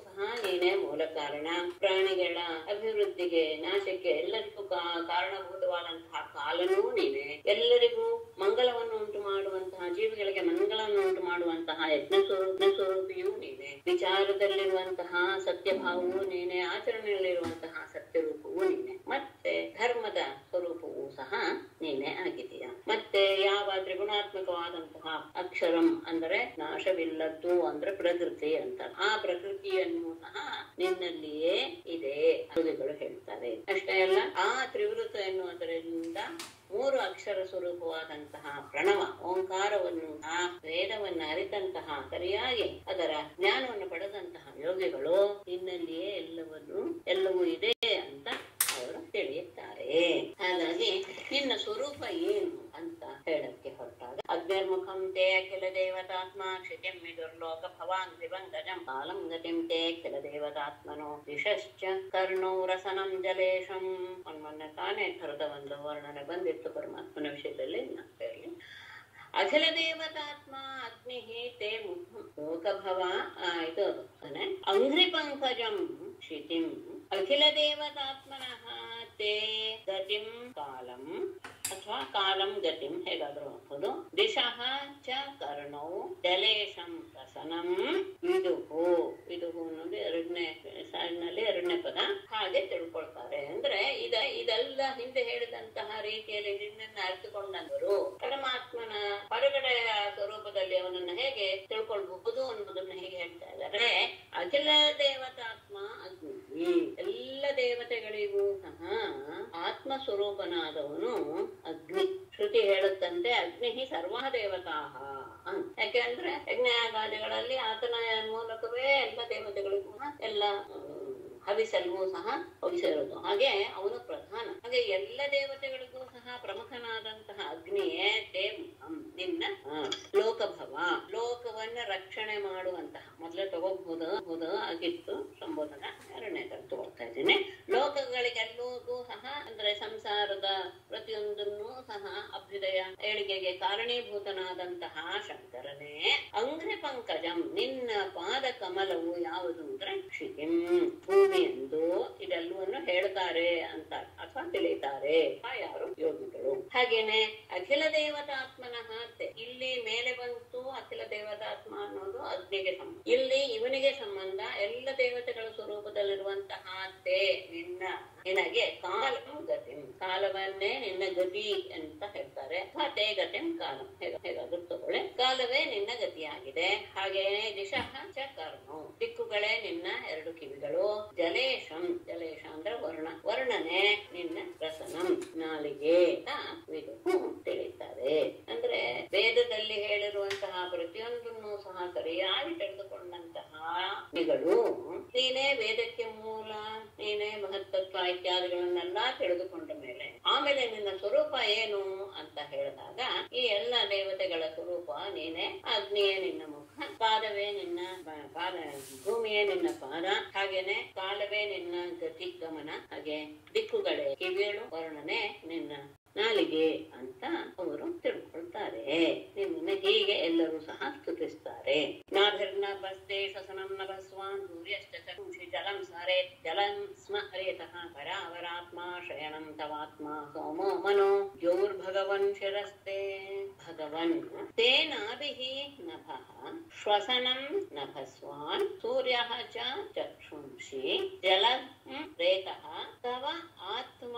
ನೀನೇ ಮೂಲ ಕಾರಣ ಪ್ರಾಣಿಗಳ ಅಭಿವೃದ್ಧಿಗೆ ನಾಶಕ್ಕೆ ಎಲ್ಲರಿಗೂ ಕಾ- ಕಾರಣಭೂತವಾದಂತಹ ಕಾಲನೂ ನೀನೆ ಎಲ್ಲರಿಗೂ ಮಂಗಲವನ್ನು ಉಂಟು ಮಾಡುವಂತಹ ಜೀವಿಗಳಿಗೆ ಮಂಗಲವನ್ನು ಉಂಟು ಮಾಡುವಂತಹ ಯಜ್ಞ ಸ್ವರೂಪ ಸ್ವರೂಪಿಯೂ ನೀನೆ ವಿಚಾರದಲ್ಲಿರುವಂತಹ ಸತ್ಯಭಾವವೂ ನೀನೆ ಆಚರಣೆಯಲ್ಲಿರುವಂತಹ ಸತ್ಯರೂಪವೂ ನೀನೆ ಮತ್ತೆ ಧರ್ಮದ ಸ್ವರೂಪವೂ ಸಹ ನೀನೆ ಆಗಿದೆಯ ಮತ್ತೆ ಯಾವ ತ್ರಿಗುಣಾತ್ಮಕವಾದಂತಹ ಅಕ್ಷರಂ ಅಂದರೆ ನಾಶವಿಲ್ಲದ್ದು ಅಂದ್ರೆ ಪ್ರಕೃತಿ ಅಂತ ಆ ಪ್ರಕೃತಿಯನ್ನು ಸಹ ನಿನ್ನಲ್ಲಿಯೇ ಇದೆ ಕವಿಗಳು ಹೇಳ್ತಾರೆ ಅಷ್ಟೇ ಅಲ್ಲ ಆ ತ್ರಿವೃತ ಎನ್ನುವುದರಿಂದ ಮೂರು ಅಕ್ಷರ ಸ್ವರೂಪವಾದಂತಹ ಪ್ರಣವ ಓಂಕಾರವನ್ನು ಆ ವೇದವನ್ನು ಅರಿತಂತಹ ಸರಿಯಾಗಿ ಅದರ ಜ್ಞಾನವನ್ನು ಪಡೆದಂತಹ ಯೋಗಿಗಳು ನಿನ್ನಲ್ಲಿಯೇ ಎಲ್ಲವನ್ನು ಎಲ್ಲವೂ ಇದೆ ಅಂತ ಅವರು ತಿಳಿಯುತ್ತಾರೆ ಹಾಗಾಗಿ ನಿನ್ನ ಸ್ವರೂಪ ಏನು ಅಂತ ಹೇಳಕ್ಕೆ ಹೊರಟಾಗ ಅಗ್ನಿರ್ಮುಖಂ ತೇ ಅಖಿಲ ದೇವತಾತ್ಮ ಕ್ಷಿತಿಂ ವಿದುರ್ಲೋಕ ಭವಾನ್ ದಿವಂಗಜಂ ಕಾಲಂ ಗತಿಂ ತೇ ಅಖಿಲ ದೇವತಾತ್ಮನೋ ದಿಶಶ್ಚ ಕರ್ಣೋ ರಸನಂ ಜಲೇಶಂ ಮೊನ್ನೆ ತಾನೇ ಥರದ ಒಂದು ವರ್ಣನೆ ಬಂದಿತ್ತು ಪರಮಾತ್ಮನ ವಿಷಯದಲ್ಲಿ ನಾನು ಹೇಳಿ ಅಖಿಲ ದೇವತಾತ್ಮ ಅಗ್ನಿ ತೇ ಮುಖಂ ಲೋಕಭವ ಆ, ಇದು ಅದು ತಾನೆ ಅಂಘ್ರಿ ಪಂಕಜಂ ಶಿತಿಂ ಅಖಿಲ ದೇವತಾತ್ಮನಃ ತೇ ಗತಿಂ ಕಾಲಂ ಅಥವಾ ಕಾಲಂ ಗತಿಂ ಹೇಗಾದ್ರೂ ಆಗ್ಬೋದು ದಿಶಃ ಚ ಕರ್ಣೌ ಜಲೇಶಂ ರಸನಂ ವಿದುಹು ವಿದುಹು ಅನ್ನೋದು ಎರಡನೇ ಸಾಲಿನಲ್ಲಿ ಎರಡನೇ ಪದ ಹಾಗೆ ತಿಳ್ಕೊಳ್ತಾರೆ ಅಂದ್ರೆ ಇದ ಇದೆಲ್ಲ ಹಿಂದೆ ಹೇಳಿದಂತಹ ರೀತಿಯಲ್ಲಿ ನಿನ್ನನ್ನು ಅರಿತುಕೊಂಡವರು ಪರಮಾತ್ಮನ ಹೊರಗಡೆ ಸ್ವರೂಪದಲ್ಲಿ ಅವನನ್ನ ಹೇಗೆ ತಿಳ್ಕೊಳ್ಬಹುದು ಅನ್ನೋದನ್ನ ಹೇಗೆ ಹೇಳ್ತಾ ಇದ್ದಾರೆ ಅಖಿಲ ದೇವತಾತ್ಮ ಅಗ್ನಿ ಎಲ್ಲ ದೇವತೆಗಳಿಗೂ ಸಹ ಆತ್ಮ ಸ್ವರೂಪನಾದವನು ಅಗ್ನಿ ಶ್ರುತಿ ಹೇಳುತ್ತಂತೆ ಅಗ್ನಿ ಸರ್ವ ದೇವತಾ ಅಂತ ಯಾಕೆಂದ್ರೆ ಯಜ್ಞಯಾಗಾದಿಗಳಲ್ಲಿ ಆತನ ಮೂಲಕವೇ ಎಲ್ಲ ದೇವತೆಗಳಿಗೂ ಎಲ್ಲ ಹ್ಮ್, ಹವಿಸಲ್ವೂ ಸಹ ಹವಿಸಿರೋದು ಹಾಗೆ ಅವನು ಪ್ರಧಾನ ಹಾಗೆ ಎಲ್ಲ ದೇವತೆಗಳಿಗೂ ಸಹ ಪ್ರಮುಖನಾದಂತಹ ಅಗ್ನಿಯೇ ತೇ ಮುಖಂ ನಿನ್ನ ಆ, ಲೋಕಭವ ಲೋಕವನ್ನ ರಕ್ಷಣೆ ಮಾಡುವಂತಹ ಮೊದಲೇ ತಗೋಬಹುದು ಹೌದು ಆಗಿತ್ತು ಸಂಬೋಧನ ಎರಡನೇ ತರ ತಗೊಳ್ತಾ ಇದ್ದೀನಿ ಲೋಕಗಳಿಗೆಲ್ಲರಿಗೂ ಸಹ ಅಂದ್ರೆ ಸಂಸಾರದ ಪ್ರತಿಯೊಂದನ್ನೂ ಸಹ ಅಭ್ಯುದಯ ಏಳಿಗೆಗೆ ಕಾರಣೀಭೂತನಾದಂತಹ ಶಂಕರನೇ ಅಂಗ್ರಿ ಪಂಕಜಂ ನಿನ್ನ ಪಾದ ಕಮಲವು ಯಾವುದು ಅಂದ್ರೆ ಕ್ಷಿತಿಂ ಭೂಮಿ ಎಂದು ಇದೆಲ್ಲವನ್ನು ಹೇಳ್ತಾರೆ ಅಂತ ಅಥವಾ ತಿಳಿತಾರೆ ಆ ಯಾರು ಯೋಗಿಗಳು ಹಾಗೇನೆ ಅಖಿಲ ದೇವತಾತ್ಮನಃ ತೆ. ಇಲ್ಲಿ ಮೇಲೆ ಬಂತು ಅಖಿಲ ದೇವತಾತ್ಮ ಅನ್ನೋದು ಅಗ್ನಿಗೆ ಸಂಬಂಧ ಇಲ್ಲಿ ಇವನಿಗೆ ಸಂಬಂಧ ಎಲ್ಲ ದೇವತೆಗಳ ಸ್ವರೂಪದಲ್ಲಿರುವಂತಹ ತೇ ನಿನ್ನ ನಿನಗೆ ಕಾಲಂ ಗತಿಂ ಕಾಲವನ್ನೇ ನಿನ್ನ ಗತಿ ಅಂತ ಹೇಳ್ತಾರೆ ಅಥವಾ ತೇ ಗತಿಂ ಕಾಲಂ ಹೇಗ- ಹೇಗಾದ್ರೂ ತಗೊಳ್ಳಿ ಕಾಲವೇ ನಿನ್ನ ಗತಿಯಾಗಿದೆ ಹಾಗೇನೆ ದಿಶಃ ಚ ಕರ್ಣು ದಿಕ್ಕುಗಳೇ ನಿನ್ನ ಎರಡು ಕಿವಿಗಳು ಜಲೇಶಂ ಜಲೇಶ ಅಂದ್ರೆ ವರ್ಣ ವರ್ಣನೆ ನಿನ್ನ ರಸನಂ ನಾಲಿಗೆ ಅಂತ ವಿದುಹು ತಿಳಿತಾರೆ ಅಂದ್ರೆ ವೇದದಲ್ಲಿ ಹೇಳಿರುವಂತಹ ಪ್ರತಿಯೊಂದನ್ನು ಸಹ ಸರಿಯಾಗಿ ತಿಳಿದುಕೊಂಡಂತಹ ನಿಗಳು ನೀನೇ ವೇದಕ್ಕೆ ಮೂಲ ನೀನೇ ಮಹತ್ತತ್ವ ಇತ್ಯಾದಿಗಳನ್ನೆಲ್ಲ ತಿಳಿದುಕೊಂಡ ಮೇಲೆ ಆಮೇಲೆ ನಿನ್ನ ಸ್ವರೂಪ ಏನು ಅಂತ ಹೇಳಿದಾಗ ಈ ಎಲ್ಲ ದೇವತೆಗಳ ಸ್ವರೂಪ ನೀನೇ ಅಗ್ನಿಯೇ ನಿನ್ನ ಮುಖ ಪಾದವೇ ನಿನ್ನ ಬ- ಪಾದ ಭೂಮಿಯೇ ನಿನ್ನ ಪಾದ ಹಾಗೇನೆ ಕಾಲವೇ ನಿನ್ನ ಗತಿ ಗಮನ ಹಾಗೆ ದಿಕ್ಕುಗಳೇ ಕಿವಿಯಳು ವರ್ಣನೆ ನಿನ್ನ ನಾಲಿಗೆ ಅಂತ ಅವರು ತಿಳ್ಕೊಳ್ತಾರೆ ನಿಮ್ಮನ್ನ ಹೀಗೆ ಎಲ್ಲರೂ ಸಹ ಸ್ತುತಿಸ್ತಾರೆ ನಾಭಿರ್ನ ಬಸ್ತೆ ಶಸನಂ ನ ಭಸ್ವಾನ್ ಸೂರ್ಯಶ್ಚ ಚಕ್ಷುಷಿ ಜಲಂ ಸ್ಮರೆ ಜಲಂ ಸ್ಮರೇತಃ ಪರಾವರಾತ್ಮ ಶಯನಂ ತವಾತ್ಮ ಸೋಮೋ ಮನೋ ಜೋರ್ಭಗವನ್ ಶಿರಸ್ತೆ ಭಗವನ್ ತೇನಾಭಿಃ ನಭಃ ಶ್ವಸನಂ ನಭಸ್ವಾನ್ ಸೂರ್ಯಃ ಚ ಚಕ್ಷುಂಷಿ ಜಲಂ ಪ್ರೇತಃ ತವ ಆತ್ಮ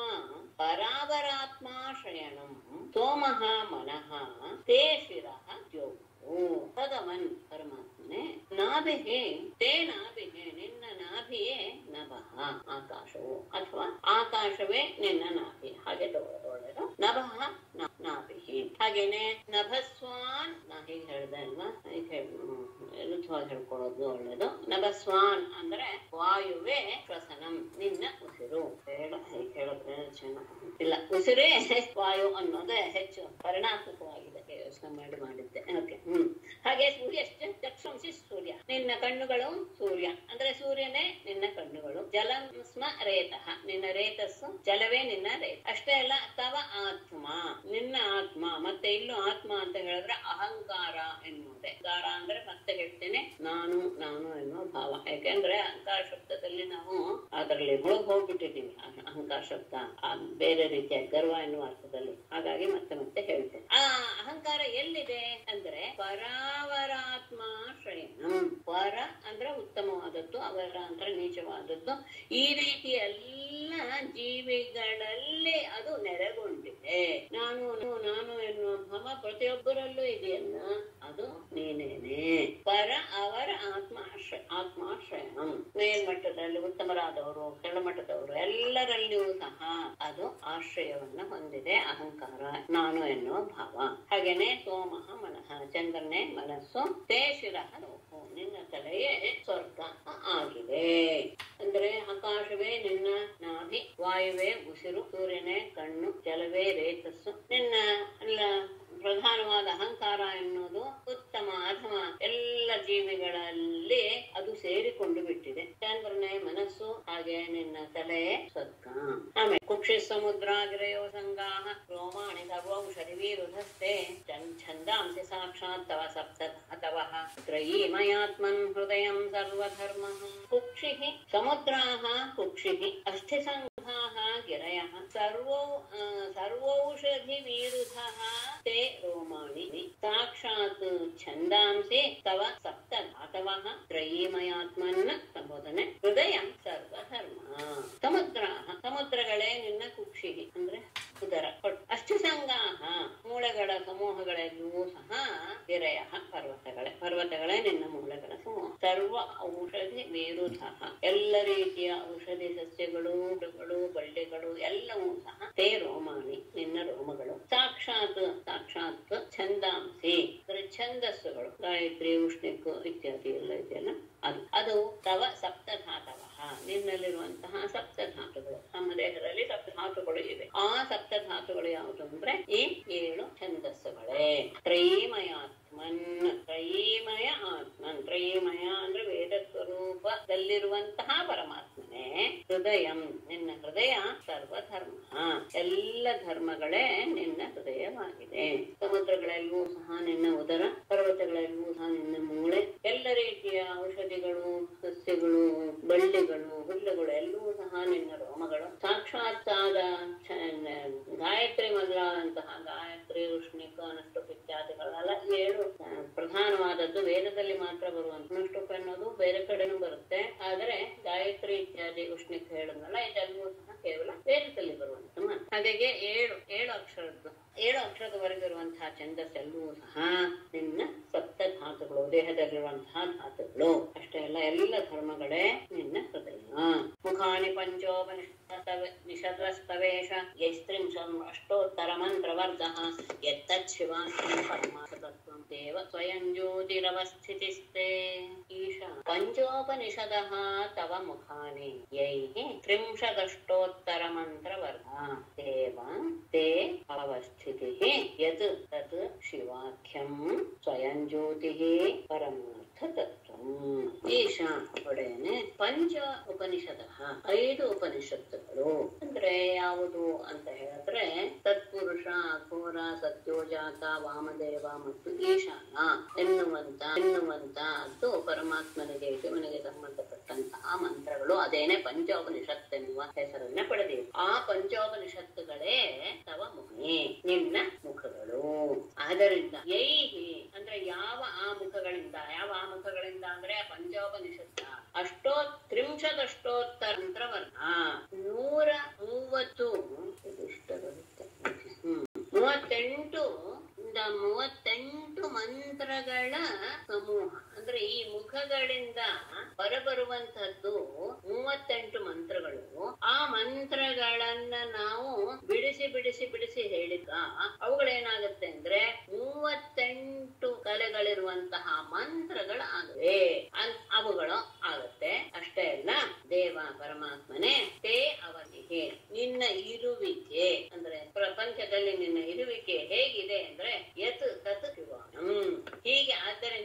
ಪರಾವರಾತ್ಮಾಶ್ರಯಣಂ ಸೋಮಃ ಮನಃ ತೇ ಶಿರಃ ಜ್ಯೋಗು ಭಗವನ್ ಪರಮಾತ್ಮನೆ ನಾಭಿಹೇ ತೇ ನಾಭಿಹೇ ನಿನ್ನ ನಾಭಿಯೇ ನಭಃ ಆಕಾಶವು ಅಥವಾ ಆಕಾಶವೇ ನಿನ್ನ ನಾಭಿ ಹಾಗೆ ತಗೊಳ್ಳೋದು ಒಳ್ಳೆಯದು ನಭಃ ನ- ನಾಭಿಹಿ ಹಾಗೇನೆ ನಭಸ್ವಾನ್ ನಾ ಹೀಗೆ ಹೇಳ್ದೆ ಅಲ್ವಾ ಹೀಗೆ ಹೇಳ್- ಹ್ಮ್, ಋತುವಾಗಿ ಹೇಳ್ಕೊಳ್ಳೋದು ಒಳ್ಳೇದು ನಭಸ್ವಾನ್ ಅಂದ್ರೆ ವಾಯುವೇ ಶ್ವಸನಂ ನಿನ್ನ ಉಸಿರು ಬೇಡ ಹೀಗೆ ಹೇಳಿದ್ರೆ ಚೆನ್ನಾಗಿ ಇಲ್ಲ ಉಸಿರೇ ವಾಯು ಅನ್ನೋದೇ ಹೆಚ್ಚು ಪರಿಣಾತ್ಮಕವಾಗಿದೆ ಯೋಚನೆ ಮಾಡಿ ಮಾಡಿದ್ದೆ ಓಕೆ ಹ್ಮ್ ಹಾಗೆ ಸೂರ್ಯಶ್ಚ ಚಕ್ಷುಂಸಿ ಸೂರ್ಯ ನಿನ್ನ ಕಣ್ಣುಗಳು ಸೂರ್ಯ ಅಂದ್ರೆ ಸೂರ್ಯನೇ ನಿನ್ನ ಕಣ್ಣುಗಳು ಜಲಂ ಸ್ಮ ರೇತಃ ನಿನ್ನ ರೇತಸ್ಸು ಜಲವೇ ನಿನ್ನ ರೇತ ಅಷ್ಟೇ ಅಲ್ಲ ತವ ಆತ್ಮ ನಿನ್ನ ಆತ್ಮ ಮತ್ತೆ ಇಲ್ಲೂ ಆತ್ಮ ಅಂತ ಹೇಳಿದ್ರೆ ಅಹಂಕಾರ ಎನ್ನುವುದೇ ಅಹಂಕಾರ ಅಂದ್ರೆ ಮತ್ತೆ ಹೇಳ್ತೇನೆ ನಾನು ನಾನು ಎನ್ನುವ ಭಾವ ಯಾಕೆಂದ್ರೆ ಅಹಂಕಾರ ಶಬ್ದದಲ್ಲಿ ನಾವು ಅದರಲ್ಲಿ ಮುಳುಗ್ ಹೋಗ್ಬಿಟ್ಟಿದ್ದೀವಿ ಅಹ- ಅಹಂಕಾರ ಶಬ್ದ ಆ ಬೇರೆ ರೀತಿಯ ಗರ್ವ ಎನ್ನುವ ಅರ್ಥದಲ್ಲಿ ಹಾಗಾಗಿ ಮತ್ತೆ ಮತ್ತೆ ಹೇಳ್ತೇನೆ ಆ ಅಹಂಕಾರ ಎಲ್ಲಿದೆ ಅಂದ್ರೆ ಪರಾವರಾತ್ಮಾಶ್ರಯಂ ಪರ ಅಂದ್ರೆ ಉತ್ತಮವಾದದ್ದು ಅವರ ಅಂದ್ರೆ ನೀಚವಾದದ್ದು ಈ ರೀತಿ ಎಲ್ಲ ಜೀವಿಗಳಲ್ಲಿ ಅದು ನೆಲೆಗೊಂಡಿದೆ ನಾನು ನಾನು ಎನ್ನುವ ಭಾವ ಪ್ರತಿಯೊಬ್ಬರಲ್ಲೂ ಇದೆಯಲ್ಲ ಅದು ನೀನೇನೆ ಪರ ಅವರ ಆತ್ಮಾಶ್ರಯ ಆತ್ಮಾಶ್ರಯ ಮೇಲ್ಮಟ್ಟದಲ್ಲಿ ಉತ್ತಮರಾದವರು ಕೆಳಮಟ್ಟದವರು ಎಲ್ಲರಲ್ಲಿಯೂ ಸಹ ಅದು ಆಶ್ರಯವನ್ನ ಹೊಂದಿದೆ ಅಹಂಕಾರ ನಾನು ಎನ್ನುವ ಭಾವ ಹಾಗೇನೆ ಸೋಮಃ ಮನಃ ಚಂದ್ರನೇ ಮನಸ್ಸು ತೇ ಶಿರಃ ಲೋಕೋ. ನಿನ್ನ ತಲೆಯೇ ಸ್ವರ್ಗ ಆಗಿದೆ ಅಂದ್ರೆ ಆಕಾಶವೇ ನಿನ್ನ ನಾಭಿ ವಾಯುವೇ ಉಸಿರು ಸೂರ್ಯನೇ ಕಣ್ಣು ಜಲವೇ ರೇತಸ್ಸು ನಿನ್ನ ಎಲ್ಲ ಪ್ರಧಾನವಾದ ಅಹಂಕಾರ ಎನ್ನುವುದು ಉತ್ತಮ ಅಥವಾ ಎಲ್ಲ ಜೀವಿಗಳಲ್ಲಿ ಅದು ಸೇರಿಕೊಂಡು ಬಿಟ್ಟಿದೆ ಚಂದ್ರನೇ ಮನಸ್ಸು ಹಾಗೆ ನಿನ್ನ ತಲೆ ಸ್ವರ್ಗ ಆಮೇಲೆ ಕುಕ್ಷಿ ಸಮುದ್ರಾಗಿರಯೋ ಸಂಗಾಹ ರೋಮಾಣಿ ಸರ್ವೌಷಧಿ ವೀರುಧಸ್ತೆ ಚನ್- ಛಂದಾಂಸಿ ಸಾಕ್ಷಾತ್ ತವ ಸಪ್ತ ಧಾತವಃ ತ್ರಯೀಮಯಾತ್ಮನ್ ಹೃದಯಂ ಸರ್ವಧರ್ಮಃ ಕುಕ್ಷಿಃ ಸಮುದ್ರಾಃ ಕುಕ್ಷಿಃ ಅಸ್ಥಿಸಂಘಾಃ ಗಿರಯಃ ಸರ್ವೌ ಆ, ಸರ್ವೌಷಧಿ ವೀರುಧಃ ते रोमाणि साक्षात् छन्दांसि तव सप्त धातवः ತ್ರಯೀಮಯಾತ್ಮನ್ನ ಸಂಬೋಧನೆ ಹೃದಯ ಸರ್ವಧರ್ಮ ಸಮುದ್ರಾಹ ಸಮುದ್ರಗಳೇ ನಿನ್ನ ಕುಕ್ಷಿಗೆ ಅಂದ್ರೆ ಉದರ ಹೊಟ್ಟೆ. ಅಷ್ಟು ಸಂಗಾಹ ಮೂಳೆಗಳ ಸಮೂಹಗಳೆಲ್ಲವೂ ಸಹ ಗಿರಯ ಪರ್ವತಗಳೇ ಪರ್ವತಗಳೇ ನಿನ್ನ ಮೂಳೆಗಳ ಸಮೂಹ ಸರ್ವ ಔಷಧಿ ವಿರುಧ ಎಲ್ಲ ರೀತಿಯ ಔಷಧಿ ಸಸ್ಯಗಳು ಗಿಡಗಳು ಬಳ್ಳಿಗಳು ಎಲ್ಲವೂ ಸಹ ತೇ ರೋಮಾಣಿ ನಿನ್ನ ರೋಮಗಳು ಸಾಕ್ಷಾತ್ ಸಾಕ್ಷಾತ್ ಛಂದಾಂಸಿ ಅಂದ್ರೆ ಛಂದಸ್ಸುಗಳು ಗಾಯತ್ರಿ ಉಷ್ಣಿಕ್ ಇತ್ಯಾದಿ ಎಲ್ಲ ಇದೆಯಲ್ಲ ಅದು ಅದು ತವ ಸಪ್ತಧಾತವ ನಿನ್ನಲ್ಲಿರುವಂತಹ ಸಪ್ತಧಾತುಗಳು ನಮ್ಮ ದೇಹದಲ್ಲಿ ಸಪ್ತಧಾತುಗಳು ಇವೆ ಆ ಸಪ್ತಧಾತುಗಳು ಯಾವುದು ಅಂದ್ರೆ ಈ ಏಳು ಛಂದಸ್ಸುಗಳೇ ತ್ರಯೀಮಯಾತ್ಮನ್ ತ್ರಯೀಮಯ ಆತ್ಮನ್ ತ್ರಯೀಮಯ ಅಂದ್ರೆ ವೇದ ಸ್ವರೂಪದಲ್ಲಿರುವಂತಹ ಪರಮಾತ್ಮನೇ ಹೃದಯಂ ನಿನ್ನ ಹೃದಯ ಸರ್ವಧರ್ಮ ಎಲ್ಲ ಧರ್ಮಗಳೇ ನಿನ್ನ ಹೃದಯವಾಗಿದೆ ಸಮುದ್ರಗಳೆಲ್ಲವೂ ಸಹ ನಿನ್ನ ಉದರ ಪರ್ವತಗಳೆಲ್ಲವೂ ಸಹ ನಿನ್ನ ಮೂಳೆ ಎಲ್ಲ ರೀತಿಯ ಔಷಧಿಗಳು ಸಸ್ಯಗಳು ಬಳ್ಳಿಗಳು ಹುಲ್ಲುಗಳು ಎಲ್ಲವೂ ಸಹ ನಿನ್ನ ರೋಮಗಳು ಸಾಕ್ಷಾತ್ತಾದ ಚ- ಗಾಯತ್ರಿ ಮೊದಲಾದಂತಹ ಗಾಯತ್ರಿ ಉಷ್ಣಿಕ ಅನುಷ್ಠುಪ್ ಇತ್ಯಾದಿಗಳೆಲ್ಲ ಏಳು ಆ, ಪ್ರಧಾನವಾದದ್ದು ವೇದದಲ್ಲಿ ಮಾತ್ರ ಬರುವಂತ ಅನುಷ್ಠುಪ್ ಅನ್ನೋದು ಬೇರೆ ಕಡೆನೂ ಬರುತ್ತೆ ಆದರೆ ಗಾಯತ್ರಿ ಇತ್ಯಾದಿ ಉಷ್ಣಿಕ ಹೇಳದ್ನಲ್ಲ ಇದೆಲ್ಲವೂ ಸಹ ಕೇವಲ ವೇದದಲ್ಲಿ ಬರುವಂತ ಮಾತು ಹಾಗಾಗಿ ಏಳು ಏಳು ಅಕ್ಷರದ್ದು ಏಳು ಅಕ್ಷರದವರೆಗಿರುವಂತಹ ಛಂದಸ್ಸೆಲ್ಲವೂ ಸಹ ನಿನ್ನ ಸಪ್ತ ಧಾತುಗಳು ದೇಹದಲ್ಲಿರುವಂತಹ ಧಾತುಗಳು ಅಷ್ಟೇ ಅಲ್ಲ ಎಲ್ಲ ಧರ್ಮಗಳೇ ನಿನ್ನ ಹೃದಯ ಮುಖಾನಿ ಪಂಚೋಪನಿಷತ್ತವ ನಿಷದ್ರಸ್ತವೇಶ ಯೈಸ್ತ್ರಿಂಶಂ ಅಷ್ಟೋತ್ತರ ಮಂತ್ರವರ್ಗ ಯತ್ತಚ್ಚಿವಾಕ್ಯಂ ಪರಮಾರ್ಥತತ್ವಂ ದೇವ ಸ್ವಯಂ ಜ್ಯೋತಿರವಸ್ಥಿತಿಸ್ತೆ ಈಶ ಪಂಚೋಪನಿಷದಃ ತವ ಮುಖಾನಿ ಯೈಃ ತ್ರಿಂಶದಷ್ಟೋತ್ತರ ಮಂತ್ರವರ್ಗ ದೇವ ते अवस्थितिः यत् तत् ಶಿವಾಖ್ಯಂ ಸ್ವಯಂ ಜ್ಯೋತಿಃ ಪರಮಾರ್ಥತತ್ವಂ ಈಶಾ ಒಡೆಯನೆ ಪಂಚ ಉಪನಿಷದ ಐದು ಉಪನಿಷತ್ತುಗಳು ಅಂದ್ರೆ ಯಾವುದು ಅಂತ ಹೇಳಿದ್ರೆ ತತ್ಪುರುಷ ಅಘೋರ ಸತ್ಯೋಜಾತ ವಾಮದೇವ ಮತ್ತು ಈಶಾನ ಎನ್ನುವಂತ ಎನ್ನುವಂತ ಅದು ಪರಮಾತ್ಮನಿಗೆ ಶಿವನಿಗೆ ಸಂಬಂಧಪಟ್ಟಂತಹ ಮಂತ್ರಗಳು ಅದೇನೆ ಪಂಚೋಪನಿಷತ್ ಎನ್ನುವ ಹೆಸರನ್ನ ಪಡೆದಿವೆ ಆ ಪಂಚೋಪನಿಷತ್ತುಗಳೇ ತವ ಮುಖೇ ನಿನ್ನ ಮುಖಗಳು ಆದ್ದರಿಂದ ಯೈಹಿ ಅಂದ್ರೆ ಯಾವ ಆ ಮುಖಗಳಿಂದ ಯಾವ ಆ ಮುಖಗಳಿಂದ ಅಂದ್ರೆ ಆ ಪಂಚೋಪನಿಷತ್ತ ಅಷ್ಟೋ ತ್ರಿಂಶದಷ್ಟೋತ್ತರ ಮಂತ್ರವರ್ಗ ನೂರ ಮೂವತ್ತು ಇದು ಇಷ್ಟ ಬರುತ್ತೆ ಹ್ಮ್ ಮೂವತ್ತೆಂಟು ಇಂದ ಮೂವತ್ತೆಂಟು ಮಂತ್ರಗಳ ಸಮೂಹ ಅಂದ್ರೆ ಈ ಮುಖಗಳಿಂದ ಹೊರಬರುವಂತದ್ದು ಮೂವತ್ತೆಂಟು ಮಂತ್ರಗಳು ಆ ಮಂತ್ರಗಳನ್ನ ನಾವು ಬಿಡಿಸಿ ಬಿಡಿಸಿ ಬಿಡಿಸಿ ಹೇಳಿದ ಅವುಗಳೇನಾಗುತ್ತೆ ಅಂದ್ರೆ ಮೂವತ್ತೆಂಟು ಕಲೆಗಳಿರುವಂತಹ ಮಂತ್ರಗಳು ಆಗವೆ ಅನ್- ಅವುಗಳು ಆಗುತ್ತೆ ಅಷ್ಟೇ ಅಲ್ಲ ದೇವ ಪರಮಾತ್ಮನೇ ತೇ ಅವನಿಗೆ ನಿನ್ನ ಇರುವಿಕೆ ಅಂದ್ರೆ ಪ್ರಪಂಚದಲ್ಲಿ ನಿನ್ನ ಇರುವಿಕೆ ಹೇಗಿದೆ ಅಂದ್ರೆ ಯತ್ ತತ್ ಶಿವಾನಂ ಹೀಗೆ ಆದ್ದರಿಂದ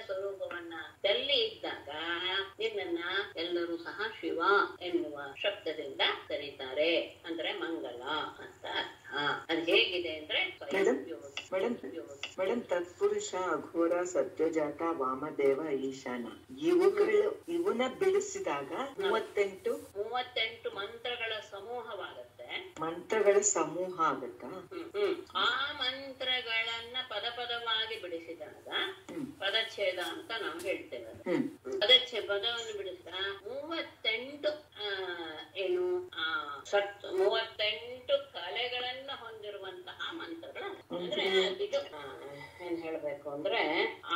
ಸ್ವರೂಪವನ್ನ ತಲ್ಲಿ ಇದ್ದಾಗ ನಿನ್ನನ್ನ ಎಲ್ಲರೂ ಸಹ ಶಿವ ಎನ್ನುವ ಶಬ್ದದಿಂದ ಕರೀತಾರೆ ಅಂದ್ರೆ ಮಂಗಲ ಅಂತ ಅರ್ಥ ಅದು ಹೇಗಿದೆ ಅಂದ್ರೆ ಸ್ವಯಂ ಮೇಡಮ್? ಜ್ಯೋತಿ. ಮೇಡಮ್? ಜ್ಯೋತಿ. ಮೇಡಮ್ ತತ್ಪುರುಷ ಅಘೋರ ಸತ್ಯಜಾತ ವಾಮದೇವ ಈಶಾನ ಇವುಗಳು ಇವನ್ನ ಬಿಡಿಸಿದಾಗ ಮೂವತ್ತೆಂಟು ಮೂವತ್ತೆಂಟು ಮಂತ್ರಗಳ ಸಮೂಹವಾಗುತ್ತೆ ಮಂತ್ರಗಳ ಸಮೂಹ ಆಗತ್ತಾ ಹ್ಮ್, ಹ್ಮ್. ಆ ಮಂತ್ರಗಳನ್ನ ಪದ ಪದವಾಗಿ ಬಿಡಿಸಿದಾಗ ಹ್ಮ್ ಪದಚ್ಛೇದ ಅಂತ ನಾವು ಹೇಳ್ತೇವೆ ಅದು. ಹ್ಮ್ ಪದಚ್ಛೇ ಪದವನ್ನು ಬಿಡಿಸಿದ ಮೂವತ್ತೆಂಟು ಆ, ಏನು ಆ ಸತ್ ಮೂವತ್ತೆಂಟು ಕಲೆಗಳನ್ನ ಹೊಂದಿರುವಂತಹ ಮಂತ್ರಗಳ ಅಂದ್ರೆ ಇದು ಆ, ಏನ್ ಹೇಳ್ಬೇಕು ಅಂದ್ರೆ ಆ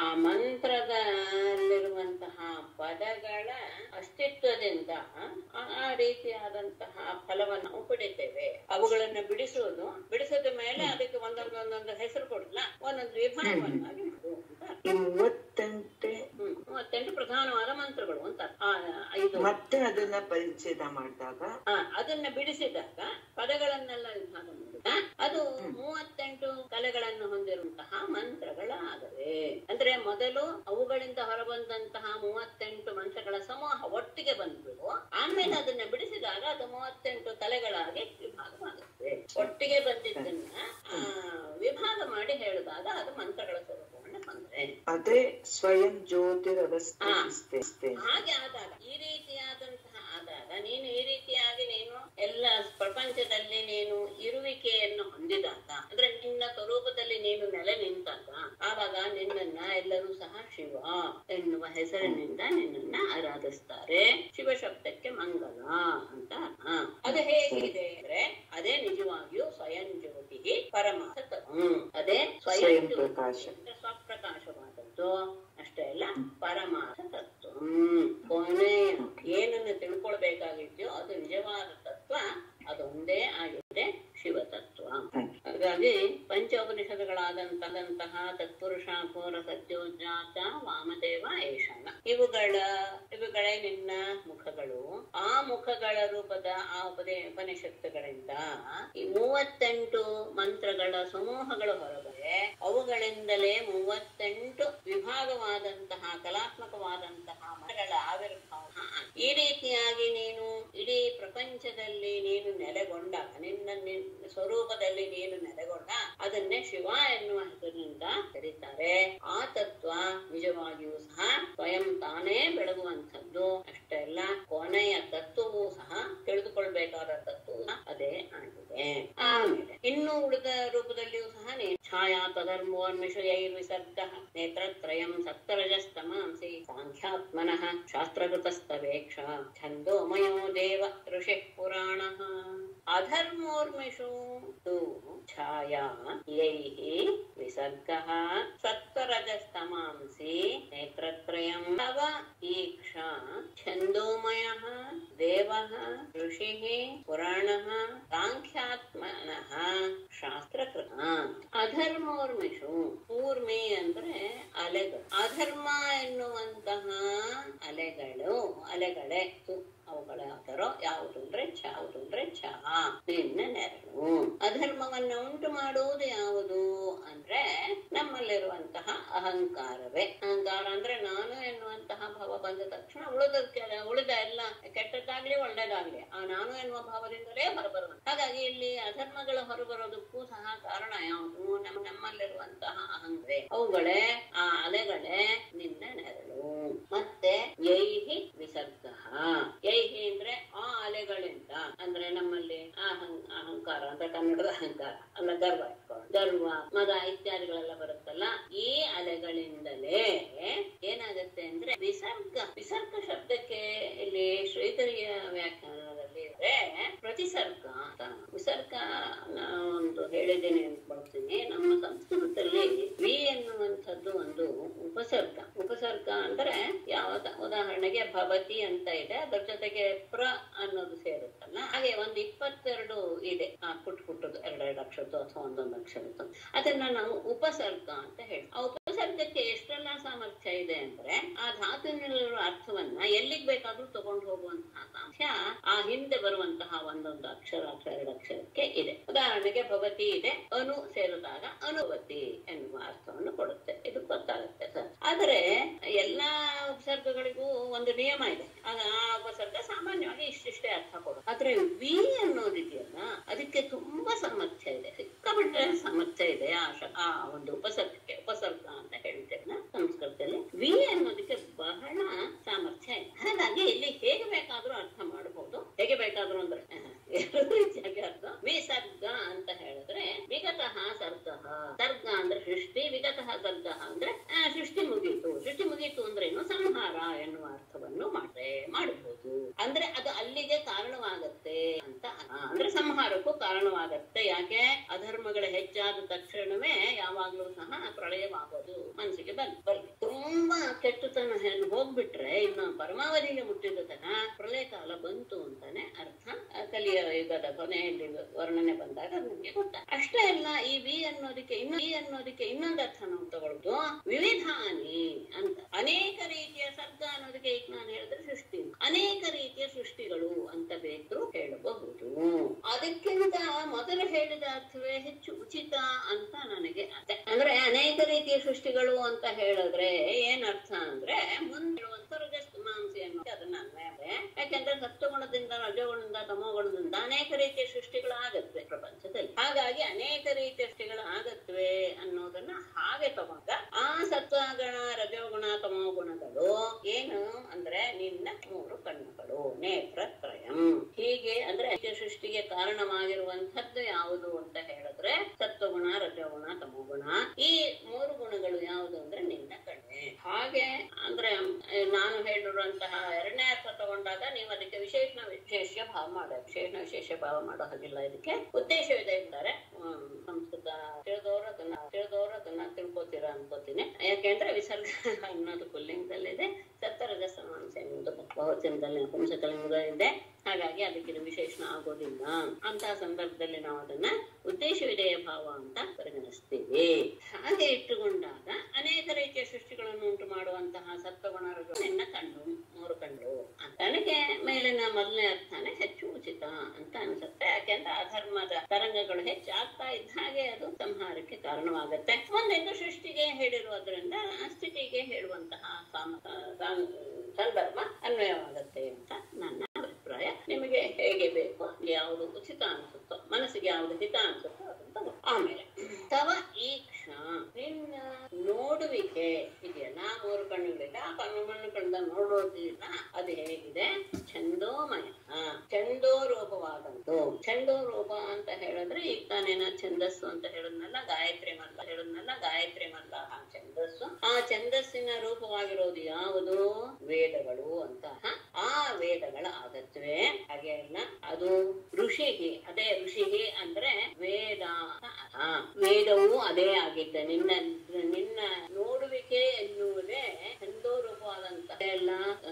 ಮಂತ್ರದಲ್ಲಿರುವಂತಹ ಪದಗಳ ಅಸ್ತಿತ್ವದಿಂದ ಆ- ಆ ರೀತಿಯಾದಂತಹ ಫಲವನ್ನು ನಾವು ಪಡಿತೇವೆ ಅವುಗಳನ್ನ ಬಿಡಿಸುವುದು ಬಿಡಿಸಿದ ಮೇಲೆ ಅದಕ್ಕೆ ಒಂದೊಂದು ಒಂದೊಂದು ಹೆಸರು ಕೊಡಲ್ಲ ಒಂದೊಂದು ವಿಭಾಗವನ್ನಾಗಿ ಮಾಡು ಅಂತ ಈ ಮೂವತ್ತೆಂಟೆ ಹ್ಮ್ ಮೂವತ್ತೆಂಟು ಪ್ರಧಾನವಾದ ಮಂತ್ರಗಳು ಅಂತ ಆ, ಇದು ಮತ್ತೆ ಅದನ್ನ ಪರಿಚ್ಛೇದ ಮಾಡಿದಾಗ ಆ, ಅದನ್ನ ಬಿಡಿಸಿದಾಗ ಪದಗಳನ್ನೆಲ್ಲ ವಿಭಾಗ ಮಾಡಿದ ಅದು ಮೂವತ್ತೆಂಟು ಕಲೆಗಳನ್ನು ಹೊಂದಿರುವಂತಹ ಮಂತ್ರಗಳಾಗವೆ ಅಂದ್ರೆ ಮೊದಲು ಅವುಗಳಿಂದ ಹೊರಬಂದಂತಹ ಮೂವತ್ತೆಂಟು ಮಂತ್ರಗಳ ಸಮೂಹ ಒಟ್ಟಿಗೆ ಬಂದ್ಬಿಡು ಆಮೇಲೆ ಅದನ್ನ ಬಿಡಿಸಿದಾಗ ಅದು ಮೂವತ್ತೆಂಟು ಕಲೆಗಳಾಗಿ ವಿಭಾಗವಾಗುತ್ತೆ ಒಟ್ಟಿಗೆ ಬಂದಿದ್ದನ್ನ ಆ, ವಿಭಾಗ ಮಾಡಿ ಹೇಳಿದಾಗ ಅದು ಮಂತ್ರಗಳ ಸ್ವರೂಪವನ್ನು ಹೊಂದ್ರೆ ಅದೇ ಸ್ವಯಂ ಜ್ಯೋತಿರವಸ್ಥೆ ಹಾಗೆ ಆದಾಗ ಈ ರೀತಿಯಾದಂತಹ ಆದಾಗ ನೀನು ಈ ರೀತಿಯಾಗಿ ನೀನು ಎಲ್ಲ ಪ್ರಪಂಚದಲ್ಲಿ ನೀನು ಇರುವಿಕೆಯನ್ನು ಹೊಂದಿದಾಗ ಅಂದ್ರೆ ನಿನ್ನ ಸ್ವರೂಪದಲ್ಲಿ ನೀನು ನೆಲೆ ನಿಂತಾಗ ಆವಾಗ ನಿನ್ನನ್ನ ಎಲ್ಲರೂ ಸಹ ಶಿವ ಎನ್ನುವ ಹೆಸರಿನಿಂದ ನಿನ್ನನ್ನ ಆರಾಧಿಸ್ತಾರೆ ಶಿವ ಶಬ್ದಕ್ಕೆ ಮಂಗಲ ಅಂತ ಅರ್ಥ. ಅದು ಹೇಗಿದೆ ಅಂದ್ರೆ ಅದೇ ನಿಜವಾಗಿಯೂ ಸ್ವಯಂ ಜ್ಯೋತಿ ಪರಮಾರ್ಥ ತತ್ವ. ಅದೇ ಸ್ವಯಂ ಸ್ವಯಂ ಜ್ಯೋತಿ ಪ್ರಕಾಶ. ಅಂದ್ರೆ ಸ್ವಪ್ರಕಾಶವಾದದ್ದು ಅಷ್ಟೇ ಅಲ್ಲ ಪರಮಾರ್ಥ ತತ್ವ ಹ್ಮ್. ಕೊನೆಯ ಏನನ್ನು ತಿಳ್ಕೊಳ್ಬೇಕಾಗಿದ್ಯೋ ಅದು ನಿಜವಾದ ತತ್ವ ಅದೊಂದೇ ಆಗಿದೆ ಶಿವ ತತ್ವ ಹಾಗಾಗಿ ಪಂಚೋಪನಿಷತ್ತುಗಳಾದಂತಹ ತತ್ಪುರುಷ ಘೋರ ಸತ್ಯೋಜಾತ ವಾಮದೇವ ಏಷಾನ ಇವುಗಳ ಇವುಗಳೇ ನಿನ್ನ ಮುಖಗಳು ಆ ಮುಖಗಳ ರೂಪದ ಆ ಉಪದೇ ಉಪನಿಷತ್ತುಗಳಿಂದ ಈ ಮೂವತ್ತೆಂಟು ಮಂತ್ರಗಳ ಸಮೂಹಗಳು ಹೊರಬರೆ ಅವುಗಳಿಂದಲೇ ಮೂವತ್ತೆಂಟು ವಿಭಾಗವಾದಂತಹ ಕಲಾತ್ಮಕವಾದಂತಹ ಮರಗಳ ಆವಿರ್ಭಾವ ಈ ರೀತಿಯಾಗಿ ನೀನು ಇಡೀ ಪ್ರಪಂಚದಲ್ಲಿ ನೀನು ನೆಲೆಗೊಂಡಾಗ ನಿನ್ನ ನಿನ್ನ ಸ್ವರೂಪದಲ್ಲಿ ನೀನು ನೆಲೆಗೊಂಡ ಅದನ್ನೇ ಶಿವ ಎನ್ನುವ ಹೆಸರಿನಿಂದ ಕರೀತಾರೆ ಆ ತತ್ವ ನಿಜವಾಗಿಯೂ ಸಹ ಸ್ವಯಂ ತಾನೇ ಬೆಳಗುವಂಥದ್ದು ಅಷ್ಟೇ ಅಲ್ಲ ಕೊನೆಯ ತತ್ವವೂ ಸಹ ತಿಳಿದುಕೊಳ್ಬೇಕಾದ ತತ್ವ ಅದೇ ಆಗಿದೆ ಆಮೇಲೆ ಇನ್ನು ಉಳಿದ ರೂಪದಲ್ಲಿಯೂ ಸಹ ನೀನು ಛಾಯಾ ತಧರ್ಮೋನ್ಮಿಷಯೈರ್ವಿಸರ್ಗ ನೇತ್ರತ್ರಯಂ ಸಪ್ತರಜಸ್ತಮಾಂಸಿ ಸಾಂಖ್ಯಾತ್ಮನಃ ಶಾಸ್ತ್ರಕೃತಸ್ತವೇಕ್ಷ ಛಂದೋಮಯೋ ದೇವ ಋಷಿಃ ಪುರಾಣಃ ಅಧರ್ಮೋರ್ಮಿಷು ತು ಛಾಯಾ ಯೈಃ ವಿಸರ್ಗಃ ಸತ್ವರಜಸ್ತಮಾಂಸಿ ನೇತ್ರತ್ರಯಂ ತವ ಈಕ್ಷಾ ಛಂದೋಮಯಃ ದೇವಃ ಋಷಿಃ ಪುರಾಣಃ ಸಾಂಖ್ಯಾತ್ಮನಃ ಶಾಸ್ತ್ರಕೃತ ಅಧರ್ಮೋರ್ಮಿಷು ಊರ್ಮಿ ಅಂದ್ರೆ ಅಲೆಗಳು ಅಧರ್ಮ ಎನ್ನುವಂತಹ ಅಲೆಗಳು ಅಲೆಗಳೇ ತು ಅವುಗಳ ಯಾವ್ದರೋ ಯಾವುದು ಅಂದ್ರೆ ಯಾವುದು ಅಂದ್ರೆ ಚಹ ನಿನ್ನ ನೆರಳು ಅಧರ್ಮವನ್ನ ಉಂಟು ಮಾಡುವುದು ಯಾವುದು ಅಂದ್ರೆ ನಮ್ಮಲ್ಲಿರುವಂತಹ ಅಹಂಕಾರವೇ ಅಹಂಕಾರ ಅಂದ್ರೆ ನಾನು ಎನ್ನುವಂತಹ ಭಾವ ಬಂದ ತಕ್ಷಣ ಉಳಿದಕ್ಕೆ ಉಳಿದ ಎಲ್ಲ ಕೆಟ್ಟದ್ದಾಗ್ಲಿ ಒಳ್ಳೇದಾಗ್ಲಿ ಆ ನಾನು ಎನ್ನುವ ಭಾವದಿಂದಲೇ ಹೊರಬರುವುದು ಹಾಗಾಗಿ ಇಲ್ಲಿ ಅಧರ್ಮಗಳ ಹೊರಬರೋದಕ್ಕೂ ಸಹ ಕಾರಣ ಯಾವುದು ನಮ್ಮ ನಮ್ಮಲ್ಲಿರುವಂತಹ ಅಹಂಕಾರವೇ ಅವುಗಳೇ ಆ ಅಲೆಗಳೇ ನಿನ್ನ ನೆರಳು ಮತ್ತೆ ಯೈಹಿ ವಿಸರ್ಗ ಯೈಹಿ ಅಂದ್ರೆ ಆ ಅಲೆಗಳಿಂದ ಅಂದ್ರೆ ನಮ್ಮಲ್ಲಿ ಅಹಂ ಅಹಂಕಾರ ಅಂದ್ರೆ ಕನ್ನಡದ ಅಹಂಕಾರ ಅಲ್ಲ ಗರ್ವ ಇಟ್ಕೊಂಡು ಗರ್ವ ಮದ ಇತ್ಯಾದಿಗಳೆಲ್ಲ ಬರುತ್ತಲ್ಲ ಈ ಅಲೆಗಳಿಂದಲೇ ಏನಾಗುತ್ತೆ ಅಂದ್ರೆ ವಿಸರ್ಗ ವಿಸರ್ಗ ಶಬ್ದಕ್ಕೆ ಇಲ್ಲಿ ಶ್ರೀಧರಿಯ ವ್ಯಾಖ್ಯಾನದಲ್ಲಿ ಇದೆ ಪ್ರತಿಸರ್ಗ ಅಂತ ವಿಸರ್ಗ ನಾನು ಒಂದು ಹೇಳಿದ್ದೇನೆ ಅನ್ಕೊಳ್ತೀನಿ ನಮ್ಮ ಸಂಸ್ಕೃತದಲ್ಲಿ ವಿ ಎನ್ನುವಂಥದ್ದು ಒಂದು ಉಪಸರ್ಗ ಉಪಸರ್ಗ ಅಂದ್ರೆ ಯಾವ ಉದಾಹರಣೆಗೆ ಭವತಿ ಅಂತ ಇದೆ ಅದ್ರ ಜೊತೆಗೆ ಪ್ರ ಅನ್ನೋದು ಸೇರುತ್ತಲ್ಲ ಹಾಗೆ ಒಂದು ಇಪ್ಪತ್ತೆರಡು ಇದೆ ಆ ಪುಟ್ ಪುಟ್ಟದು ಎರಡೆರಡು ಅಕ್ಷರದ್ದು ಅಥವಾ ಒಂದೊಂದು ಅಕ್ಷರದ್ದು ಅದನ್ನ ನಾವು ಉಪಸರ್ಗ ಅಂತ ಹೇಳಿ ಆ ಉಪಸರ್ಗಕ್ಕೆ ಎಷ್ಟೆಲ್ಲ ಸಾಮರ್ಥ್ಯ ಇದೆ ಅಂದ್ರೆ ಆ ಧಾತುವಿನಲ್ಲಿರುವ ಅರ್ಥವನ್ನ ಎಲ್ಲಿಗ್ ಬೇಕಾದ್ರೂ ತಗೊಂಡು ಹೋಗುವಂತಹ ಸಾಮರ್ಥ್ಯ ಆ ಹಿಂದೆ ಬರುವಂತಹ ಒಂದೊಂದು ಅಕ್ಷರ ಅಥವಾ ಎರಡು ಅಕ್ಷರಕ್ಕೆ ಇದೆ ಉದಾಹರಣೆಗೆ ಭವತಿ ಇದೆ ಅನು ಸೇರಿದಾಗ ಅನುವತಿ ಎನ್ನುವ ಅರ್ಥವನ್ನು ಕೊಡುತ್ತೆ ಇದು ಗೊತ್ತಾಗುತ್ತೆ ಸರ್ ಅದ ಆದರೆ ಎಲ್ಲಾ ಉಪಸರ್ಗಗಳಿಗೂ ಒಂದು ನಿಯಮ ಇದೆ ಆಗ ಆ ಉಪಸರ್ಗ ಸಾಮಾನ್ಯವಾಗಿ ಇಷ್ಟಿಷ್ಟೇ ಅರ್ಥ ಕೊಡು ಆದ್ರೆ ವಿ ಅನ್ನೋದಿದೆಯಲ್ಲ ಅದಕ್ಕೆ ತುಂಬಾ ಸಾಮರ್ಥ್ಯ ಇದೆ ಸಿಕ್ಕಾಪಟ್ಟೆ ಸಾಮರ್ಥ್ಯ ಇದೆ ಆ ಶ- ಆ ಒಂದು ಉಪಸರ್ಗಕ್ಕೆ ಉಪಸರ್ಗ ಅಂತ ಹೇಳ್ತೇವೆ ನಾವು ಸಂಸ್ಕೃತದಲ್ಲಿ ವಿ ಅನ್ನೋದಕ್ಕೆ ಬಹಳ ಸಾಮರ್ಥ್ಯ ಇದೆ ಹಾಗಾಗಿ ಇಲ್ಲಿ ಹೇಗೆ ಬೇಕಾದ್ರೂ ಅರ್ಥ ಮಾಡಬಹುದು ಹೇಗೆ ಬೇಕಾದ್ರೂ ಅಂದ್ರೆ ಆಹ್, ಎರಡು ರೀತಿಯಾಗಿ ಅರ್ಥ ವಿಸರ್ಗ ಅಂತ ಹೇಳಿದ್ರೆ ವಿಗತಃ ಸರ್ಗ ಸರ್ಗ ಅಂದ್ರೆ ಸೃಷ್ಟಿ ವಿಗತಃ ಸರ್ಗ ಅಂದ್ರೆ ಆ, ಸೃಷ್ಟಿ ಮುಗೀತು ಸೃಷ್ಟಿ ಮುಗೀತು ಅಂದ್ರೆ ಏನು ಸಂಹಾರ ಎನ್ನುವ ಅರ್ಥವನ್ನು ಮಾಡ್ರೆ ಮಾಡಬಹುದು ಅಂದ್ರೆ ಅದು ಅಲ್ಲಿಗೆ ಕಾರಣವಾಗತ್ತೆ ಅಂತ ಆ, ಅಂದ್ರೆ ಸಂಹಾರಕ್ಕೂ ಕಾರಣವಾಗತ್ತೆ ಯಾಕೆ ಅಧರ್ಮಗಳ ಹೆಚ್ಚಾದ ತಕ್ಷಣವೇ ಯಾವಾಗ್ಲೂ ಸಹ ಪ್ರಳಯವಾಗೋದು ಮನಸ್ಸಿಗೆ ಬಂದ್ ಬರ್ಲಿ ತುಂಬಾ ಕೆಟ್ಟತನ ಹೆಣ್ಣು ಹೋಗ್ಬಿಟ್ರೆ ಇನ್ನು ಪರಮಾವಧಿಗೆ ಮುಟ್ಟಿದ ತನ ಪ್ರಳಯ ಕಾಲ ಬಂತು ಅಂತಾನೆ ಅರ್ಥ ಆ, ಕಲಿಯ ಯುಗದ ಕೊನೆಯಲ್ಲಿ ವರ್ಣನೆ ಬಂದಾಗ ನಮ್ಗೆ ಗೊತ್ತ ಅಷ್ಟೇ ಅಲ್ಲ ಈ ವಿ ಅನ್ನೋದಕ್ಕೆ ಇನ್ನು ವಿ ಅನ್ನೋದಕ್ಕೆ ಇನ್ನೊಂದು ಅರ್ಥ ನಾವು ತಗೊಳ್ಳೋದು ವಿವಿಧಾನಿ ಅಂತ ಅನೇಕ ರೀತಿಯ ಸರ್ಗ ಅನ್ನೋದಕ್ಕೆ ಈಗ ನಾನು ಹೇಳಿದ್ರೆ ಸೃಷ್ಟಿ ಅನೇಕ ರೀತಿಯ ಸೃಷ್ಟಿಗಳು ಅಂತ ಬೇಕು ಹೇಳಬಹುದು ಅದಕ್ಕಿಂತ ಮೊದಲು ಹೇಳಿದ ಅರ್ಥವೇ ಹೆಚ್ಚು ಉಚಿತ ಅಂತ ನನಗೆ ಅರ್ಥ. ಅಂದ್ರೆ ಅನೇಕ ರೀತಿಯ ಸೃಷ್ಟಿಗಳು ಅಂತ ಹೇಳಿದ್ರೆ ಏನ್ ಅರ್ಥ ಅಂದ್ರೆ ಮುಂದೆ ಮಾಂಸಿ ಅನ್ನೋದು ಅದನ್ನ ಅನ್ವಯ ಇದೆ. ಯಾಕೆಂದ್ರೆ ಸತ್ವಗುಣದಿಂದ ರಜೋಗುಣದಿಂದ ತಮೋಗುಣದಿಂದ ಅನೇಕ ರೀತಿಯ ಸೃಷ್ಟಿಗಳು ಆಗತ್ವೆ ಪ್ರಪಂಚದಲ್ಲಿ ಹಾಗಾಗಿ ಅನೇಕ ರೀತಿಯ ಸೃಷ್ಟಿಗಳು ಆಗತ್ವೆ ಅನ್ನೋದನ್ನ ಹಾಗೆ ತಗೊಂಡ ಆ ಸತ್ವಗುಣ ರಜೋಗುಣ ತಮೋಗುಣಗಳು ಏನು ಅಂದ್ರೆ ನಿನ್ನ ಮೂರು ಕಣ್ಣುಗಳು ನೇತ್ರತ್ರಯಂ ಹೀಗೆ ಅಂದ್ರೆ ಈ ಸೃಷ್ಟಿಗೆ ಕಾರಣವಾಗಿರುವಂತದ್ದು ಯಾವುದು ಅಂತ ಹೇಳಿದ್ರೆ ಸತ್ವಗುಣ ರಜೋಗುಣ ತಮೋಗುಣ ಈ ಮೂರು ಗುಣಗಳು ಯಾವುದು ಅಂದ್ರೆ ನಿನ್ನ ಕಣ್ಣೆ ಹಾಗೆ ಅಂದ್ರೆ ಆ, ನಾನು ಹೇಳಿರುವಂತಹ ಎರಡನೇ ಅರ್ಥ ತಗೊಂಡಾಗ ನೀವು ಅದಕ್ಕೆ ವಿಶೇಷ ವಿಶೇಷ ಭಾವ ಮಾಡೋ ವಿಶೇಷ ವಿಶೇಷ ಭಾವ ಮಾಡೋ ಹಾಗಿಲ್ಲ ಇದಕ್ಕೆ ಉದ್ದೇಶವಿದೆ ಇದ್ದಾರೆ ಹ್ಮ್, ಸಂಸ್ಕೃತ ತಿಳಿದವರು ಅದನ್ನ ತಿಳಿದವರು ಅದನ್ನ ತಿಳ್ಕೊತೀರಾ ಅನ್ಕೋತೀನಿ ಯಾಕೆಂದ್ರೆ ವಿಸರ್ಗ ಅನ್ನೋದು ಪುಲ್ಲಿಂಗದಲ್ಲಿದೆ ಸತ್ತರಜಸ ಮಾಂಸ ಎನ್ನುವುದು ಬಹುವಚನದಲ್ಲಿ ನಪುಂಸಕಲಿಂಗ ಇದೆ ಹಾಗಾಗಿ ಅದಕ್ಕೆ ಇದು ವಿಶೇಷಣ ಆಗೋದಿಲ್ಲ ಅಂತಹ ಸಂದರ್ಭದಲ್ಲಿ ನಾವು ಅದನ್ನ ಉದ್ದೇಶವಿದೆಯ ಭಾವ ಅಂತ ಪರಿಗಣಿಸ್ತೀವಿ ಹಾಗೆ ಇಟ್ಟುಕೊಂಡಾಗ ಅನೇಕ ರೀತಿಯ ಸೃಷ್ಟಿಗಳನ್ನು ಉಂಟು ಮಾಡುವಂತಹ ಸತ್ವಗುಣ ರಜೋ ನಿನ್ನ ಕಣ್ಣು ಮೂರು ಕಣ್ಣು ಅಂತ. ನನಗೆ ಮೇಲಿನ ಮೊದಲನೇ ಅರ್ಥನೇ ಹೆಚ್ಚು ಉಚಿತ ಅಂತ ಅನ್ಸುತ್ತೆ ಯಾಕೆಂದ್ರೆ ಅಧರ್ಮದ ತರಂಗಗಳು ಹೆಚ್ಚಾಗ್ತಾ ಇದ್ದ ಹಾಗೆ ಅದು ಸಂಹಾರಕ್ಕೆ ಕಾರಣವಾಗುತ್ತೆ ಮುಂದೆಂದು ಸೃಷ್ಟಿಗೆ ಹೇಳಿರುವುದರಿಂದ ಸ್ಥಿತಿಗೆ ಹೇಳುವಂತಹ ಸಾಮ- ಸಾ- ಸಂದರ್ಭ ಅನ್ವಯವಾಗುತ್ತೆ ಅಂತ ನನ್ನ ಅಭಿಪ್ರಾಯ ನಿಮಗೆ ಹೇಗೆ ಬೇಕೋ ಯಾವುದು ಉಚಿತ ಅನ್ಸುತ್ತೋ ಮನಸ್ಸಿಗೆ ಯಾವುದು ಹಿತ ಅನ್ಸುತ್ತೋ ಅದನ್ನ ತಗೋ. ಆಮೇಲೆ ತವ ಈಕ್ಷ ನಿನ್ನ ನೋಡುವಿಕೆ ಇದೆಯಲ್ಲ ಮೂರು ಕಣ್ಣುಗಳಿದೆ ಆ ಕಣ್ಣು ಮಣ್ಣು ಕಣ್ಣ ನೋಡೋದಿಲ್ಲ ಅದು ಹೇಗಿದೆ ಛಂದೋಮಯ ಛಂದೋ ರೂಪವಾದಂತು ಛಂದೋ ರೂಪ ಅಂತ ಹೇಳಿದ್ರೆ ಈಗ ತಾನೇನ ಛಂದಸ್ಸು ಅಂತ ಹೇಳಿದ್ನಲ್ಲ ಗಾಯತ್ರಿ ಮಲ್ಲ ಹೇಳಿದ್ನಲ್ಲ ಗಾಯತ್ರಿ ಮಲ್ಲ ಆ ಛಂದಸ್ಸು ಆ ಛಂದಸ್ಸಿನ ರೂಪವಾಗಿರೋದು ಯಾವುದು ವೇದಗಳು ಅಂತ ಹ? ಆ ವೇದಗಳ ಆಗತ್ವೆ ಹಾಗೆ ಅಲ್ಲ ಅದು ಋಷಿಗೆ ಅದೇ ಋಷಿಗೆ ಅಂದ್ರೆ ವೇದ ಅಂತ ಅರ್ಥ. ವೇದವು ಅದೇ ಆಗಿದ್ದೆ ನಿನ್ನ ನಿನ್ನ ನೋಡುವಿಕೆ ಎನ್ನುವುದೇ ಛಂದೋ ರೂಪವಾದಂತ ಎಲ್ಲ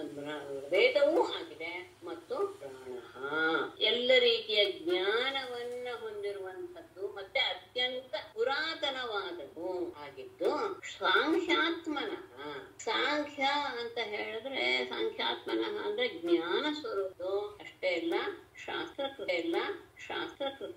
ವೇದವೂ ಆಗಿದೆ ಮತ್ತು ಪ್ರಾಣ ಎಲ್ಲ ರೀತಿಯ ಜ್ಞಾನವನ್ನ ಹೊಂದಿರುವಂತದ್ದು ಮತ್ತೆ ಅತ್ಯಂತ ಪುರಾತನವಾದದ್ದು ಆಗಿದ್ದು ಸಾಂಖ್ಯಾತ್ಮನಃ ಸಾಂಖ್ಯ ಅಂತ ಹೇಳಿದ್ರೆ ಸಾಂಖ್ಯಾತ್ಮನಃ ಅಂದ್ರೆ ಜ್ಞಾನ ಸ್ವರೂಪ ಅಷ್ಟೇ ಇಲ್ಲ ಶಾಸ್ತ್ರಕೃತ ಇಲ್ಲ ಶಾಸ್ತ್ರಕೃತ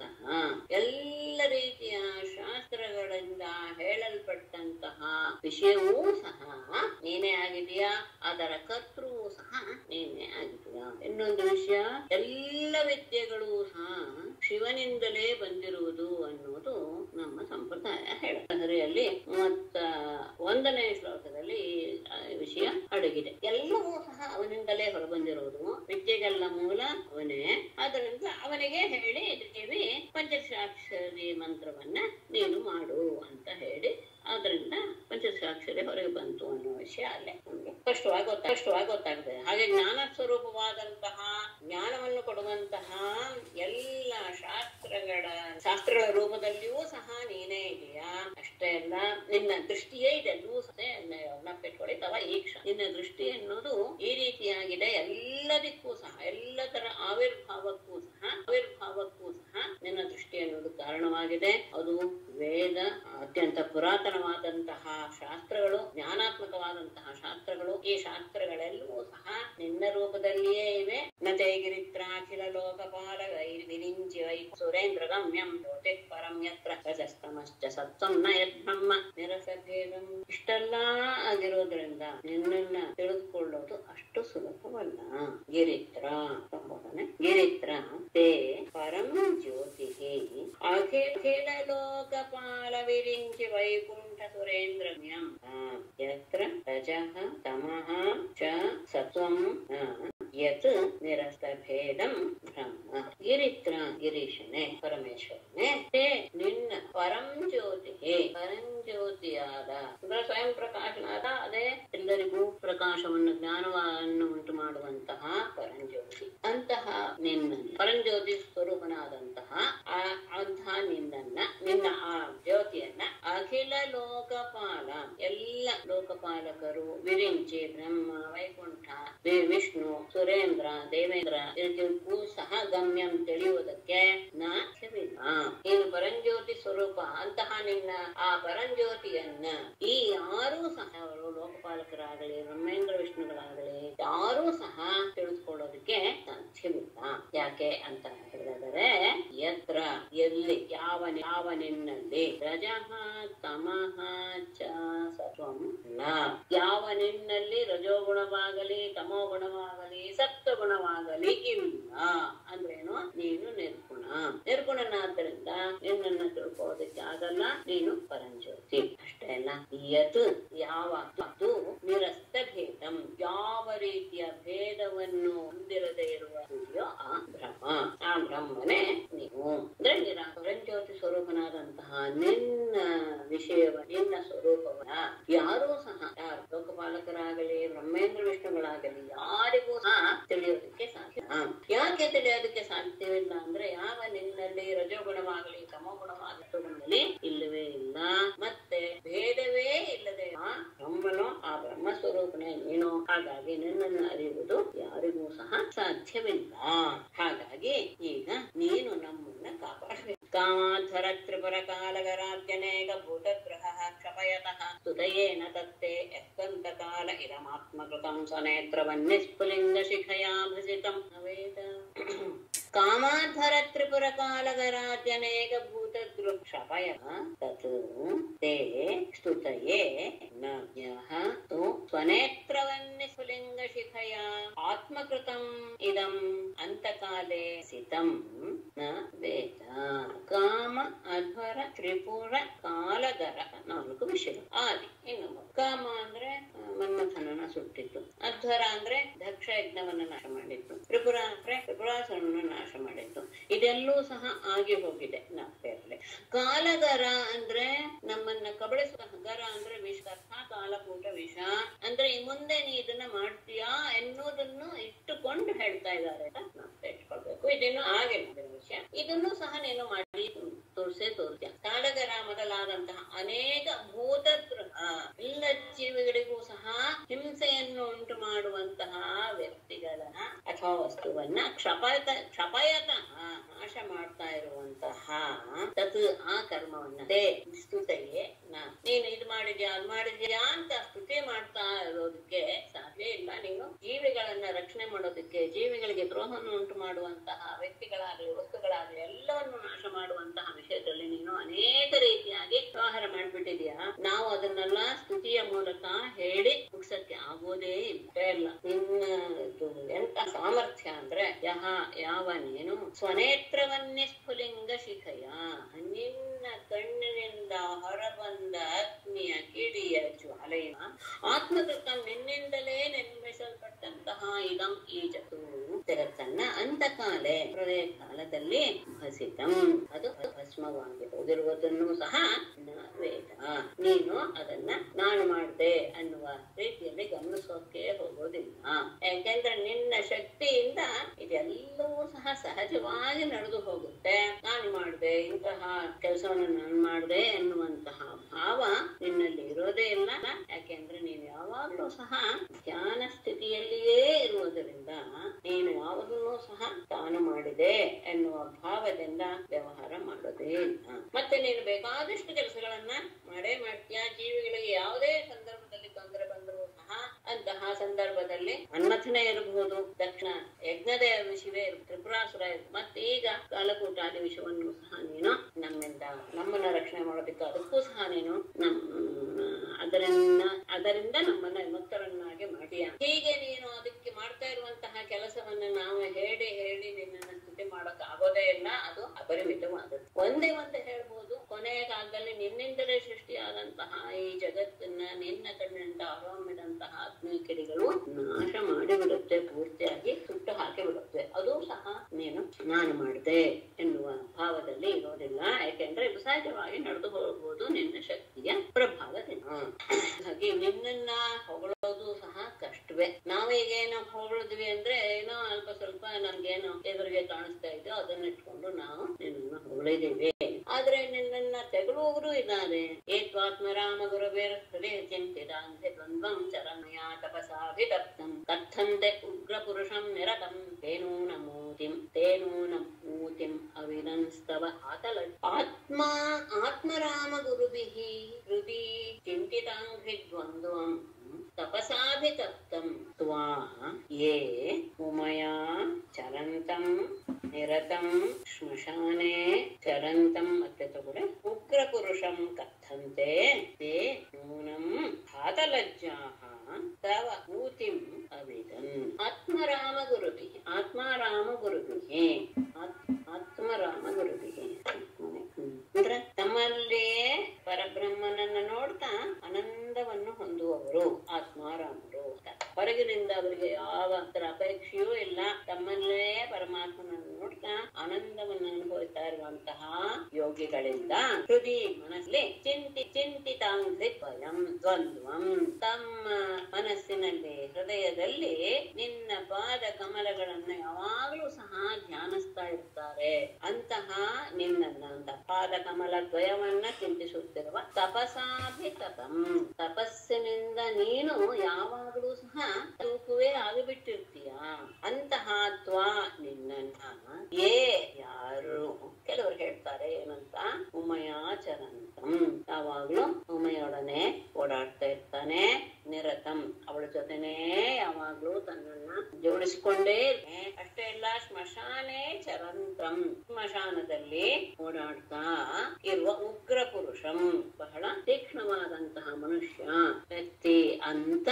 ಎಲ್ಲ ರೀತಿಯ ಶಾಸ್ತ್ರಗಳಿಂದ ಹೇಳಲ್ಪಟ್ಟಂತಹ ವಿಷಯವೂ ಸಹ ನೀನೇ ಆಗಿದೆಯಾ ಅದರ ಕರ್ತೃವೂ ಸಹ ನೀನೇ ಆಗಿದೆಯಾ ಇನ್ನೊಂದು ವಿಷಯ ಎಲ್ಲ ವಿದ್ಯೆಗಳು ಸಹ ಶಿವನಿಂದಲೇ ಬಂದಿರುವುದು ಅನ್ನೋದು ನಮ್ಮ ಸಂಪ್ರದಾಯ ಹೇಳಹರಿಯಲ್ಲಿ ಮೂವತ್ತ ಒಂದನೇ ಶ್ಲೋಕದಲ್ಲಿ ಆ ವಿಷಯ ಅಡಗಿದೆ ಎಲ್ಲವೂ ಸಹ ಅವನಿಂದಲೇ ಹೊರಬಂದಿರುವುದು ವಿದ್ಯೆಗೆಲ್ಲ ಮೂಲ ಅವನೇ ಅದರಿಂದ ಅವನಿಗೆ ಹೇಳಿ ದೇವಿ ಪಂಚಸಾಕ್ಷರಿ ಮಂತ್ರವನ್ನ ನೀನು ಮಾಡು ಅಂತ ಹೇಳಿ ಆದ್ರಿಂದ ಪಂಚಸಾಕ್ಷರಿ ಹೊರಗೆ ಬಂತು ಅನ್ನೋ ವಿಷಯ ಅಲ್ಲೇ ನಮ್ಗೆ ಸ್ಪಷ್ಟವಾಗಿ ಗೊತ್ತ ಸ್ಪಷ್ಟವಾಗಿ ಗೊತ್ತಾಗ್ತದೆ ಹಾಗೆ ಜ್ಞಾನ ಸ್ವರೂಪವಾದಂತಹ ಜ್ಞಾನವನ್ನು ಕೊಡುವಂತಹ ಎಲ್ಲ ಶಾಸ್ತ್ರಗಳ ಶಾಸ್ತ್ರಗಳ ರೂಪದಲ್ಲಿಯೂ ಸಹ ನೀನೇ ಇದೆಯಾ ಅಷ್ಟೇ ಅಲ್ಲ ನಿನ್ನ ದೃಷ್ಟಿಯೇ ಇದೆ ಎಲ್ಲವೂ ಸಹ ನೆನಪಿಟ್ಕೊಳ್ಳಿ ತವ ಈಕ್ಷ ನಿನ್ನ ದೃಷ್ಟಿ ಅನ್ನೋದು ಈ ರೀತಿಯಾಗಿದೆ ಎಲ್ಲದಕ್ಕೂ ಸಹ ಎಲ್ಲ ತರ ಆವಿರ್ಭಾವಕ್ಕೂ ಸಹ ಆವಿರ್ಭಾವಕ್ಕೂ ಸಹ ನಿನ್ನ ದೃಷ್ಟಿ ಅನ್ನೋದು ಕಾರಣವಾಗಿದೆ ಅದು ವೇದ ಅತ್ಯಂತ ಪುರಾತನವಾದಂತಹ ಶಾಸ್ತ್ರಗಳು ಜ್ಞಾನ ಜ್ಞಾನಾತ್ಮಕವಾದಂತಹ ಶಾಸ್ತ್ರಗಳು ಈ ಶಾಸ್ತ್ರಗಳೆಲ್ಲವೂ ಸಹ ನಿನ್ನ ರೂಪದಲ್ಲಿಯೇ ಇವೆ ನತೆ ಗಿರಿತ್ರಾಖಿಲ ಲೋಕಪಾಲ ವೈ- ವಿರಿಂಚಿ ವೈ ಸುರೇಂದ್ರ ಗಮ್ಯಂ ಜ್ಯೋತಿ ಪರಂ ಯತ್ರ ರಜಸ್ತಮಶ್ಚ ಸತ್ವಂ ನ ಯದ್ಬ್ರಹ್ಮ ನಿರಸಭೇದಂ ಇಷ್ಟೆಲ್ಲ ಆಗಿರೋದ್ರಿಂದ ನಿನ್ನನ್ನ ತಿಳಿದುಕೊಳ್ಳೋದು ಅಷ್ಟು ಸುಲಭವಲ್ಲ ಗಿರಿತ್ರ ಸಂಬೋಧನೆ ಗಿರಿತ್ರ ತೇ ಪರಂ ಜ್ಯೋತಿ ಅಖಿಲ ಲೋಕಪಾಲ ವಿರಿಂಚಿ ವೈಕುಂಠ ಸುರೇಂದ್ರಮ್ಯಂ ಯತ್ರ ರಜಃ ತಮಃ ಚ ಸತ್ವಂ ನ ಯತ್ ನಿರಸ್ತಭೇದಂ ಬ್ರಹ್ಮ ಗಿರಿತ್ರ ಗಿರೀಶನೇ ಪರಮೇಶ್ವರನೇ ತೇ ನಿನ್ನ ಪರಂ ಜ್ಯೋತಿ ಪರಂಜ್ಯೋತಿಯಾದ ಅಂದ್ರೆ ಸ್ವಯಂ ಪ್ರಕಾಶನಾದ ಅದೇ ಎಲ್ಲರಿಗೂ ಪ್ರಕಾಶವನ್ನು ಜ್ಞಾನವನ್ನು ಉಂಟು ಮಾಡುವಂತಹ ಪರಂಜ್ಯೋತಿ ಅಂತಹ ನಿನ್ನ ಪರಂಜ್ಯೋತಿ ಸ್ವರೂಪನಾದಂತಹ ಆ ಅಂತಹ ನಿನ್ನನ್ನ ನಿನ್ನ ಆ ಜ್ಯೋತಿಯನ್ನ ಅಖಿಲ ಲೋಕಪಾಲ ಎಲ್ಲ ಲೋಕಪಾಲಕರು ವಿರಿಂಚಿ ಬ್ರಹ್ಮ ವೈಕುಂಠ ವಿ- ವಿಷ್ಣು ಸುರೇಂದ್ರ ದೇವೇಂದ್ರ ಇದಕ್ಕೂ ಸಹ ಗಮ್ಯಂ ತಿಳಿಯುವುದಕ್ಕೆ ನಾಚ್ಯವಿಲ್ಲ ನೀನು ಪರಂಜ್ಯೋತಿ ಸ್ವರೂಪ ಅಂತಹ ನಿನ್ನ ಆ ಪರಂಜ್ಯೋತಿಯನ್ನ ಈ ಯಾರೂ ಸಹ ಅವರು ಲೋಕಪಾಲಕರಾಗಲಿ ಬ್ರಹ್ಮೇಂದ್ರ ವಿಷ್ಣುಗಳಾಗಲಿ ಯಾರೂ ಸಹ ತಿಳಿದುಕೊಳ್ಳೋದಕ್ಕೆ ಸಾಧ್ಯವಿಲ್ಲ ಯಾಕೆ ಅಂತ ಹೇಳಿದರೆ ಯತ್ರ ಎಲ್ಲಿ ಯಾವ ಯಾವ ನಿನ್ನಲ್ಲಿ ರಜಃ ತಮಃ ಚ ಸತ್ವಂ ನ ಯಾವ ನಿನ್ನಲ್ಲಿ ರಜೋಗುಣವಾಗಲಿ ತಮೋಗುಣವಾಗಲಿ ಸತ್ವಗುಣವಾಗಲಿ ಇಲ್ಲ ಅಂದ್ರೇನು ನೀನು ನಿರ್ಗುಣ ನಿರ್ಗುಣನಾದ್ದರಿಂದ ನಿನ್ನನ್ನ ತಿಳ್ಕೋದಕ್ಕೆ ಆಗಲ್ಲ ನೀನು ಪರಂಜ್ಯೋತಿ ಅಷ್ಟೇ ಅಲ್ಲ ಯತ್ ಯಾವ ಅದು ನಿರಸ್ತ ಭೇದಂ ಯಾವ ರೀತಿಯ ಭೇದವನ್ನು ಹೊಂದಿರದೇ ಇರುವ ಇದೆಯೋ ಆ ಬ್ರಹ್ಮ ಆ ಬ್ರಹ್ಮನೇ ನೀವು ಅಂದ್ರೆ ನಿರ ಪರಂಜ್ಯೋತಿ ಸ್ವರೂಪನಾದಂತಹ ನಿನ್ನ ವಿಷಯವ ನಿನ್ನ ಸ್ವರೂಪವನ್ನ ಯಾರೂ ಸಹ ಯಾರು ಲೋಕಪಾಲಕರಾಗಲಿ ಬ್ರಹ್ಮೇಂದ್ರ ವಿಷ್ಣುಗಳಾಗಲಿ ಯಾರಿಗೂ ಸಹ ತಿಳಿಯೋದಕ್ಕೆ ಸಾಧ್ಯ ಯಾಕೆ ತಿಳಿಯೋದಕ್ಕೆ ಸಾಧ್ಯವಿಲ್ಲ ಅಂದ್ರೆ ಯಾವ ನಿನ್ನಲ್ಲಿ ರಜೋಗುಣವಾಗಲಿ ತಮೋಗುಣವಾಗಲಿ ಇಲ್ಲವೇ ಇಲ್ಲ ಮತ್ತೆ ಭೇದವೇ ಇಲ್ಲದೆ ಆ ಬ್ರಹ್ಮನೋ ಆ ಬ್ರಹ್ಮ ಸ್ವರೂಪನೇ ನೀನು ಹಾಗಾಗಿ ನಿನ್ನನ್ನು ಅರಿಯುವುದು ಯಾರಿಗೂ ಸಹ ಸಾಧ್ಯವಿಲ್ಲ ಹಾಗಾಗಿ ಈಗ ನೀನು ನಮ್ಮನ್ನ ಕಾಪಾಡಬೇಕು ಕಾಮಾಧ್ವರ ತ್ರಿಪುರ ಕಾಲಗರಾಜ್ಯನೇಕ ಭೂತಗ್ರಹ ಕ್ಷಪಯತಃ ಸ್ತುತಯೇನ ತತ್ತೆ ಯತ್ಕಂತ ಕಾಲ ಇದಮಾತ್ಮಕೃತಂ ಸ್ವನೇತ್ರವನ್ನಿಸ್ಫುಲಿಂಗ ಶಿಖಯಾ ಭಜಿತಂ ನವೇದ ಕಾಮಾಧ್ವರ ತ್ರಿಪುರ ಕಾಲಗರಾಜ್ಯನೇಕ ಭೂತಗೃ ಕ್ಷಪಯ ತತ್ ते स्तुतये न यः तु स्वनेत्रवन्निस्फुलिङ्गशिखया आत्मकृतम् इदम् अन्तकाले सितं न वेद ಕಾಮ ಅಧ್ವರ ತ್ರಿಪುರ ಕಾಲಗರ ನಾಲ್ಕು ವಿಷಯ ಆದಿ ಇನ್ನು ಕಾಮ ಅಂದ್ರೆ ಆ, ಮನ್ಮಥನನ್ನ ಸುಟ್ಟಿತ್ತು ಅಧ್ವರ ಅಂದ್ರೆ ದಕ್ಷ ಯಜ್ಞವನ್ನ ನಾಶ ಮಾಡಿತ್ತು ತ್ರಿಪುರ ಅಂದ್ರೆ ತ್ರಿಪುರಾಸುರನ್ನ ನಾಶ ಮಾಡಿತ್ತು ಇದೆಲ್ಲೂ ಸಹ ಆಗಿ ಹೋಗಿದೆ ನಾಲ್ಕರಲ್ಲಿ ಕಾಲಗರ ಅಂದ್ರೆ ನಮ್ಮನ್ನ ಕಬಳಿಸುವ ಗರ ಅಂದ್ರೆ ವಿಷ ಅರ್ಥ ಕಾಲಕೂಟ ವಿಷ ಅಂದ್ರೆ ಈ ಮುಂದೆ ನೀ ಇದನ್ನ ಮಾಡ್ತೀಯಾ ಎನ್ನುವುದನ್ನು ಇಟ್ಟುಕೊಂಡು ಹೇಳ್ತಾ ಇದ್ದಾರೆ ಅಂತ ನಾವು ಇಟ್ಕೊಳ್ಬೇಕು ಇದಿನ್ನು ಆಗಿಲ್ಲ ವಿಷಯ ಇದನ್ನು ಸಹ ನೀನು ಮಾಡಿ ತೋರಿಸೇ ತೋರ್ತೀಯ ಕಾಳಗರ ಮೊದಲಾದಂತಹ ಅನೇಕ ಭೂತ ಎಲ್ಲ ಜೀವಿಗಳಿಗೂ ಸಹ ಹಿಂಸೆಯನ್ನು ಉಂಟು ಮಾಡುವಂತಹ ವ್ಯಕ್ತಿಗಳನ್ನ ಅಥವಾ ವಸ್ತುವನ್ನ ಕ್ಷಪಯತ ಕ್ಷಪಯತಃ ನಾಶ ಮಾಡ್ತಾ ಇರುವಂತಹ ತತ್ ಆ ಕರ್ಮವನ್ನ ತೇ ಸ್ತುತೆಯೇ ನಾ ನೀನು ಇದು ಮಾಡಿದ್ಯಾ ಅದು ಮಾಡಿದ್ಯಾ ಅಂತ ಸ್ತುತಿ ಮಾಡ್ತಾ ಇರೋದಕ್ಕೆ ಸಾಧ್ಯ ಇಲ್ಲ ನೀನು ಜೀವಿಗಳನ್ನ ರಕ್ಷಣೆ ಮಾಡೋದಕ್ಕೆ ಜೀವಿಗಳಿಗೆ ದ್ರೋಹವನ್ನು ಉಂಟು ಮಾಡುವಂತಹ ವ್ಯಕ್ತಿಗಳಾಗಲಿ ವಸ್ತುಗಳಾಗಲಿ ಎಲ್ಲವನ್ನು ನಾಶ ಮಾಡುವಂತಹ ವಿಷಯದಲ್ಲಿ ನೀನು ಅನೇಕ ರೀತಿಯಾಗಿ ವ್ಯವಹಾರ ಮಾಡ್ಬಿಟ್ಟಿದ್ಯಾ ನಾವು ಅದನ್ನೆಲ್ಲ ಸ್ತುತಿಯ ಮೂಲಕ ಹೇಳಿ ಮುಗ್ಸಕ್ಕೆ ಆಗೋದೇ ಇಲ್ಲ ನಿನ್ನ ಇದು ಎಂತ ಸಾಮರ್ಥ್ಯ ಅಂದ್ರೆ ಯಹ ಯಾವ ನೀನು ಸ್ವನೇತ್ರವನ್ನೇ ಸ್ಫುಲಿಂಗ ಶಿಖಯ ನಿನ್ನ ಕಣ್ಣಿನಿಂದ ಹೊರಬಂದ ಅಗ್ನಿಯ ಕಿಡಿಯ ಜ್ವಾಲೆಯ ಆತ್ಮಕೃತ ನಿನ್ನಿಂದಲೇ ನಿರ್ಮಿಸಲ್ಪಟ್ಟಂತಹ ಇದಂ ಈ ಜಗತ್ತು ಜಗತ್ತನ್ನ ಅಂತಕಾಲೆ ಪ್ರಳಯ ಕಾಲದಲ್ಲಿ ಭಸಿತಂ ಅದು ಭಸ್ಮವಾಗಿ ಹೋಗಿರುವುದನ್ನು ಸಹ ನ ವೇದ ನೀನು ಅದನ್ನ ನಾನು ಮಾಡ್ದೆ ಅನ್ನುವ ರೀತಿಯಲ್ಲಿ ಗಮನಿಸೋಕೆ ಹೋಗೋದಿಲ್ಲ ಯಾಕೆಂದ್ರೆ ನಿನ್ನ ಶಕ್ತಿಯಿಂದ ಇದೆಲ್ಲವೂ ಸಹ ಸಹಜವಾಗಿ ನಡೆದು ಹೋಗುತ್ತೆ ನಾನು ಮಾಡ್ದೆ ಇಂತಹ ಕೆಲಸವನ್ನು ನಾನು ಮಾಡ್ದೆ ಎನ್ನುವಂತಹ ಭಾವ ನಿನ್ನಲ್ಲಿ ಇರೋದೇ ಇಲ್ಲ ಯಾಕೆಂದ್ರೆ ನೀನು ಯಾವಾಗಲೂ ಸಹ ಧ್ಯಾನ ಸ್ಥಿತಿಯಲ್ಲಿಯೇ ಇರುವುದರಿಂದ ನೀನು ಯಾವುದನ್ನು ಸಹ ತಾನು ಮಾಡಿದೆ ಎನ್ನುವ ಭಾವದಿಂದ ವ್ಯವಹಾರ ಮಾಡೋದೇ ಇಲ್ಲ ಮತ್ತೆ ನೀನು ಬೇಕಾದಷ್ಟು ಕೆಲಸಗಳನ್ನ ಮಾಡೇ ಮಾಡ್ತೀಯ ಜೀವಿಗಳಿಗೆ ಯಾವುದೇ ಸಂದರ್ಭದಲ್ಲಿ ತೊಂದರೆ ಅಂತಹ ಸಂದರ್ಭದಲ್ಲಿ ಮನ್ಮಥನೇ ಇರಬಹುದು ದಕ್ಷಿಣ ಯಜ್ಞದೇ ಶಿವೆ ಇರು- ತ್ರಿಪುರಾಸುರ ಇರು. ಮತ್ತೆ ಈಗ ಕಾಲಕೂಟಾದಿ ವಿಷವನ್ನು ಸಹ ನೀನು ನಮ್ಮಿಂದ ನಮ್ಮನ್ನ ರಕ್ಷಣೆ ಮಾಡೋದಕ್ಕೆ ಅದಕ್ಕೂ ಸಹ ನೀನು ನಮ್ಮ ಅದರಿಂದ ಅದರಿಂದ ನಮ್ಮನ್ನ ಮುಕ್ತರನ್ನಾಗಿ ಮಾಡಿಯ ಹೀಗೆ ನೀನು ಅದಕ್ಕೆ ಮಾಡ್ತಾ ಇರುವಂತಹ ಕೆಲಸವನ್ನ ನಾವು ಹೇಳಿ ಹೇಳಿ ನಿನ್ನನ್ನು ಸ್ತುತಿ ಮಾಡಕ್ ಆಗೋದೇ ಇಲ್ಲ ಅದು ಅಪರಿಮಿತವಾದದ್ದು ಒಂದೇ ಒಂದು ಹೇಳ್ಬೋದು ಕೊನೆಯ ಕಾಲದಲ್ಲಿ ನಿನ್ನಿಂದಲೇ ಸೃಷ್ಟಿಯಾದಂತಹ ಈ ಜಗತ್ತನ್ನ ನಿನ್ನ ಕಣ್ಣಿನಿಂದ ಹೊರಹೊಮ್ಮಿದಂತಹ ಅಗ್ನಿ ಕಿಡಿಗಳು ನಾಶ ಮಾಡಿಬಿಡುತ್ತೆ ಪೂರ್ತಿಯಾಗಿ ಸುಟ್ಟು ಹಾಕಿ ಬಿಡುತ್ತೆ ಅದು ಸಹ ನೀನು ನಾನು ಮಾಡಿದೆ ಎನ್ನುವ ಭಾವದಲ್ಲಿ ಇರೋದಿಲ್ಲ ಯಾಕೆಂದ್ರೆ ಇದು ಸಹಜವಾಗಿ ನಡೆದು ಹೋಗ್ಬೋದು ನಿನ್ನ ಶಕ್ತಿಯ ಪ್ರಭಾವದಿಂದ ಹಾಗೆ ನಿನ್ನನ್ನ ಹೊಗಳೋದು ಸಹ ಕಷ್ಟವೇ ನಾವೀಗೇನೋ ಹೊಗಳಿದ್ವಿ ಅಂದ್ರೆ ಏನೋ ಅಲ್ಪ ಸ್ವಲ್ಪ ನಮ್ಗೇನೋ ಎದುರಿಗೆ ಕಾಣಿಸ್ತಾ ಇದೆಯೋ ಅದನ್ನ ಇಟ್ಕೊಂಡು ನಾವು ನಿನ್ನನ್ನ ಹೊಗಳಿದೀವಿ ಆದ್ರೆ ನಿನ್ನನ್ನ ತೆಗಳುವವರು ಇದ್ದಾರೆ ಏತ್ವಾತ್ಮರಾಮ ಗುರುಬೇರ ಹೃದಯ ಚಿಂತಿದಾಂತೆ ದ್ವಂದ್ವಂ ಚರಮಯ ತಪಸಾಭಿತಪ್ತಂ ಕಥಂತೆ ಉಗ್ರ ಪುರುಷಂ ನಿರತಂ ತೇನೂನ ಮೂತಿಂ ತೇನೂನ ಮೂತಿಂ ಅವಿನಂಸ್ತವ ಆತಲ ಆತ್ಮ ಆತ್ಮರಾಮ ಗುರುಭಿಃ ಹೃದಿ ಚಿಂತಿತಾಂಘ್ರಿ ದ್ವಂದ್ವಂ ತಪಸಾಭಿತಪ್ತಂ ತ್ವಾ ಯೇ ಉಮಯಾ ಚರಂತಂ ನಿರತಂ ಶ್ಮಶಾನೆ ಚರಂತಂ ಮತ್ತೆ ತಗೊಳ್ಳೆ ಉಗ್ರ ಪುರುಷಂ ಕಥಂತೆ ತೇ ನೂನಂ ಹಾತಲಜ್ಜಾಹ ತವ ಊತಿಂ ಅವಿದನ್ ಆತ್ಮರಾಮ ಗುರುಭಿ ಆತ್ಮಾರಾಮ ಗುರುಭಿ ಆತ್ಮರಾಮ ಗುರುಭಿ ಅಂದ್ರೆ ತಮ್ಮಲ್ಲಿಯೇ ಪರಬ್ರಹ್ಮನನ್ನ ನೋಡ್ತಾ ಆನಂದವನ್ನು ಹೊಂದುವವರು ಆತ್ಮಾರಾಮರು ಹೊರಗಿನಿಂದ ಅವರಿಗೆ ಯಾವ ತರ ಅಪೇಕ್ಷೆಯೂ ಇಲ್ಲ ತಮ್ಮಲ್ಲೇ ಪರಮಾತ್ಮನನ್ನು ನೋಡ್ತಾ ಆನಂದವನ್ನು ಅನುಭವಿಸ್ತಾ ಇರುವಂತಹ ಯೋಗಿಗಳಿಂದ ಹೃದಯ ಮನಸ್ಸಲ್ಲಿ ಚಿಂತಿ ಚಿಂತಿತಾಂಗ್ರಿ ಭಯಂ ದ್ವಂದ್ವಂ ತಮ್ಮ ಮನಸ್ಸಿನಲ್ಲಿ ಹೃದಯದಲ್ಲಿ ನಿನ್ನ ಪಾದ ಕಮಲಗಳನ್ನ ಯಾವಾಗಲೂ ಸಹ ಧ್ಯಾನಿಸ್ತಾ ಇರ್ತಾರೆ ಅಂತಹ ನಿನ್ನನ್ನ ಅಂತ ಪಾದ ಕಮಲ ದ್ವಯವನ್ನ ಚಿಂತಿಸುತ್ತಿರುವ ತಪಸಾಭಿತಪಂ ತಪಸ್ಸಿನಿಂದ ನೀನು ಯಾವಾಗಲೂ ಸಹ ತೂಕುವೇ ಆಗಿಬಿಟ್ಟಿರ್ತೀಯ ಅಂತಹ ತ್ವಾ ನಿನ್ನನ್ನ ಏ ಯಾರು ಕೆಲವರು ಹೇಳ್ತಾರೆ ಏನಂತ ಉಮಯಾಚರಂತಂ ಯಾವಾಗ್ಲೂ ಉಮೆಯೊಡನೆ ಓಡಾಡ್ತಾ ಇರ್ತಾನೆ ನಿರತಂ ಅವಳ ಜೊತೆನೇ ಯಾವಾಗ್ಲೂ ತನ್ನನ್ನ ಜೋಡಿಸಿಕೊಂಡೇ ಇರ್ತಾನೆ. ಅಷ್ಟೇ ಇಲ್ಲ ಸ್ಮಶಾನೆ ಚರಂತಂ ಸ್ಮಶಾನದಲ್ಲಿ ಓಡಾಡ್ತಾ ಇರುವ ಉಗ್ರ ಪುರುಷಂ ಬಹಳ ತೀಕ್ಷ್ಣವಾದಂತಹ ಮನುಷ್ಯ ವ್ಯಕ್ತಿ ಅಂತ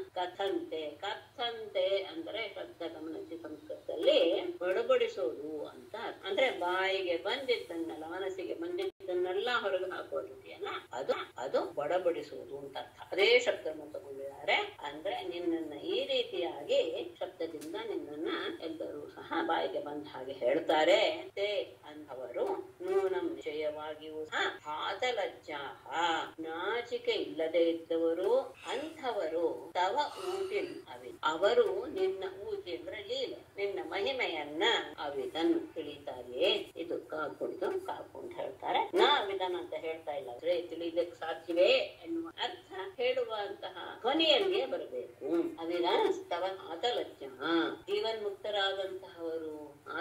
ಕಥಂತೆ ಕಥಂತೆ ಅಂದ್ರೆ ಶಬ್ದ ಗಮನಿಸಿ ಸಂಸ್ಕೃತದಲ್ಲಿ ಬಡಬಡಿಸೋದು ಅಂತ ಅಂದ್ರೆ ಬಾಯಿಗೆ ಬಂದಿದ್ದನ್ನೆಲ್ಲ ಮನಸ್ಸಿಗೆ ಬಂದಿದ್ದನ್ನೆಲ್ಲ ಹೊರಗೆ ಹಾಕೋದು ಇದೆಯಲ್ಲ ಅದು ಅದು ಬಡಬಡಿಸುವುದು ಅಂತ ಅರ್ಥ ಅದೇ ಶಬ್ದವನ್ನು ತಗೊಂಡಿದ್ದಾರೆ ಅಂದ್ರೆ ನಿನ್ನನ್ನ ಈ ರೀತಿಯಾಗಿ ಶಬ್ದದಿಂದ ನಿನ್ನನ್ನ ಎಲ್ಲರೂ ಸಹ ಬಾಯಿಗೆ ಬಂದ ಹಾಗೆ ಹೇಳ್ತಾರೆ ತೇ ಅಂಥವರು ನೂನಂ ನಿಶ್ಚಯವಾಗಿಯೂ ಸಹ ಹಾತಲಜ್ಜಾಹ ನಾಚಿಕೆ ಇಲ್ಲದೆ ಇದ್ದವರು ಅಂಥವರು ತವ ಊಟಿನ್ ಅವಿ ಅವರು ನಿನ್ನ ಊಟಿ ಅಂದ್ರೆ ಲೀಲೆ ನಿನ್ನ ಮಹಿಮೆಯನ್ನ ಅವಿದನ್ ತಿಳಿತಾರೆಯೇ ಇದು ಕಾಕೊಂಡು ಕಾಕೊಂಡು ಹೇಳ್ತಾರೆ ನಾ ಅವಿದನ್ ಅಂತ ಹೇಳ್ತಾ ಇಲ್ಲ ಅಂದ್ರೆ ತಿಳಿದಕ್ಕೆ ಸಾಧ್ಯವೇ ಎನ್ನುವ ಅರ್ಥ ಹೇಳುವಂತಹ ಧ್ವನಿಯಲ್ಲಿಯೇ ಬರಬೇಕು ಅವಿದಾನ ತವ ಹಾತಲಜ್ಜ ಜೀವನ್ ಮುಕ್ತರಾದಂತಹವರು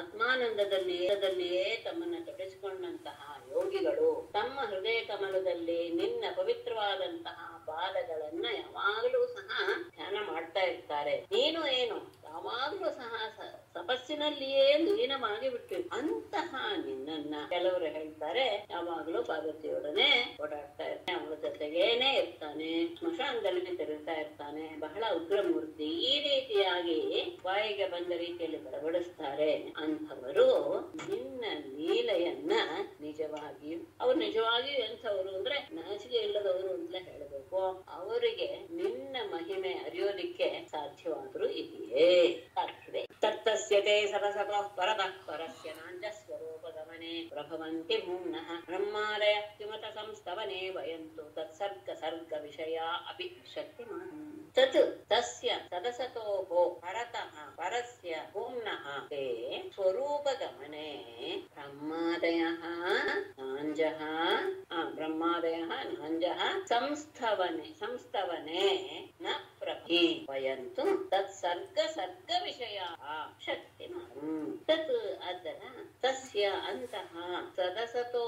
ಆತ್ಮಾನಂದದಲ್ಲಿಯೇ ತಮ್ಮನ್ನ ತೊಡಗಿಸಿಕೊಂಡಂತಹ ಯೋಗಿಗಳು ತಮ್ಮ ಹೃದಯ ಕಮಲದಲ್ಲಿ ನಿನ್ನ ಪವಿತ್ರವಾದಂತಹ ಪಾದಗಳನ್ನ ಯಾವಾಗಲೂ ಸಹ ಧ್ಯಾನ ಮಾಡ್ತಾ ಇರ್ತಾರೆ ನೀನು ಏನು ಯಾವಾಗಲೂ ಸಹ ಸ- ತಪಸ್ಸಿನಲ್ಲಿಯೇ ಲೀನವಾಗಿ ಬಿಟ್ಟಿರು ಅಂತಹ ನಿನ್ನನ್ನ ಕೆಲವರು ಹೇಳ್ತಾರೆ ಯಾವಾಗಲೂ ಪಾರ್ವತಿಯೊಡನೆ ಓಡಾಡ್ತಾ ಇರ್ತಾನೆ ಅವಳ ಜೊತೆಗೇನೆ ಇರ್ತಾನೆ ಸ್ಮಶಾನದಲ್ಲಿ ತಿರುಗ್ತಾ ಇರ್ತಾನೆ ಬಹಳ ಉಗ್ರ ಮೂರ್ತಿ ಈ ರೀತಿಯಾಗಿ ಬಾಯಿಗೆ ಬಂದ ರೀತಿಯಲ್ಲಿ ಬಡಬಡಿಸ್ತಾರೆ ಅಂಥವರು ನಿನ್ನ ಲೀಲೆಯನ್ನ ನಿಜವಾಗಿ ಅವ್ರು ನಿಜವಾಗಿ ಎಂಥವರು ಅಂದ್ರೆ ನಾಚಿಕೆ ಇಲ್ಲದವರು ಅಂತಲೇ ಹೇಳಬೇಕು ಅವರಿಗೆ ನಿನ್ನ ಮಹಿಮೆ ಅರಿಯೋದಿಕ್ಕೆ ಸಾಧ್ಯವಾದರೂ ಇದೆಯೇ ಸಾಧ್ಯವೇ ತತ್ತಸ್ಯತೆ ಸರಸತಃ ಪರತಃ ಪರಸ್ಯ ನಾಂಚ ಸ್ವರೂಪಗಮನೆ ಪ್ರಭವಂತಿ ಭೂಮ್ನಃ ಬ್ರಹ್ಮಾಲಯ ಕಿಮತ ಸಂಸ್ತವನೆ ವಯಂತು ತತ್ಸರ್ಗ ಸರ್ಗ ವಿಷಯ ಅಪಿ ಶಕ್ತಿಮಾನ್ ತತ್ ತಸ್ಯ ಸದಸತೋಃ ಪರತಃ ಪರಸ್ಯ ಭೂಮ್ನಃ ते ಸ್ವರೂಪಗಮನೆ ಬ್ರಹ್ಮಾದಯಃ ನಾಂಜಃ ಆ, ಬ್ರಹ್ಮಾದಯಃ ನಾಂಜಃ ಸಂಸ್ಥವನೆ ಸಂಸ್ಥವನೆ ನ ಪ್ರಭಿ ವಯಂತು ತತ್ ಸರ್ಗ ಸರ್ಗ ವಿಷಯ ಶಕ್ತಿ ತತ್ ಅದರ ತಸ್ಯ ಅಂತಹ ಸದಸತೋ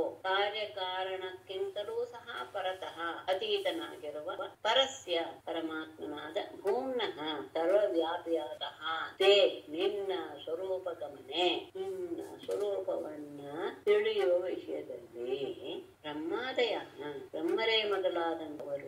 ಕಾರ್ಯಕಾರಣಕ್ಕಿಂತಲೂ ಸಹ ಪರತಃ ಅತೀತನಾಗಿರುವ ಪರಸ್ಯ ಪರಮಾತ್ಮನಾದ ಭೂಮ್ನಃ ಸರ್ವವ್ಯಾಪಿಯಾದ ತೇ ನಿನ್ನ ಸ್ವರೂಪ ಗಮನೆ ನಿನ್ನ ಸ್ವರೂಪವನ್ನ ತಿಳಿಯುವ ವಿಷಯದಲ್ಲಿ ಬ್ರಹ್ಮಾದಯ ಬ್ರಹ್ಮರೇ ಮೊದಲಾದಂತವರು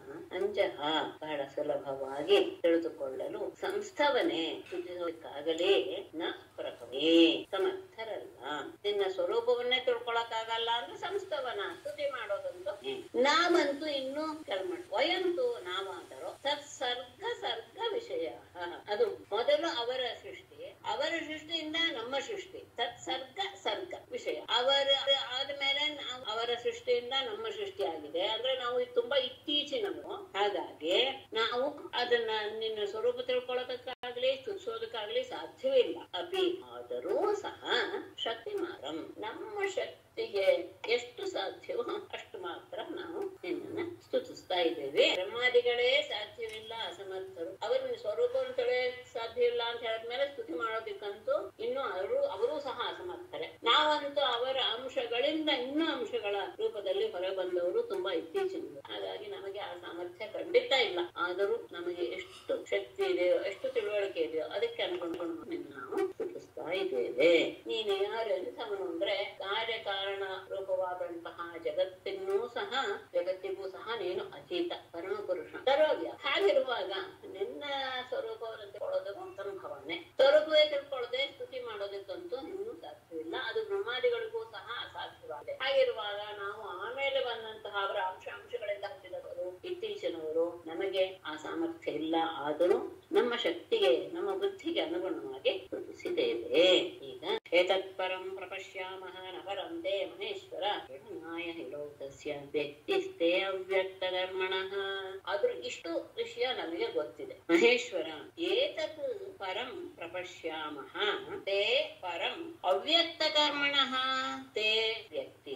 ಅಂಜಹ ಬಹಳ ಸುಲಭವಾಗಿ ತಿಳಿದುಕೊಳ್ಳಲು ಸಂಸ್ಥವನೆ ಸೂಚಿಸೋಕ್ಕಾಗಲೇ ನ ಪ್ರಭವೇ ಸಮರ್ಥರಲ್ಲ ನಿನ್ನ ಸ್ವರೂಪವನ್ನೇ ತಿಳ್ಕೊಳಕ್ಕಾಗಲ್ಲ ಅಂದ್ರೆ ಸಂಸ್ಥವನ ಸ್ತುತಿ ಮಾಡೋದಂತೂ ನಾವಂತೂ ಇನ್ನು ಕೆಳಮಟ್ಟ ವಯಂತು ನಾವಾದರೂ ತತ್ ಸರ್ಗ ಸರ್ಗ ವಿಷಯ ಅದು ಮೊದಲು ಅವರ ಸೃಷ್ಟಿ ಅವರ ಸೃಷ್ಟಿಯಿಂದ ನಮ್ಮ ಸೃಷ್ಟಿ ತತ್ ಸರ್ಗ ಸರ್ಗ ವಿಷಯ ಅವರ ಆದ್ಮೇಲೆ ನಾವು ಅವರ ಸೃಷ್ಟಿಯಿಂದ ನಮ್ಮ ಸೃಷ್ಟಿ ಆಗಿದೆ ಅಂದ್ರೆ ನಾವು ಇದು ತುಂಬಾ ಇತ್ತೀಚಿನವು ಹಾಗಾಗಿ ನಾವು ಅದನ್ನ ನಿನ್ನ ಸ್ವರೂಪ ತಿಳ್ಕೊಳ್ಳೋದಕ್ಕಾಗ್ಲಿ ಸ್ತುತಿಸೋದಕ್ಕಾಗ್ಲಿ ಸಾಧ್ಯವಿಲ್ಲ ಅಪಿ ಆದರೂ ಸಹ ಶಕ್ತಿ ಮಾರಂ ನಮ್ಮ ಶಕ್ತಿಗೆ ಎಷ್ಟು ಸಾಧ್ಯವೋ ಅಷ್ಟು ಮಾತ್ರ ನಾವು ನಿನ್ನನ್ನ ಸ್ತುತಿಸ್ತಾ ಇದ್ದೇವೆ ಬ್ರಹ್ಮಾದಿಗಳೇ ಸಾಧ್ಯವಿಲ್ಲ ಅಸಮರ್ಥರು ಅವರ ಸ್ವರೂಪವನ್ನು ತಿಳಿಯಕ್ ಸಾಧ್ಯ ಇಲ್ಲ ಅಂತ ಹೇಳಿದ್ಮೇಲೆ ಸ್ತುತಿ ಮಾಡೋದಕ್ಕಂತೂ ಇನ್ನು ಅವರು ಅವರೂ ಸಹ ಅಸಮರ್ಥರೆ ನಾವಂತೂ ಅವರ ಅಂಶಗಳಿಂದ ಇನ್ನೂ ಅಂಶಗಳ ರೂಪದಲ್ಲಿ ಹೊರಬಂದವರು ತುಂಬಾ ಇತ್ತೀಚಿನ ಹಾಗಾಗಿ ನಮಗೆ ಆ ಸಾಮರ್ಥ್ಯ ಖಂಡಿತ ಇಲ್ಲ ಆದರೂ ನಮಗೆ ಎಷ್ಟು ಶಕ್ತಿ ಇದೆಯೋ ಎಷ್ಟು ತಿಳುವಳಿಕೆ ಇದೆಯೋ ಅದಕ್ಕೆ ಅನ್ಕೊಂಡು ನಿನ್ನ ನಾವು ಸ್ತುತಿಸ್ತಾ ಇದ್ದೇವೆ ನೀನು ಯಾರು ಎಂಥವನು ಅಂದ್ರೆ ಕಾರ್ಯಕಾರಣ ರೂಪವಾದಂತಹ ಜಗತ್ತಿನೂ ಸಹ ಜಗತ್ತಿಗೂ ಸಹ ನೀನು ಅತೀತ ಪರಮ ಪುರುಷ ಸರ್ವವ್ಯ ಹಾಗಿರುವಾಗ ನಿನ್ನ ಸ್ವರೂಪವನ್ನು ತಿಳ್ಕೊಳ್ಳೋದು ಸಂಭವನೆ ಸ್ವರೂಪವೇ ತಿಳ್ಕೊಳ್ಳದೆ ಸ್ತುತಿ ಮಾಡೋದಕ್ಕಂತೂ ಇನ್ನೂ ಸಾಧ್ಯವಿಲ್ಲ ಅದು ಬ್ರಹ್ಮಾದಿಗಳಿಗೂ ಸಹ ಅಸಾಧ್ಯವಾಗಿದೆ ಹಾಗಿರುವಾಗ ನಾವು ಆಮೇಲೆ ಬಂದಂತಹ ಅವರ ಅಂಶ ಅಂಶಗಳಿಂದ ಹುಟ್ಟಿದವರು ಇತ್ತೀಚಿನವರು ನಮಗೆ ಆ ಸಾಮರ್ಥ್ಯ ಇಲ್ಲ ಆದರೂ ನಮ್ಮ ಶಕ್ತಿಗೆ ನಮ್ಮ ಬುದ್ಧಿಗೆ ಅನುಗುಣವಾಗಿ ಸ್ತುತಿಸಿದ್ದೇವೆ ಈಗ ಏತತ್ಪರಂ ಪ್ರಪಶ್ಯಾಮಃ ನಪರಂ ದೇ ಮಹೇಶ್ವರ ನಾಯ ಹಿಲೋಕಸ್ಯ ವ್ಯಕ್ತಿಸ್ತೇ ಅವ್ಯಕ್ತ ಕರ್ಮಣಃ ಆದ್ರೂ ಇಷ್ಟು ವಿಷಯ ನಮಗೆ ಗೊತ್ತಿದೆ ಮಹೇಶ್ವರ ಏತತ್ ಪರಂ ಪ್ರಪಶ್ಯಾಮಃ ತೇ ಪರಂ ಅವ್ಯಕ್ತ ಕರ್ಮಣಃ ತೇ ವ್ಯಕ್ತಿ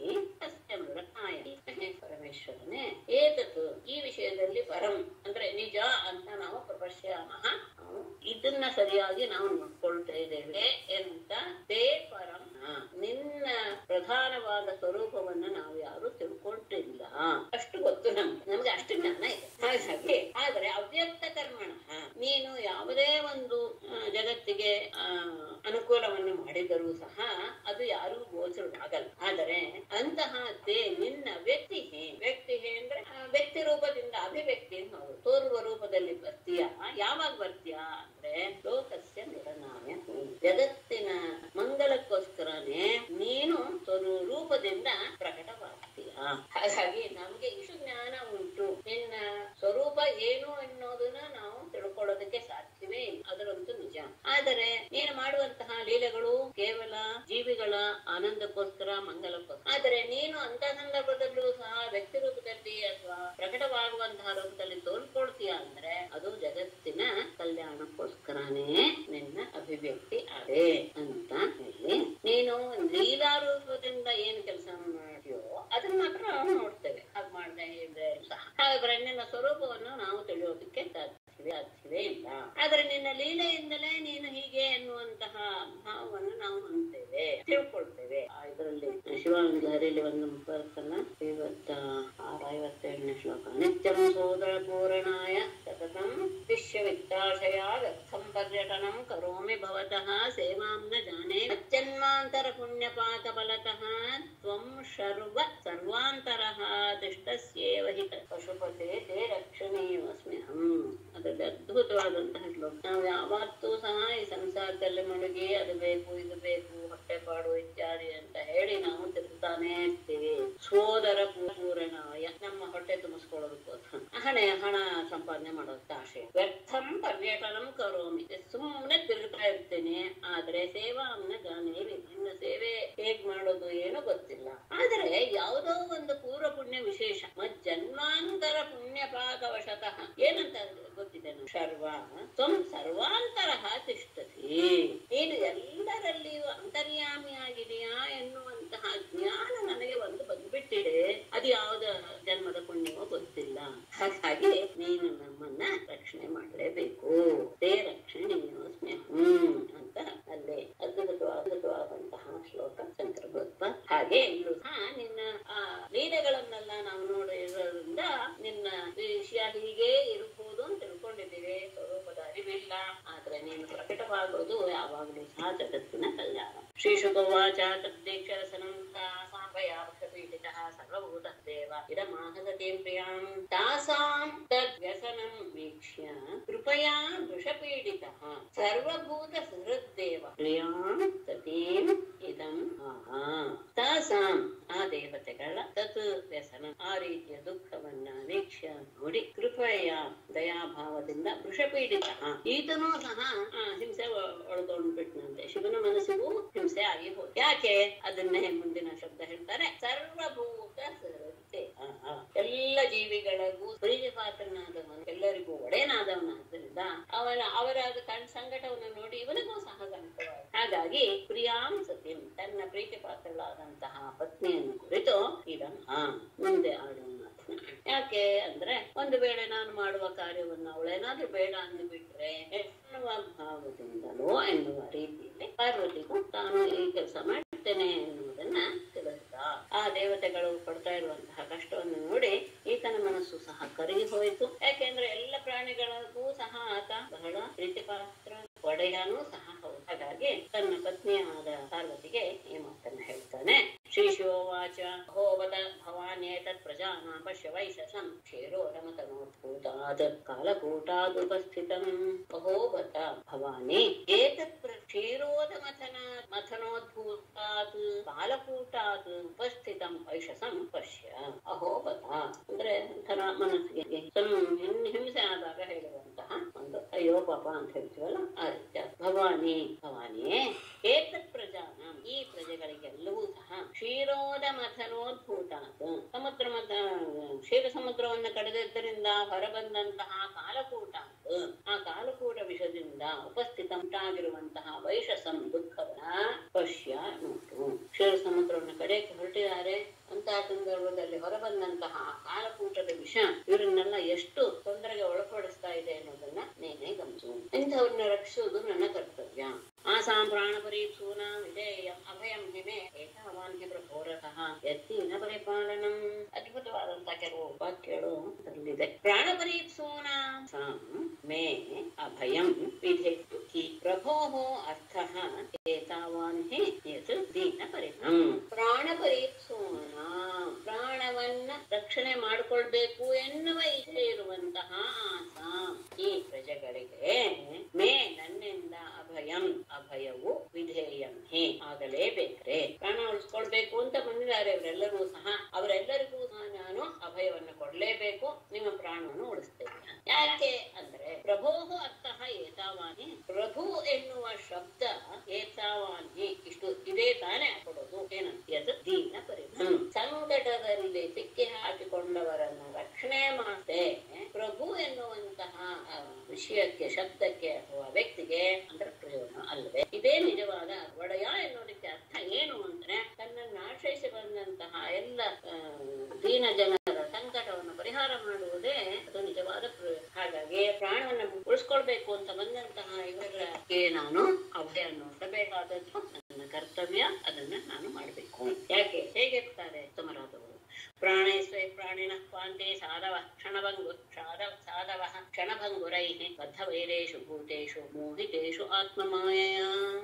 ಅಸ್ಯ ಮೃತಾಯ ಪರಮೇಶ್ವರನೇ ಏತತ್ ಈ ವಿಷಯದಲ್ಲಿ ಪರಂ ಅಂದ್ರೆ ನಿಜ ಅಂತ ನಾವು ಪ್ರಪಶ್ಯಾಮಃ ನಾವು ಇದನ್ನ ಸರಿಯಾಗಿ ನಾವು ನೋಡ್ಕೊಳ್ತಾ ಇದ್ದೇವೆ ಎಂತ ತೇ ಪರಂ ನಿನ್ನ ಪ್ರಧಾನವಾದ ಸ್ವರೂಪವನ್ನ ನಾವು ಯಾರು ತಿಳ್ಕೊಂಡಿಲ್ಲ ಅಷ್ಟು ಗೊತ್ತು ನಮ್ಗೆ ನಮ್ಗೆ ಅಷ್ಟು ಜ್ಞಾನ ಇದೆ ಹಾಗಾಗಿ ಆದ್ರೆ ಅವ್ಯಕ್ತ ಕರ್ಮಣ ನೀನು ಯಾವುದೇ ಒಂದು ಆ, ಜಗತ್ತಿಗೆ ಆ, ಅನುಕೂಲವನ್ನು ಮಾಡಿದರೂ ಸಹ ಅದು ಯಾರಿಗೂ ಗೋಚರವಾಗಲ್ಲ ಆದರೆ ಅಂತಹ ತೇ ನಿನ್ನ ವ್ಯಕ್ತಿ ವ್ಯಕ್ತಿ ಅಂದ್ರೆ ಆ, ವ್ಯಕ್ತಿ ರೂಪದಿಂದ ಅಭಿವ್ಯಕ್ತಿ ಅನ್ನೋದು ತೋರುವ ರೂಪದಲ್ಲಿ ಬರ್ತೀಯ ಯಾವಾಗ ಬರ್ತೀಯ ಅಂದ್ರೆ ಲೋಕಸ್ಯ ನಿರ್ಣಾಯ ಜಗತ್ತಿನ ಮಂಗಲಕ್ಕೋಸ್ಕರನೇ ನೀನು ಸ್ವರೂ ರೂಪದಿಂದ ಪ್ರಕಟವಾಗ್ತೀಯ ಹಾಗಾಗಿ ನಮ್ಗೆ ಇಷ್ಟು ಜ್ಞಾನ ಉಂಟು ನಿನ್ನ ಸ್ವರೂಪ ಏನು ಅನ್ನೋದನ್ನ ನಾವು ತಿಳ್ಕೊಳ್ಳೋದಕ್ಕೆ ಸಾಧ್ಯವೇ ಇಲ್ಲ ಅದರಂತೂ ನಿಜ ಆದರೆ ನೀನು ಮಾಡುವಂತಹ ಲೀಲೆಗಳು ಕೇವಲ ಜೀವಿಗಳ ಆನಂದಕ್ಕೋಸ್ಕರ ಮಂಗಲಕ್ಕೋಸ್ಕರ ಆದರೆ ನೀನು ಅಂತ ಸಂದರ್ಭದಲ್ಲೂ ಸಹ ವ್ಯಕ್ತಿ ರೂಪದಲ್ಲಿ ಅಥವಾ ಪ್ರಕಟವಾಗುವಂತಹ ರೂಪದಲ್ಲಿ ತೋರ್ಕೊಳ್ತೀಯ ಅಂದ್ರೆ ಅದು ಜಗತ್ತಿನ ಕಲ್ಯಾಣಕ್ಕೋಸ್ಕರನೇ ನಿನ್ನ ಅಭಿವ್ಯಕ್ತಿ ಅದೇ ಅಂತ ಹೇಳಿ ನೀನು ಲೀಲಾ ರೂಪದಿಂದ ಏನ್ ಕೆಲಸ ಮಾಡ್ತೀಯೋ ಅದನ್ನ ಮಾತ್ರ ನಾವು ನೋಡ್ತೇವೆ ಹಾಗೆ ಮಾಡದೆ ಇದ್ರೆ ಸಹ ಹಾಗಾದ್ರೆ ನಿನ್ನ ಸ್ವರೂಪವನ್ನು ನಾವು ತಿಳಿಯೋದಕ್ಕೆ ಸಾಧ್ಯವೇ ಸಾಧ್ಯವೇ ಇಲ್ಲ ಆದ್ರೆ ನಿನ್ನ ಲೀಲೆಯಿಂದಲೇ ನೀನು ಹೀಗೆ ಎನ್ನುವಂತಹ ಭಾವವನ್ನು ನಾವು ಹೊಂದ್ತೇವೆ ತಿಳ್ಕೊಳ್ತೇವೆ ಆ ಇದರಲ್ಲಿ ಶಿವಾನಂದ ಹರಿಯಲ್ಲಿ ಒಂದು ಬರುತ್ತಲ್ಲ ಐವತ್ತ ಆರು ಐವತ್ತೇಳನೇ ಶ್ಲೋಕ ನಿತ್ಯಂ ಸೋದರ ಪೂರಣಾಯ ಸತತಂ ವಿಶ್ವವಿತ್ತಾಶಯ ವ್ಯರ್ಥಂ ಪರ್ಯಟನಂ ಕರೋಮಿ ಭವತಃ ಸೇವಾಂ ನ ಜಾನೆ ಜನ್ಮಾಂತರ ಪುಣ್ಯಪಾಕ ಬಲತಃ ತ್ವಂ ಶರ್ವ ಸರ್ವಾಂತರಃ ತಿಷ್ಟಸ್ಯೇವ ಹಿ ಪಶುಪತೆ ತೇ ರಕ್ಷಣೀಯಸ್ಮ್ಯಹಂ ಅದರಲ್ಲಿ ಅದ್ಭುತವಾದಂತಹ ಶ್ಲೋಕ ನಾವು ಯಾವತ್ತೂ ಸಹ ಈ ಸಂಸಾರದಲ್ಲಿ ಮುಳುಗಿ ಅದು ಬೇಕು ಇದು ಬೇಕು ಹೊಟ್ಟೆಪಾಡು ಇತ್ಯಾದಿ ಅಂತ ಹೇಳಿ ನಾವು ತಿರುಗ್ತಾನೆ ಇರ್ತೀವಿ ಸೋದರ ಪೂರಣಾಯ ನಮ್ಮ ಹೊಟ್ಟೆ ತುಂಬಿಸ್ಕೊಳ್ಳೋದಕ್ಕೋಸ್ಕರ ಹಣೆ ಹಣ ಸಂಪಾದನೆ ಮಾಡೋದಕ್ಕೆ ಆಶೆ ವ್ಯರ್ಥಂ ಪರ್ಯಟನಂ ಕರೋಮಿ ಸುಮ್ಮನೆ ತಿರುಗ್ತಾ ಇರ್ತೇನೆ ಆದ್ರೆ ಸೇವಾ ಅನ್ನ ಜಾನೇವಿ ಇನ್ನ ಸೇವೆ ಹೇಗ್ ಮಾಡೋದು ಏನೋ ಗೊತ್ತಿಲ್ಲ ಆದ್ರೆ ಯಾವುದೋ ಒಂದು ಪೂರ್ವ ಪುಣ್ಯ ವಿಶೇಷ ಮತ್ ಜನ್ಮಾಂತರ ಪುಣ್ಯ ಪಾಕವಶತಃ ಏನಂತ ಗೊತ್ತಿದೆ ನಾವು ಶರ್ವ ತ್ವಂ ಸರ್ವಾಂತರ ತಿಷ್ಟತಿ ನೀನು ಎಲ್ಲರಲ್ಲಿಯೂ ಅಂತರ್ಯಾಮಿಯಾಗಿದೆಯಾ ಎನ್ನುವಂತಹ ಜ್ಞಾನ ನನಗೆ ಒಂದು ಬಂದ್ಬಿಟ್ಟಿದೆ ಅದು ಯಾವ್ದ ಜನ್ಮದ ಪುಣ್ಯವೋ ಗೊತ್ತಿಲ್ಲ ಹಾಗಾಗಿ ನೀನು ನಮ್ಮನ್ನ ಮಾಡಲೇಬೇಕು ತೇ ರಕ್ಷಣೀಯೋಸ್ಮಿ ಹ್ಮ್ ಅಂತ ಅಲ್ಲೇ ಅದ್ಭುತವಾದ ಅದ್ಭುತವಾದಂತಹ ಶ್ಲೋಕ ಶಂಕರ ಭಗವತ್ಪಾದ್ ಹಾಗೆ ಇಲ್ಲೂ ಸಹ ನಿನ್ನ ಆ ಲೀಲೆಗಳನ್ನೆಲ್ಲ ನಾವು ನೋಡಿರೋದ್ರಿಂದ ನಿನ್ನ ವಿಷಯ ಹೀಗೆ ಇರಬಹುದು ಅಂತ ತಿಳ್ಕೊಂಡಿದ್ದೀವಿ ಸ್ವರೂಪದ ಅರಿವಿಲ್ಲ ಆದ್ರೆ ನೀನು ಪ್ರಕಟವಾಗೋದು ಯಾವಾಗಲೂ ಸಹ ಜಗತ್ತಿನ ಕಲ್ಯಾಣ ಶ್ರೀ ಶುಭವಾಚ ತದ್ದೇಕ್ಷರಸನಂ ಸಾಂಬಯಾಪೀಠಿತಃ ಸರ್ವಭೂತ ದೇವ ಇದಮಾಹಸತೀಂ ಪ್ರಿಯಾಂ ತಾಸಾಂ ತದ್ವ್ಯಸನಂ ವೀಕ್ಷ್ಯ ಕೃಪಯಾ ವೃಷಪೀಡಿತಃ ಸರ್ವಭೂತ ಸಹೃದ್ದೇವ ಪ್ರಿಯಾಂ ಸತೀಂ ಇದಂ ಆಹ ತಾಸಾಂ ಆ ದೇವತೆಗಳ ತತ್ ವ್ಯಸನ ಆ ರೀತಿಯ ದುಃಖವನ್ನ ವೀಕ್ಷ್ಯ ನೋಡಿ ಕೃಪೆಯ ದಯಾಭಾವದಿಂದ ವೃಷಪೀಡಿತ ಈತನೂ ಸಹ ಆ, ಹಿಂಸೆ ಒಳಗೊಂಡು ಬಿಟ್ನಂತೆ ಶಿವನ ಮನಸ್ಸಿಗೂ ಹಿಂಸೆ ಆಗಿ ಹೋಯ್ತು ಯಾಕೆ ಅದನ್ನೇ ಮುಂದಿನ ಶಬ್ದ ಹೇಳ್ತಾರೆ ಸರ್ವಭೂತ ಸಹೃದೆ ಆಹ. ಎಲ್ಲ ಜೀವಿಗಳಿಗೂ ಪ್ರೀತಿ ಪಾತ್ರನಾದವನು ಎಲ್ಲರಿಗೂ ಒಡೆಯನಾದವನಾದ್ದರಿಂದ ಅವನ ಅವರ ಕಣ್ ಸಂಕಟವನ್ನು ನೋಡಿ ಇವನಿಗೂ ಸಹ ಸಂಕಟವಾಯಿತು ಹಾಗಾಗಿ ಪ್ರಿಯಾಂ ಸತಿಂ ತನ್ನ ಪ್ರೀತಿ ಪಾತ್ರಳಾದಂತಹ ಪತ್ನಿಯನ್ನು ಕುರಿತು ಇದನ್ನ ಮುಂದೆ ಆಡೋಣ ಯಾಕೆ ಅಂದ್ರೆ ಒಂದು ವೇಳೆ ನಾನು ಮಾಡುವ ಕಾರ್ಯವನ್ನ ಅವಳೇನಾದ್ರೂ ಬೇಡ ಅಂದು ಬಿಟ್ರೆ ಎನ್ನುವ ಭಾವದಿಂದಲೋ ಎನ್ನುವ ರೀತಿಯಲ್ಲಿ ಪಾರ್ವತಿಗೂ ತಾನು ಈ ಕೆಲಸ ಮಾಡ್ತೇನೆ ಎನ್ನುವುದನ್ನ ತಿಳಿಸಿದ ಆ ದೇವತೆಗಳು ಪಡ್ತಾ ಇರುವಂತಹ ಕಷ್ಟವನ್ನು ನೋಡಿ ಈತನ ಮನಸ್ಸು ಸಹ ಕರಗಿ ಹೋಯಿತು ಯಾಕೆಂದ್ರೆ ಎಲ್ಲ ಪ್ರಾಣಿಗಳಿಗೂ ಸಹ ಆತ ಬಹಳ ಪ್ರೀತಿ ಪಾತ್ರ ಒಡೆಯನೂ ಸಹ ಹೌದು ಹಾಗಾಗಿ ತನ್ನ ಪತ್ನಿಯಾದ ಪಾರ್ವತಿಗೆ ಈ ಮಾತನ್ನ ಹೇಳ್ತಾನೆ ಶ್ರೀ ಶಿವವಾಚ ಹೋವತ ಭವಾನ್ಯೇತತ್ ಪ್ರಜಾನಾಂ ಪಶ್ಯ ವೈಶಸಂ ಕ್ಷೀರೋರಮತನೋದ್ಭೂತಾತ್ ಕಾಲಕೂಟಾದುಪಸ್ಥಿತಂ ಅಹೋವತ ಭವಾನಿ ಏತತ್ ಪ್ರ- ಕ್ಷೀರೋದಮಥನ ಮಥನೋದ್ಭೂತಾತ್ ಕಾಲಕೂಟಾತ್ ಉಪಸ್ಥಿತಂ ವೈಶಸಂ ಪಶ್ಯ ಅಹೋವತ ಅಂದ್ರೆ ಒಂಥರ ಮನಸ್ಸಿಗೆ ಸಂ- ಹಿಂ- ಹಿಂಸೆ ಆದಾಗ ಹೇಳುವಂತಹ ಒಂದು ಅಯ್ಯೋ ಪಾಪ ಅಂತ ಹೇಳ್ತೀವಲ್ಲ ಆ ರೀತಿಯ ಭವಾನಿ ಭವಾನಿಯೇ ಏತತ್ ಪ್ರಜಾನ ಈ ಪ್ರಜೆಗಳಿಗೆಲ್ಲವೂ ಸಹ ಕ್ಷೀರೋದ ಮಥನೋದ್ಭೂತಾತ್ ಸಮುದ್ರ ಮಥ ಕ್ಷೀರ ಸಮುದ್ರವನ್ನು ಕಡಿದದ್ದರಿಂದ ಹೊರಬಂದಂತಹ ಕಾಲಕೂಟಾತ್ ಆ ಕಾಲಕೂಟ ವಿಷದಿಂದ ಉಪಸ್ಥಿತ ಉಂಟಾಗಿರುವಂತಹ ವೈಷಸಂ ದುಃಖವನ್ನ ಪಶ್ಯ ನೋಡು ಕ್ಷೀರ ಸಮುದ್ರವನ್ನು ಕಡೆಗೆ ಹೊರಟಿದ್ದಾರೆ ಅಂತಹ ಸಂದರ್ಭದಲ್ಲಿ ಹೊರಬಂದಂತಹ ಕಾಲಕೂಟದ ವಿಷ ಇವರನ್ನೆಲ್ಲ ಎಷ್ಟು ತೊಂದರೆಗೆ ಒಳಪಡಿಸ್ತಾ ಇದೆ ಅನ್ನೋದನ್ನ ನೀನೇ ಗಮನಿಸು ಇಂಥವ್ರನ್ನ ರಕ್ಷಿಸುವುದು ನನ್ನ ಕರ್ತವ್ಯ ಆಸಾಂ ಪ್ರಾಣ ಪರೀಕ್ಷೂನ ವಿಧೇಯ ಅಭಯಂ ಹಿಮೆ ಏತಾವಾನ್ ಹಿ ಪ್ರಭೋರತಃ ಯತ್ತೀನ ಪರಿಪಾಲನಂ ಅದ್ಭುತವಾದಂತಹ ಕೆಲವು ವಾಕ್ಯಗಳು ಅದರಲ್ಲಿದೆ ಪ್ರಾಣ ಪರೀಕ್ಷೂನ ಸಾಂ ಮೇ ಅಭಯಂ ವಿಧೇಯು ಹಿ ಪ್ರಭೋಃ ಅರ್ಥಃ ಏತಾವಾನ್ ಹಿ ಯತ್ ದೀನ ಪರಿಣಂ ಪ್ರಾಣ ಪರೀಕ್ಷೋಣ ಪ್ರಾಣವನ್ನ ರಕ್ಷಣೆ ಮಾಡಿಕೊಳ್ಬೇಕು ಎನ್ನುವ ಇಚ್ಛೆ ಇರುವಂತಹ ಆಸಾ ಈ ಪ್ರಜೆಗಳಿಗೆ ಮೇ ನನ್ನಿಂದ ಅಭಯಂ ಅಭಯವು ವಿಧೇಯಂ ಹೇ ಆಗಲೇಬೇಕ್ರೆ ಪ್ರಾಣ ಉಳಿಸ್ಕೊಳ್ಬೇಕು ಅಂತ ಬಂದಿದ್ದಾರೆ ಅವರೆಲ್ಲರೂ ಸಹ ಅವರೆಲ್ಲರಿಗೂ ಸಹ ನಾನು ಅಭಯವನ್ನು ಕೊಡ್ಲೇಬೇಕು ನಿಮ್ಮ ಪ್ರಾಣವನ್ನು ಉಳಿಸ್ತೇನೆ ಯಾಕೆ ಅಂದ್ರೆ ಪ್ರಭೋಹು ಅರ್ಥಃ ಏತಾವಾನಿ ಪ್ರಭು ಎನ್ನುವ ಶಬ್ದ ಏತಾವಾನಿ ಇಷ್ಟು ಇದೇ ತಾನೇ ಕೊಡೋದು ಏನಂತ ಯತ್ ದೀನ ಪರಿಣಾಮ ಸಂಕಟದಲ್ಲಿ ಸಿಕ್ಕಿ ಹಾಕಿಕೊಂಡವರನ್ನ ರಕ್ಷಣೆ ಮಾಡದೆ ಪ್ರಭು ಎನ್ನುವಂತಹ ಆ, ವಿಷಯಕ್ಕೆ ಶಬ್ದಕ್ಕೆ ಅಥವಾ ವ್ಯಕ್ತಿಗೆ ಅಂದ್ರೆ ಪ್ರಯೋಜನ ಅಲ್ಲವೇ ಇದೇ ನಿಜವಾದ ಒಡೆಯ ಎನ್ನುವುದಕ್ಕೆ ಅರ್ಥ ಏನು ಅಂದ್ರೆ ತನ್ನನ್ನು ಆಶ್ರಯಿಸಿ ಬಂದಂತಹ ಎಲ್ಲ ಆ, ದೀನ ಜನರ ಸಂಕಟವನ್ನು ಪರಿಹಾರ ಮಾಡುವುದೇ ಅದು ನಿಜವಾದ ಪ್ರಯೋಜನ ಹಾಗಾಗಿ ಪ್ರಾಣವನ್ನ ಉಳಿಸ್ಕೊಳ್ಬೇಕು ಅಂತ ಬಂದಂತಹ ಇವರಿಗೆ ನಾನು ಅಭಯನ್ನು ಕೊಡಬೇಕಾದದ್ದು ನನ್ನ ಕರ್ತವ್ಯ ಅದನ್ನ ನಾನು ಮಾಡಬೇಕು ಯಾಕೆ ಹೇಗಿರ್ತಾರೆ ಉತ್ತಮರಾದವರು ಪ್ರಾಣೇ ಸ್ವೇ ಪ್ರಾಣಿನಃ ಪಾಂತೆ ಸಾಧವ ಕ್ಷಣಭಂಗು ಸಾಧವ ಸಾಧವ ಕ್ಷಣಭಂಗುರೈ ಬದ್ಧವೈರೇಷು ಭೂತೇಷು ಮೋಹಿತೇಷು ಆತ್ಮಮಾಯಯ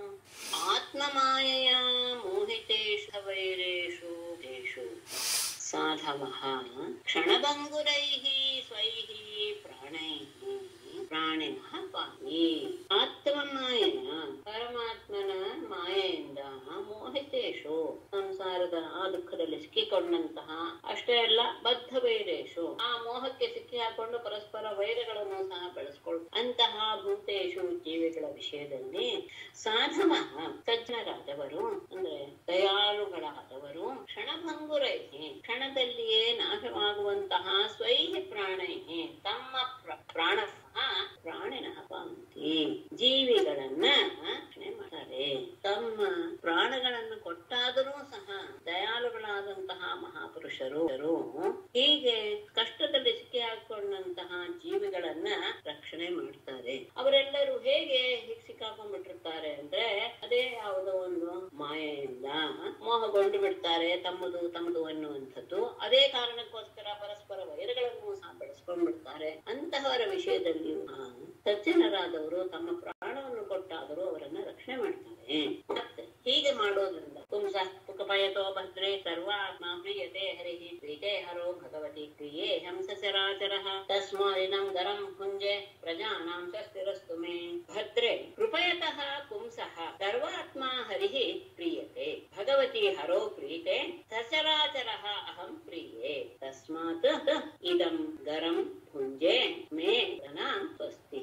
ಆತ್ಮಮಾಯಯ ಮೋಹಿತೇಷು ವೈರೇಷು ತೇಷು ಸಾಧವಃ ಕ್ಷಣಭಂಗುರೈಃ ಸ್ವೈಃ ಪ್ರಾಣೈಃ ಪ್ರಾಣಿನಃ ಪಾಯಿ ಆತ್ಮಮಾಯನ ಪರಮಾತ್ಮನ ಮಾಯೆಯಿಂದ ಮೋಹಿತೇಶು ಸಂಸಾರದ ಆ ದುಃಖದಲ್ಲಿ ಸಿಕ್ಕಿಕೊಂಡಂತಹ ಅಷ್ಟೇ ಅಲ್ಲ ಬದ್ಧ ವೈರೇಶು ಆ ಮೋಹಕ್ಕೆ ಸಿಕ್ಕಿ ಹಾಕೊಂಡು ಪರಸ್ಪರ ವೈರಗಳನ್ನು ಸಹ ಬೆಳೆಸ್ಕೊಳ್ ಅಂತಹ ಭೂತೇಶು ಜೀವಿಗಳ ವಿಷಯದಲ್ಲಿ ಸಾಧವ ಸಜ್ಜನರಾದವರು ಅಂದ್ರೆ ದಯಾಳುಗಳಾದವರು ಕ್ಷಣಭಂಗುರೈಹಿ ಕ್ಷಣದಲ್ಲಿಯೇ ನಾಶವಾಗುವಂತಹ ಸ್ವೈಹಿ ಪ್ರಾಣೈಹಿ ತಮ್ಮ ಪ್ರ- ಪ್ರಾಣ ಪ್ರಾಣಿನ ಪಾಂತಿ ಜೀವಿಗಳನ್ನ ರಕ್ಷಣೆ ಮಾಡ್ತಾರೆ ತಮ್ಮ ಪ್ರಾಣಗಳನ್ನು ಕೊಟ್ಟಾದರೂ ಸಹ ದಯಾಳುಗಳಾದಂತಹ ಮಹಾಪುರುಷರು ಹೀಗೆ ಕಷ್ಟದಲ್ಲಿ ಸಿಕ್ಕಿ ಹಾಕೊಂಡಂತಹ ಜೀವಿಗಳನ್ನ ರಕ್ಷಣೆ ಮಾಡ್ತಾರೆ ಇರ್ತದೆ ಅವರೆಲ್ಲರೂ ಹೇಗೆ ಹೀಗೆ ಸಿಕ್ಕಾಕೊಂಡ್ಬಿಟ್ಟಿರ್ತಾರೆ ಅಂದ್ರೆ ಅದೇ ಯಾವುದೋ ಒಂದು ಮಾಯೆಯಿಂದ ಮೋಹಗೊಂಡು ಬಿಡ್ತಾರೆ ತಮ್ಮದು ತಮ್ಮದು ಅನ್ನುವಂಥದ್ದು ಅದೇ ಕಾರಣಕ್ಕೋಸ್ಕರ ಪರಸ್ಪರ ವೈರಗಳನ್ನು ಸಹ ಬೆಳೆಸ್ಕೊಂಡ್ಬಿಡ್ತಾರೆ ಅಂತಹವರ ವಿಷಯದಲ್ಲಿಯೂ ಸಹ ಸಜ್ಜನರಾದವರು ತಮ್ಮ ಪ್ರಾಣವನ್ನು ಕೊಟ್ಟಾದರೂ ಅವರನ್ನ ರಕ್ಷಣೆ ಮಾಡ್ತಾರೆ ಮತ್ತೆ ಹೀಗೆ ಮಾಡೋದ್ರಿಂದ ಪುಂಸ ಪುಕಪಯತೋ ಭದ್ರೇ ಸರ್ವಾತ್ಮ ಪ್ರಿಯತೆ ಹರಿ ಪ್ರೀತೆ ಹರೋ ಭಗವತಿ ಪ್ರಿಯೇ ಹಂಸಚರಾಚರ ತಸ್ಮಾದಿನಂ ಗರಂ ಭುಂಜೆ ಪ್ರಜಾನಾಂ ಸ್ವಸ್ತಿರಸ್ತು ಮೇ ಭದ್ರೆ ಕೃಪಯತಃ ಪುಂಸಃ ಸರ್ವಾತ್ಮ ಹರಿಃ ಪ್ರೀಯತೆ ಭಗವತಿ ಹರೋ ಪ್ರೀತೆ ಸಚರಾಚರ ಅಹಂ ಪ್ರಿಯೆ ತಸ್ಮಾತ್ ಇದಂ ಗರಂ ಭುಂಜೆ ಮೇ ಪ್ರಣಾಮ್ ಸ್ವಸ್ತಿ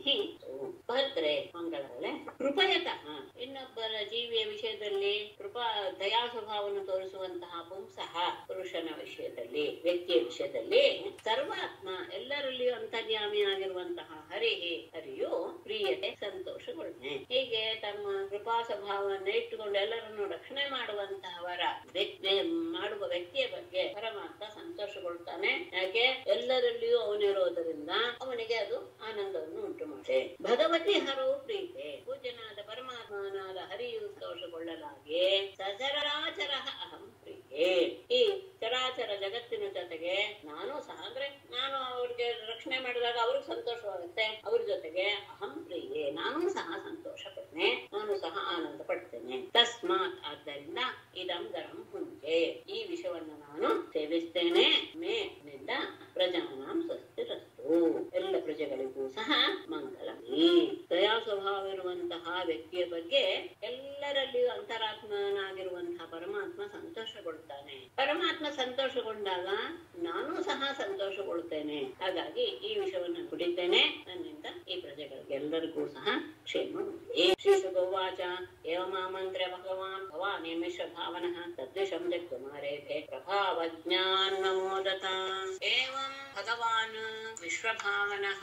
ಭದ್ರೆ ಮಂಗಳಗಳೇ ಕೃಪಯತಃ ಇನ್ನೊಬ್ಬರ ಜೀವಿಯ ವಿಷಯದಲ್ಲಿ ಕೃಪಾ ದಯಾ ಸ್ವಭಾವವನ್ನು ತೋರಿಸುವಂತಹ ಪುಂಸಃ ಪುರುಷನ ವಿಷಯದಲ್ಲಿ ವ್ಯಕ್ತಿಯ ವಿಷಯದಲ್ಲಿ ಸರ್ವಾತ್ಮ ಎಲ್ಲರಲ್ಲಿಯೂ ಅಂತರ್ಯಾಮಿ ಆಗಿರುವಂತಹ ಹರಿಹಿ ಹರಿಯು ಪ್ರಿಯತೆ ಸಂತೋಷಗೊಳ್ಳೆ ಹೀಗೆ ತಮ್ಮ ಕೃಪಾ ಸ್ವಭಾವವನ್ನು ಇಟ್ಟುಕೊಂಡು ಎಲ್ಲರನ್ನು ರಕ್ಷಣೆ ಮಾಡುವಂತಹವರ ವ್ಯಕ್ತಿ ಮಾಡುವ ವ್ಯಕ್ತಿಯ ಬಗ್ಗೆ ಪರಮಾತ್ಮ ಸಂತೋಷಗೊಳ್ತಾನೆ ಯಾಕೆ ಎಲ್ಲರಲ್ಲಿಯೂ ಅವನಿರೋದರಿಂದ ಅವನಿಗೆ ಅದು ಆನಂದವನ್ನು ಉಂಟು ಮಾಡುತ್ತೆ ಭಗವತಿ ಹರವು ಪ್ರೀತೆ ಪೂಜ್ಯನಾದ ಪರಮಾತ್ಮನಾದ ಹರಿಯು ಸಂತೋಷಗೊಳ್ಳಲಾಗಿ ಸಚರಾಚರ ಅಹಂ ಪ್ರಿಯೆ ಈ ಚರಾಚರ ಜಗತ್ತಿನ ಜೊತೆಗೆ ನಾನು ಸಹ ಅಂದ್ರೆ ನಾನು ಅವ್ರಿಗೆ ರಕ್ಷಣೆ ಮಾಡಿದಾಗ ಅವ್ರಿಗೆ ಸಂತೋಷವಾಗುತ್ತೆ ಅವ್ರ ಜೊತೆಗೆ ಅಹಂ ಪ್ರಿಯೆ ನಾನು ಸಹ ಸಂತೋಷ ಪಡ್ತೇನೆ ನಾನು ಸಹ ಆನಂದ ಪಡ್ತೇನೆ ತಸ್ಮಾತ್ ಆದ್ದರಿಂದ ಇದಂ ಗರಂ ಹುಂಜೆ ಈ ವಿಷವನ್ನು ನಾನು ಸೇವಿಸ್ತೇನೆ ಮೇ ನಿಂದ ಪ್ರಜಾನಾಂ ಸ್ವಸ್ತಿರಸ್ತು ಎಲ್ಲ ಪ್ರಜೆಗಳಿಗೂ ಸಹ ಮಂಗಲಮಿ ದಯಾ ಸ್ವಭಾವ ಇರುವಂತಹ ವ್ಯಕ್ತಿಯ ಬಗ್ಗೆ ಎಲ್ಲರಲ್ಲಿಯೂ ಅಂತರಾತ್ಮನಾಗಿರುವಂತಹ ಪರಮಾತ್ಮ ಸಂತೋಷಗೊಳ್ತಾನೆ ಪರಮಾತ್ಮ ಸಂತೋಷಗೊಂಡಾಗ ನಾನು ಸಹ ಸಂತೋಷಗೊಳ್ತೇನೆ ಹಾಗಾಗಿ ಈ ವಿಷಯವನ್ನು ಕುಡಿತೇನೆ ನನ್ನಿಂದ ಈ ಪ್ರಜೆಗಳಿಗೆ ಎಲ್ಲರಿಗೂ ಸಹ ಕ್ಷೇಮ ಉಂಟೆ. ಶ್ರೀ ಸುಗೋವಾಚ ಏವ ಮಾಮಂತ್ರ ಭಗವಾನ್ ಭವಾನಿ ಮಿಶ್ರ ಭಾವನಃ ತದ್ವಿಷಂ ಜಗ್ಗುಮಾರೇಭೆ ಪ್ರಭಾವಜ್ಞಾನ್ ನಮೋದತ ಏವಂ ಭಗವಾನ್ ವಿಶ್ವಭಾವನಃ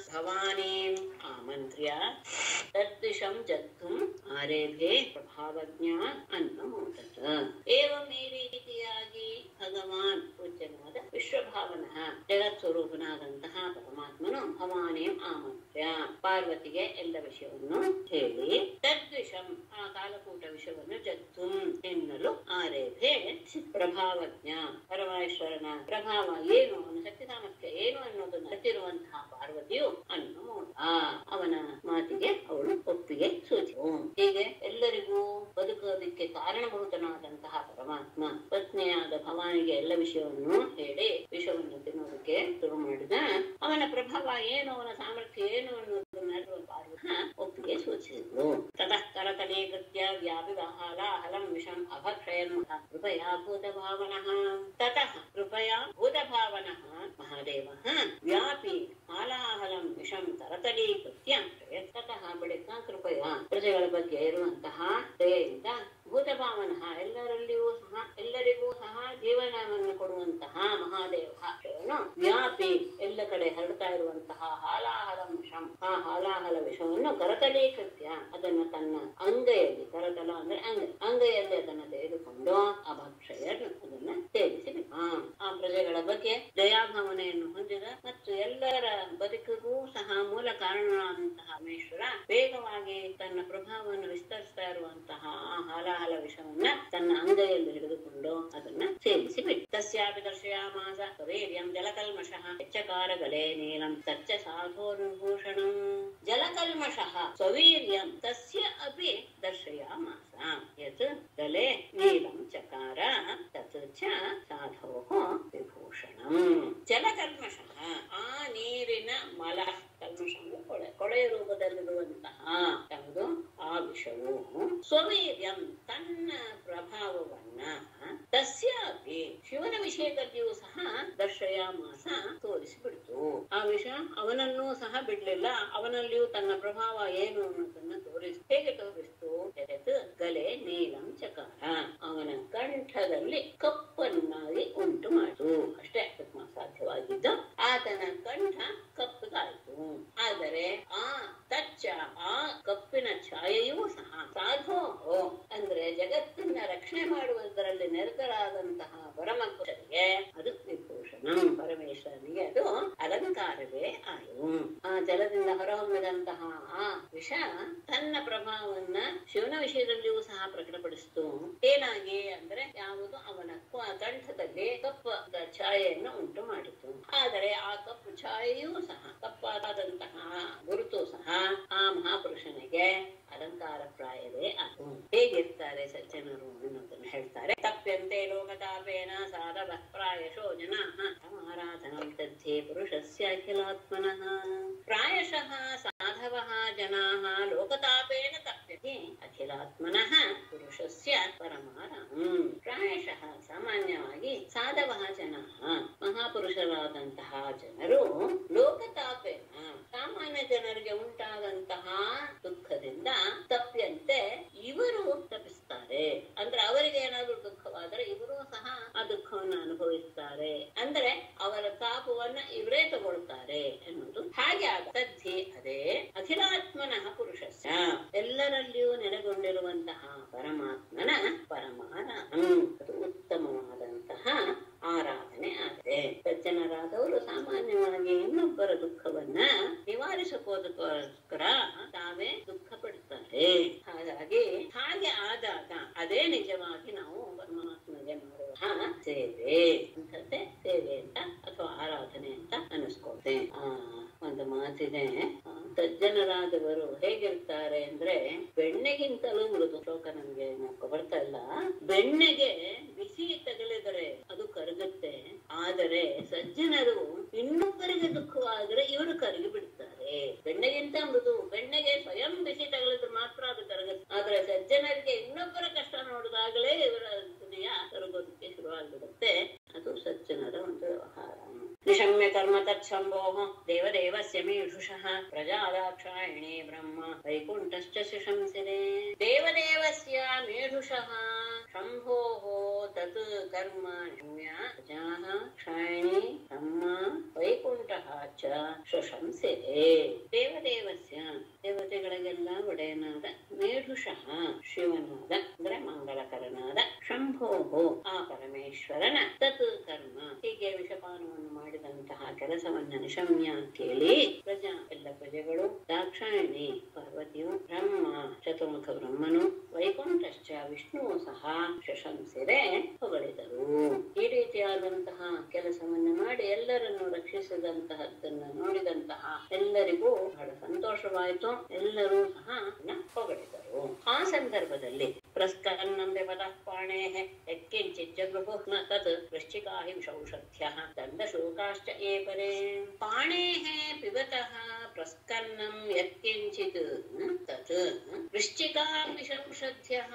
ಭವಾನೀಂ ಆಮಂತ್ರ್ಯ ತದ್ವಿಷಂ ಜಗ್ಗುಂ ಆರೇಭೆ ಪ್ರಭಾವಜ್ಞ ಅನ್ನಮೋದತ ಏವಂ ಈ ರೀತಿಯಾಗಿ ಭಗವಾನ್ ಪೂಜ್ಯನಾದ ವಿಶ್ವಭಾವನಃ ಜಗತ್ ಸ್ವರೂಪನಾದಂತಹ ಪರಮಾತ್ಮನು ಭವಾನಿಂ ಆಮಂತ್ರ್ಯ ಪಾರ್ವತಿಗೆ ಎಲ್ಲ ವಿಷಯವನ್ನು ಹೇಳಿ ತದ್ವಿಷಂ ಆ ಕಾಲಕೂಟ ವಿಷಯವನ್ನು ಜಗ್ಗುಂ ಎನ್ನಲು ಆರೇಭೆ ಪ್ರಭಾವಜ್ಞ ಪರಮೇಶ್ವರನ ಪ್ರಭಾವ ಏನು ಅವನ ಶಕ್ತಿ ಸಾಮರ್ಥ್ಯ ಏನು ಅನ್ನೋದನ್ನು ಅರಿತಿರುವಂತಹ ಪಾರ್ವತಿಯು ಅನ್ನಮೋದ ಅವನ ಮಾತಿಗೆ ಅವಳು ಒಪ್ಪಿಗೆ ಸೂಚಿಸು ಹೀಗೆ ಎಲ್ಲರಿಗೂ ಬದುಕೋದಕ್ಕೆ ಕಾರಣಭೂತನಾದಂತಹ ಪರಮಾತ್ಮ ಪತ್ನಿಯಾದ ಭವಾನಿಗೆ ಎಲ್ಲ ವಿಷಯವನ್ನು ಹೇಳಿ ವಿಷವನ್ನು ತಿನ್ನೋದಕ್ಕೆ ಶುರು ಮಾಡಿದ ಅವನ ಪ್ರಭಾವ ಏನು ಅವನ ಸಾಮರ್ಥ್ಯ ಏನು ಅನ್ನೋದನ್ನ ಅರಿಯುವ ಪಾರ್ವತ ಒಪ್ಪಿಗೆ ಸೂಚಿಸಿದ್ಲು ತತಃ ಕರತಲೀಕೃತ್ಯ ವ್ಯಾಪಿ ಹಲಂ ವಿಷಂ ಅಭಕ್ಷಯನ್ ಕೃಪಯಾ ಭೂತಭಾವನಃ ತತಃ ಕೃಪಯಾ ಭೂತಭಾವನಃ ಮಹಾದೇವಃ ವ್ಯಾಪಿ ಹಾಲಾಹಲಂ ವಿಷಂ ತರತಲೀಕೃತ್ಯ ತತಃ ಬಳಿಕ ಕೃಪಯ ಪ್ರಜೆಗಳ ಬಗ್ಗೆ ಇರುವಂತಹ ದಯೆಯಿಂದ ಭೂತಭಾವನಃ ಎಲ್ಲರಲ್ಲಿಯೂ ಸಹ ಎಲ್ಲರಿಗೂ ಸಹ ಜೀವನವನ್ನು ಕೊಡುವಂತಹ ಮಹಾದೇವ ವಿಷಯವನ್ನು ವ್ಯಾಪಿ ಎಲ್ಲ ಕಡೆ ಹರಡ್ತಾ ಇರುವಂತಹ ಹಾಲಾಹಲಂ ವಿಷಂ ಆ ಹಾಲಾಹಲ ವಿಷವನ್ನು ಕರತಲೀಕೃತ್ಯ ಅದನ್ನು ತನ್ನ ಅಂಗೈಯಲ್ಲಿ ಕರತಲ ಅಂದ್ರೆ ಅಂಗೈ ಅಂಗೈಯಲ್ಲಿ ಅದನ್ನು ತೆಗೆದುಕೊಂಡು ಅಭಕ್ಷಯರ್ ಅದನ್ನ ಸೇವಿಸಿಬಿಟ್ಟ ಆ ಪ್ರಜೆಗಳ ಬಗ್ಗೆ ದಯಾಭಾವನೆಯನ್ನು ಹೊಂದಿದ ಮತ್ತು ಎಲ್ಲರ ಬದುಕಿಗೂ ಸಹ ಮೂಲ ಕಾರಣನಾದಂತಹ ಪರಮೇಶ್ವರ ವೇಗವಾಗಿ ತನ್ನ ಪ್ರಭಾವವನ್ನು ವಿಸ್ತರಿಸ್ತಾ ಇರುವಂತಹ ಆ ಹಾಲಾಹಲ ವಿಷವನ್ನ ತನ್ನ ಅಂಗೈಯಲ್ಲಿ ಹಿಡಿದುಕೊಂಡು ಅದನ್ನ ಸೇವಿಸಿ ಬಿಟ್ಟು ತಸ್ಯಾಪಿ ದರ್ಶಯಾಮಾಸ ಕವೇರ್ಯಂ ಜಲಕಲ್ಮಷಃ ಹೆಚ್ಚಕಾರ ಗಲೆ ನೀಲಂ ತಚ್ಚ ಸಾಧೋರ್ಭೂಷಣಂ ಜಲಕಲ್ಮಷಃ ಸ್ವವೀರ್ಯಂ ತಸ್ಯ ಅಪಿ ದರ್ಶಯಾಮಾಸ ಯತ್ ಗಲೆ ನೀಲಂ ಚಕಾರ ತತ್ ಚ ಸಾಧೋಃ ವಿಭೂಷಣಂ ಜಲಕಲ್ಮಷಃ ಆ ನೀರಿನ ಮಲ ಕಲ್ಮಷ ಅಂದ್ರೆ ಕೊಳೆ ಕೊಳೆಯ ರೂಪದಲ್ಲಿರುವಂತಹ ಯಾವುದು ಆ ವಿಷವು ಸ್ವವೀರ್ಯಂ ತನ್ನ ಪ್ರಭಾವವನ್ನ ತಸ್ಯಾಪಿ ಶಿವನ ವಿಷಯದಲ್ಲಿಯೂ ಸಹ ದರ್ಶಯಾಮಾಸ ತೋರಿಸಿಬಿಡ್ತು ಆ ವಿಷ ಅವನನ್ನೂ ಸಹ ಬಿಡ್ಲಿಲ್ಲ ಅವನಲ್ಲಿಯೂ ತನ್ನ ಪ್ರಭಾವ ಏನು ಅನ್ನೋದನ್ನ ತೋರಿಸ್ ಹೇಗೆ ತೋರಿಸ್ತು ಎದೆತ್ ಗಲೆ ನೀಲಂ ಚಕಾರ ಅವನ ಕಂಠದಲ್ಲಿ ಕಪ್ಪನ್ನಾಗಿ ಉಂಟು ಮಾಡಿತು ಅಷ್ಟೇ ಅದಕ್ಕೆ ಸಾಧ್ಯವಾಗಿದ್ದು ಆತನ ಕಂಠ ಕಪ್ಪಗಾಯಿತು ಆದರೆ ಆ ತಚ್ಚ ಆ ಕಪ್ಪಿನ ಛಾಯೆಯೂ ಸಹ ಸಾಧೋ ಅಂದ್ರೆ ಜಗತ್ತನ್ನ ರಕ್ಷಣೆ ಮಾಡುವುದರಲ್ಲಿ ನಿರತರಾದಂತಹ ಪರಮಪುರುಷರಿಗೆ ಅದು ವಿಭೂಷಣ ಪರಮೇಶ್ವರನಿಗೆ ಅದು ಅಲಂಕಾರವೇ ಆಯು ಆ ಜಲದಿಂದ ಹೊರಹೊಮ್ಮಿದಂತಹ ವಿಷ ತನ್ನ ಪ್ರಭಾವವನ್ನ ಶಿವನ ವಿಷಯದಲ್ಲಿಯೂ ಸಹ ಪ್ರಕಟಪಡಿಸಿತು ಏನಾಗಿ ಅಂದ್ರೆ ಯಾವುದು ಅವನ ಕ- ಕಂಠದಲ್ಲಿ ಕಪ್ಪ ಛಾಯೆಯನ್ನು ಉಂಟು ಮಾಡಿತು ಆದರೆ ಆ ಕಪ್ಪು ಛಾಯೆಯೂ ಸಹ ಕಪ್ಪಾದಂತಹ ಗುರುತು ಸಹ ಆ ಮಹಾಪುರುಷನಿಗೆ ಅಲಂಕಾರ ಪ್ರಾಯವೇ ಅದು ಹೇಗಿರ್ತಾರೆ ಸಜ್ಜನರು ಅನ್ನೋದನ್ನು ಹೇಳ್ತಾರೆ ತಪ್ಯಂತೆ ಲೋಕತಾಪೇನ ಸಾಧವ ಪ್ರಾಯಶೋ ಜನ ಆರಾಧನಂ ತದ್ಧೇ ಪುರುಷಸ್ಯ ಅಖಿಲಾತ್ಮನಃ ಪ್ರಾಯಶಃ ಸಾಧವಃ ಜನಾಃ ಲೋಕತಾಪೇನ ತಪ್ಯತೆ ಅಖಿಲಾತ್ಮನಃ ಪುರುಷಸ್ಯ ಪರಮಾರಹಂ ಪ್ರಾಯಶಃ ಸಾಮಾನ್ಯವಾಗಿ ಸಾಧವಃ ಜನಾಃ ಮಹಾಪುರುಷರಾದಂತಹ ಜನರು ಲೋಕತಾಪೇನ ಸಾಮಾನ್ಯ ಜನರಿಗೆ ಉಂಟಾದಂತಹ ದುಃಖದಿಂದ ತಪ್ಪಿಯಂತೆ ಇವರು ತಪ್ಪಿಸ್ತಾರೆ ಅಂದ್ರೆ ಅವರಿಗೆ ಏನಾದ್ರೂ ದುಃಖವಾದರೆ ಇವರು ಸಹ ಆ ದುಃಖವನ್ನು ಅನುಭವಿಸ್ತಾರೆ ಅಂದ್ರೆ ಅವರ ತಾಪವನ್ನ ಇವರೇ ತಗೊಳ್ತಾರೆ ಎನ್ನುವುದು ಹಾಗೆ ಆಗ ಸದ್ಧಿ ಅದೇ ಅಖಿಲಾತ್ಮನಃ ಪುರುಷಸ್ಯ ಎಲ್ಲರಲ್ಲಿಯೂ ನೆಲೆಗೊಂಡಿರುವಂತಹ ಪರಮಾತ್ಮನ ಪರಮಾನ ಅದು ಉತ್ತಮವಾದಂತಹ ಆರಾಧನೆ ಆಗಿದೆ ಸಜ್ಜನರಾದವರು ಸಾಮಾನ್ಯವಾಗಿ ಇನ್ನೊಬ್ಬರ ದುಃಖವನ್ನ ನಿವಾರಿಸಕೋದಕ್ಕೋಸ್ಕರ ತಾವೇ ದುಃಖ ಪಡ್ತಾರೆ ಹಾಗಾಗಿ ಹಾಗೆ ಆದಾಗ ಅದೇ ನಿಜವಾಗಿ ನಾವು ಪರಮಾತ್ಮಗೆ ಮಾಡುವ ಸೇವೆ ಅಂತದ್ದೇ ಸೇವೆ ಅಂತ ಅಥವಾ ಆರಾಧನೆ ಅಂತ ಅನಿಸ್ಕೊಳ್ತೆ ಆ ಒಂದು ಮಾತಿದೆ ಆ, ಸಜ್ಜನರಾದವರು ಹೇಗಿರ್ತಾರೆ ಅಂದ್ರೆ ಬೆಣ್ಣೆಗಿಂತಲೂ ಮೃದು ಶ್ಲೋಕ ನಮ್ಗೆ ಜ್ಞಾಪಕ ಬರ್ತಾ ಇಲ್ಲ ಬೆಣ್ಣೆಗೆ ಬಿಸಿ ತಗಲಿದರೆ ಅದು ಕರಗುತ್ತೆ ಆದರೆ ಸಜ್ಜನರು ಇನ್ನೊಬ್ಬರಿಗೆ ದುಃಖವಾದರೆ ಇವರು ಕರಗಿ ಬಿಡ್ತಾರೆ ಬೆಣ್ಣೆಗಿಂತ ಮೃದು ಬೆಣ್ಣೆಗೆ ಸ್ವಯಂ ಬಿಸಿ ತಗಲಿದ್ರೆ ಮಾತ್ರ ಅದು ಕರಗುತ್ತೆ ಆದ್ರೆ ಸಜ್ಜನರಿಗೆ ಇನ್ನೊಬ್ಬರ ಕಷ್ಟ ನೋಡಿದಾಗಲೇ ಇವರ ಹೃದಯ ಕರಗೋದಕ್ಕೆ ಶುರುವಾಗ್ಬಿಡುತ್ತೆ ಅದು ಸಜ್ಜನರ ಒಂದು ವ್ಯವಹಾರ ನಿಶಮ್ಯ ಕರ್ಮ ತತ್ಸಂಭೋಹ ದೇವದೇವಸ್ಯ ಮೇಷುಷಃ ಪ್ರಜಾದಾಕ್ಷಾಯಣಿ ಬ್ರಹ್ಮ ವೈಕುಂಠಶ್ಚ ಶಿಶಂಸಿದೆ ದೇವದೇವಸ್ಯ ಮೇಷುಷಃ ಶಂಭೋಃ ತತ್ ಕರ್ಮ ನಿಮ್ಯ ಪ್ರಜಾಃ ಕ್ಷಾಯಣಿ ಬ್ರಹ್ಮ ವೈಕುಂಠಃ ಚ ಶಶಂಸಿದೆ ದೇವದೇವಸ್ಯ ದೇವತೆಗಳಿಗೆಲ್ಲ ಒಡೆಯನಾದ ಮೇಢುಷಃ ಶಿವನಾದ ಅಂದ್ರೆ ಮಂಗಳಕರನಾದ ಶಂಭೋಹೋ ಆ ಪರಮೇಶ್ವರನ ತತ್ ಕರ್ಮ ಹೀಗೆ ವಿಷಪಾನವನ್ನು ಮಾಡಿದಂತಹ ಕೆಲಸವನ್ನ ನಿಶಮ್ಯ ಕೇಳಿ ಪ್ರಜಾ ಎಲ್ಲ ಪ್ರಜೆಗಳು ದಾಕ್ಷಾಯಣಿ ಪಾರ್ವತಿಯು ಬ್ರಹ್ಮ ಚತುರ್ಮುಖ ಬ್ರಹ್ಮನು ವೈಕುಂಠಶ್ಚ ವಿಷ್ಣು ಸಹ ಶಶಂಸಿದೆ ಹೊಗಳಿದರು ಈ ರೀತಿಯಾದಂತಹ ಕೆಲಸವನ್ನು ಮಾಡಿ ಎಲ್ಲರನ್ನು ರಕ್ಷಿಸಿದಂತಹದ್ದನ್ನು ನೋಡಿದಂತಹ ಎಲ್ಲರಿಗೂ ಬಹಳ ಸಂತೋಷವಾಯಿತು ಎಲ್ಲರೂ ಸಹ ಅವನ್ನ ಹೊಗಳಿದರು ಆ ಸಂದರ್ಭದಲ್ಲಿ ಪ್ರಸ್ಕರನ್ನಂಬೆ ಪದ ಪಾಣೇ ಯತ್ಕಿಂಚಿತ್ ಜಗೃಹು ನ ತತ್ ವೃಶ್ಚಿಕಾ ಹಿ ವಿಷೌಷಧ್ಯಃ ದಂಡಶೋಕಾಶ್ಚ ಏ ಪರೇ ಪಾಣೇಃ ಪಿಬತಃ ಪ್ರಸ್ಕನ್ನಂ ಯತ್ಕಿಂಚಿತ್ ತತ್ ವೃಶ್ಚಿಕಾ ವಿಷೌಷಧ್ಯಃ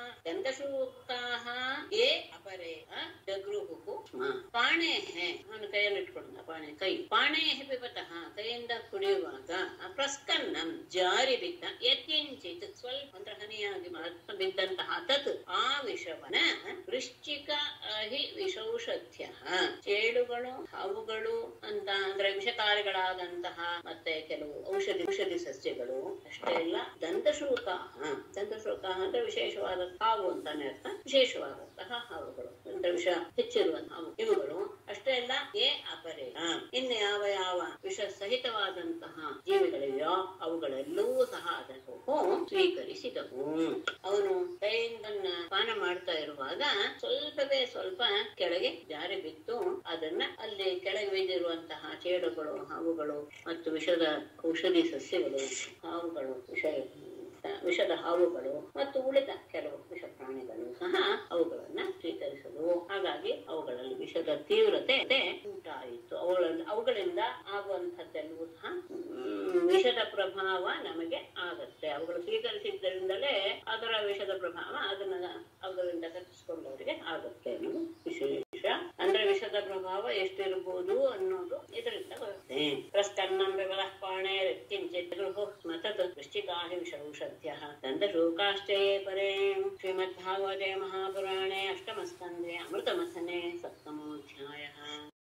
ದಂಡಶೋಕಾಃ ಏ ಅಪರೇ ಜಗೃಹು ಸ್ಮ ಪಾಣೇಃ ಅವನು ಕೈಯಲ್ಲಿ ಇಟ್ಕೊಂಡ ಪಾಣೆ ಕೈ ಪಾಣೇಃ ಪಿಬತಃ ಕೈಯಿಂದ ಕುಡಿಯುವಾಗ ಪ್ರಸ್ಕನ್ನಂ ಜಾರಿ ಬಿದ್ದ ಯತ್ಕಿಂಚಿತ್ ಸ್ವಲ್ಪ ಅಂದ್ರೆ ಹನಿಯಾಗಿ ಮಾತ್ರ ಬಿದ್ದಂತಹ ತತ್ ಆ ವಿಷವನ ವೃಶ್ಚಿಕ ಹಿ ವಿಷೌಷಧ್ಯ ಚೇಳುಗಳು ಹಾವುಗಳು ಅಂತ ಅಂದ್ರೆ ವಿಷಕಾರಿಗಳಾದಂತಹ ಮತ್ತೆ ಕೆಲವು ಔಷಧಿ ಔಷಧಿ ಸಸ್ಯಗಳು ಅಷ್ಟೇ ಅಲ್ಲ ದಂತಶೂಕ ದಂತಶೂಕ ಅಂದ್ರೆ ವಿಶೇಷವಾದ ಹಾವು ಅಂತಾನೆ ಅರ್ಥ ವಿಶೇಷವಾದಂತಹ ಹಾವುಗಳು ದಂತ ವಿಷ ಹೆಚ್ಚಿರುವಂತಹ ಹಾವು ಇವುಗಳು ಅಷ್ಟೇ ಅಲ್ಲ ಏ ಅಪರೇ ಇನ್ನು ಯಾವ ಯಾವ ವಿಷ ಸಹಿತವಾದಂತಹ ಜೀವಿಗಳಿವೆಯೋ ಅವುಗಳೆಲ್ಲವೂ ಸಹ ಅದನ್ನು ಸ್ವೀಕರಿಸಿದವು ಅವನು ಕೈಯಿಂದನ್ನ ಪಾನ ಮಾಡ್ತಾ ಇರುವಾಗ ಸ್ವಲ್ಪವೇ ಸ್ವಲ್ಪ ಕೆಳಗೆ ಜಾರಿ ಬಿತ್ತು ಅದನ್ನ ಅಲ್ಲಿ ಕೆಳಗೆ ಬಿದ್ದಿರುವಂತಹ ಚೇಡುಗಳು ಹಾವುಗಳು ಮತ್ತು ವಿಷದ ಔಷಧಿ ಸಸ್ಯಗಳು ಹಾವುಗಳು ವಿಷ ವಿಷದ ಹಾವುಗಳು ಮತ್ತು ಉಳಿದ ಕೆಲವು ವಿಷ ಪ್ರಾಣಿಗಳು ಸಹ ಅವುಗಳನ್ನ ಸ್ವೀಕರಿಸಲು ಹಾಗಾಗಿ ಅವುಗಳಲ್ಲಿ ವಿಷದ ತೀವ್ರತೆ ಉಂಟಾಯಿತು ಅವುಗಳಲ್ಲಿ ಅವುಗಳಿಂದ ಆಗುವಂತದ್ದೆಲ್ಲವೂ ಸಹ ಮ್, ವಿಷದ ಪ್ರಭಾವ ನಮಗೆ ಆಗತ್ತೆ ಅವುಗಳು ಸ್ವೀಕರಿಸಿದ್ದರಿಂದಲೇ ಅದರ ವಿಷದ ಪ್ರಭಾವ ಅದನ್ನ ಅವುಗಳಿಂದ ತಪ್ಪಿಸ್ಕೊಂಡವರಿಗೆ ಆಗುತ್ತೆ ಅನ್ನೋದು ವಿಶೇಷ ಅಂದ್ರೆ ವಿಷದ ಪ್ರಭಾವ ಎಷ್ಟಿರಬಹುದು ಅನ್ನೋದು ಇದರಿಂದ ಬರುತ್ತೆ ಪ್ರಸ್ಕನ್ನಂ ವಿವಲಃ ಪಾಣೆ ಕಿಂಚಿತ್ ಗೃಹು ಸ್ಮತತ್ ವೃಶ್ಚಿಕಾಹಿ ವಿಷೌಷಧ್ಯ ದಂತಶೋಕಾಶ್ಚಯೇ ಪರೇ ಶ್ರೀಮದ್ಭಾಗವತೆ ಮಹಾಪುರಾಣೆ ಅಷ್ಟಮಸ್ಕಂದೆ ಅಮೃತಮಥನೆ ಸಪ್ತಮೋಧ್ಯಾಯ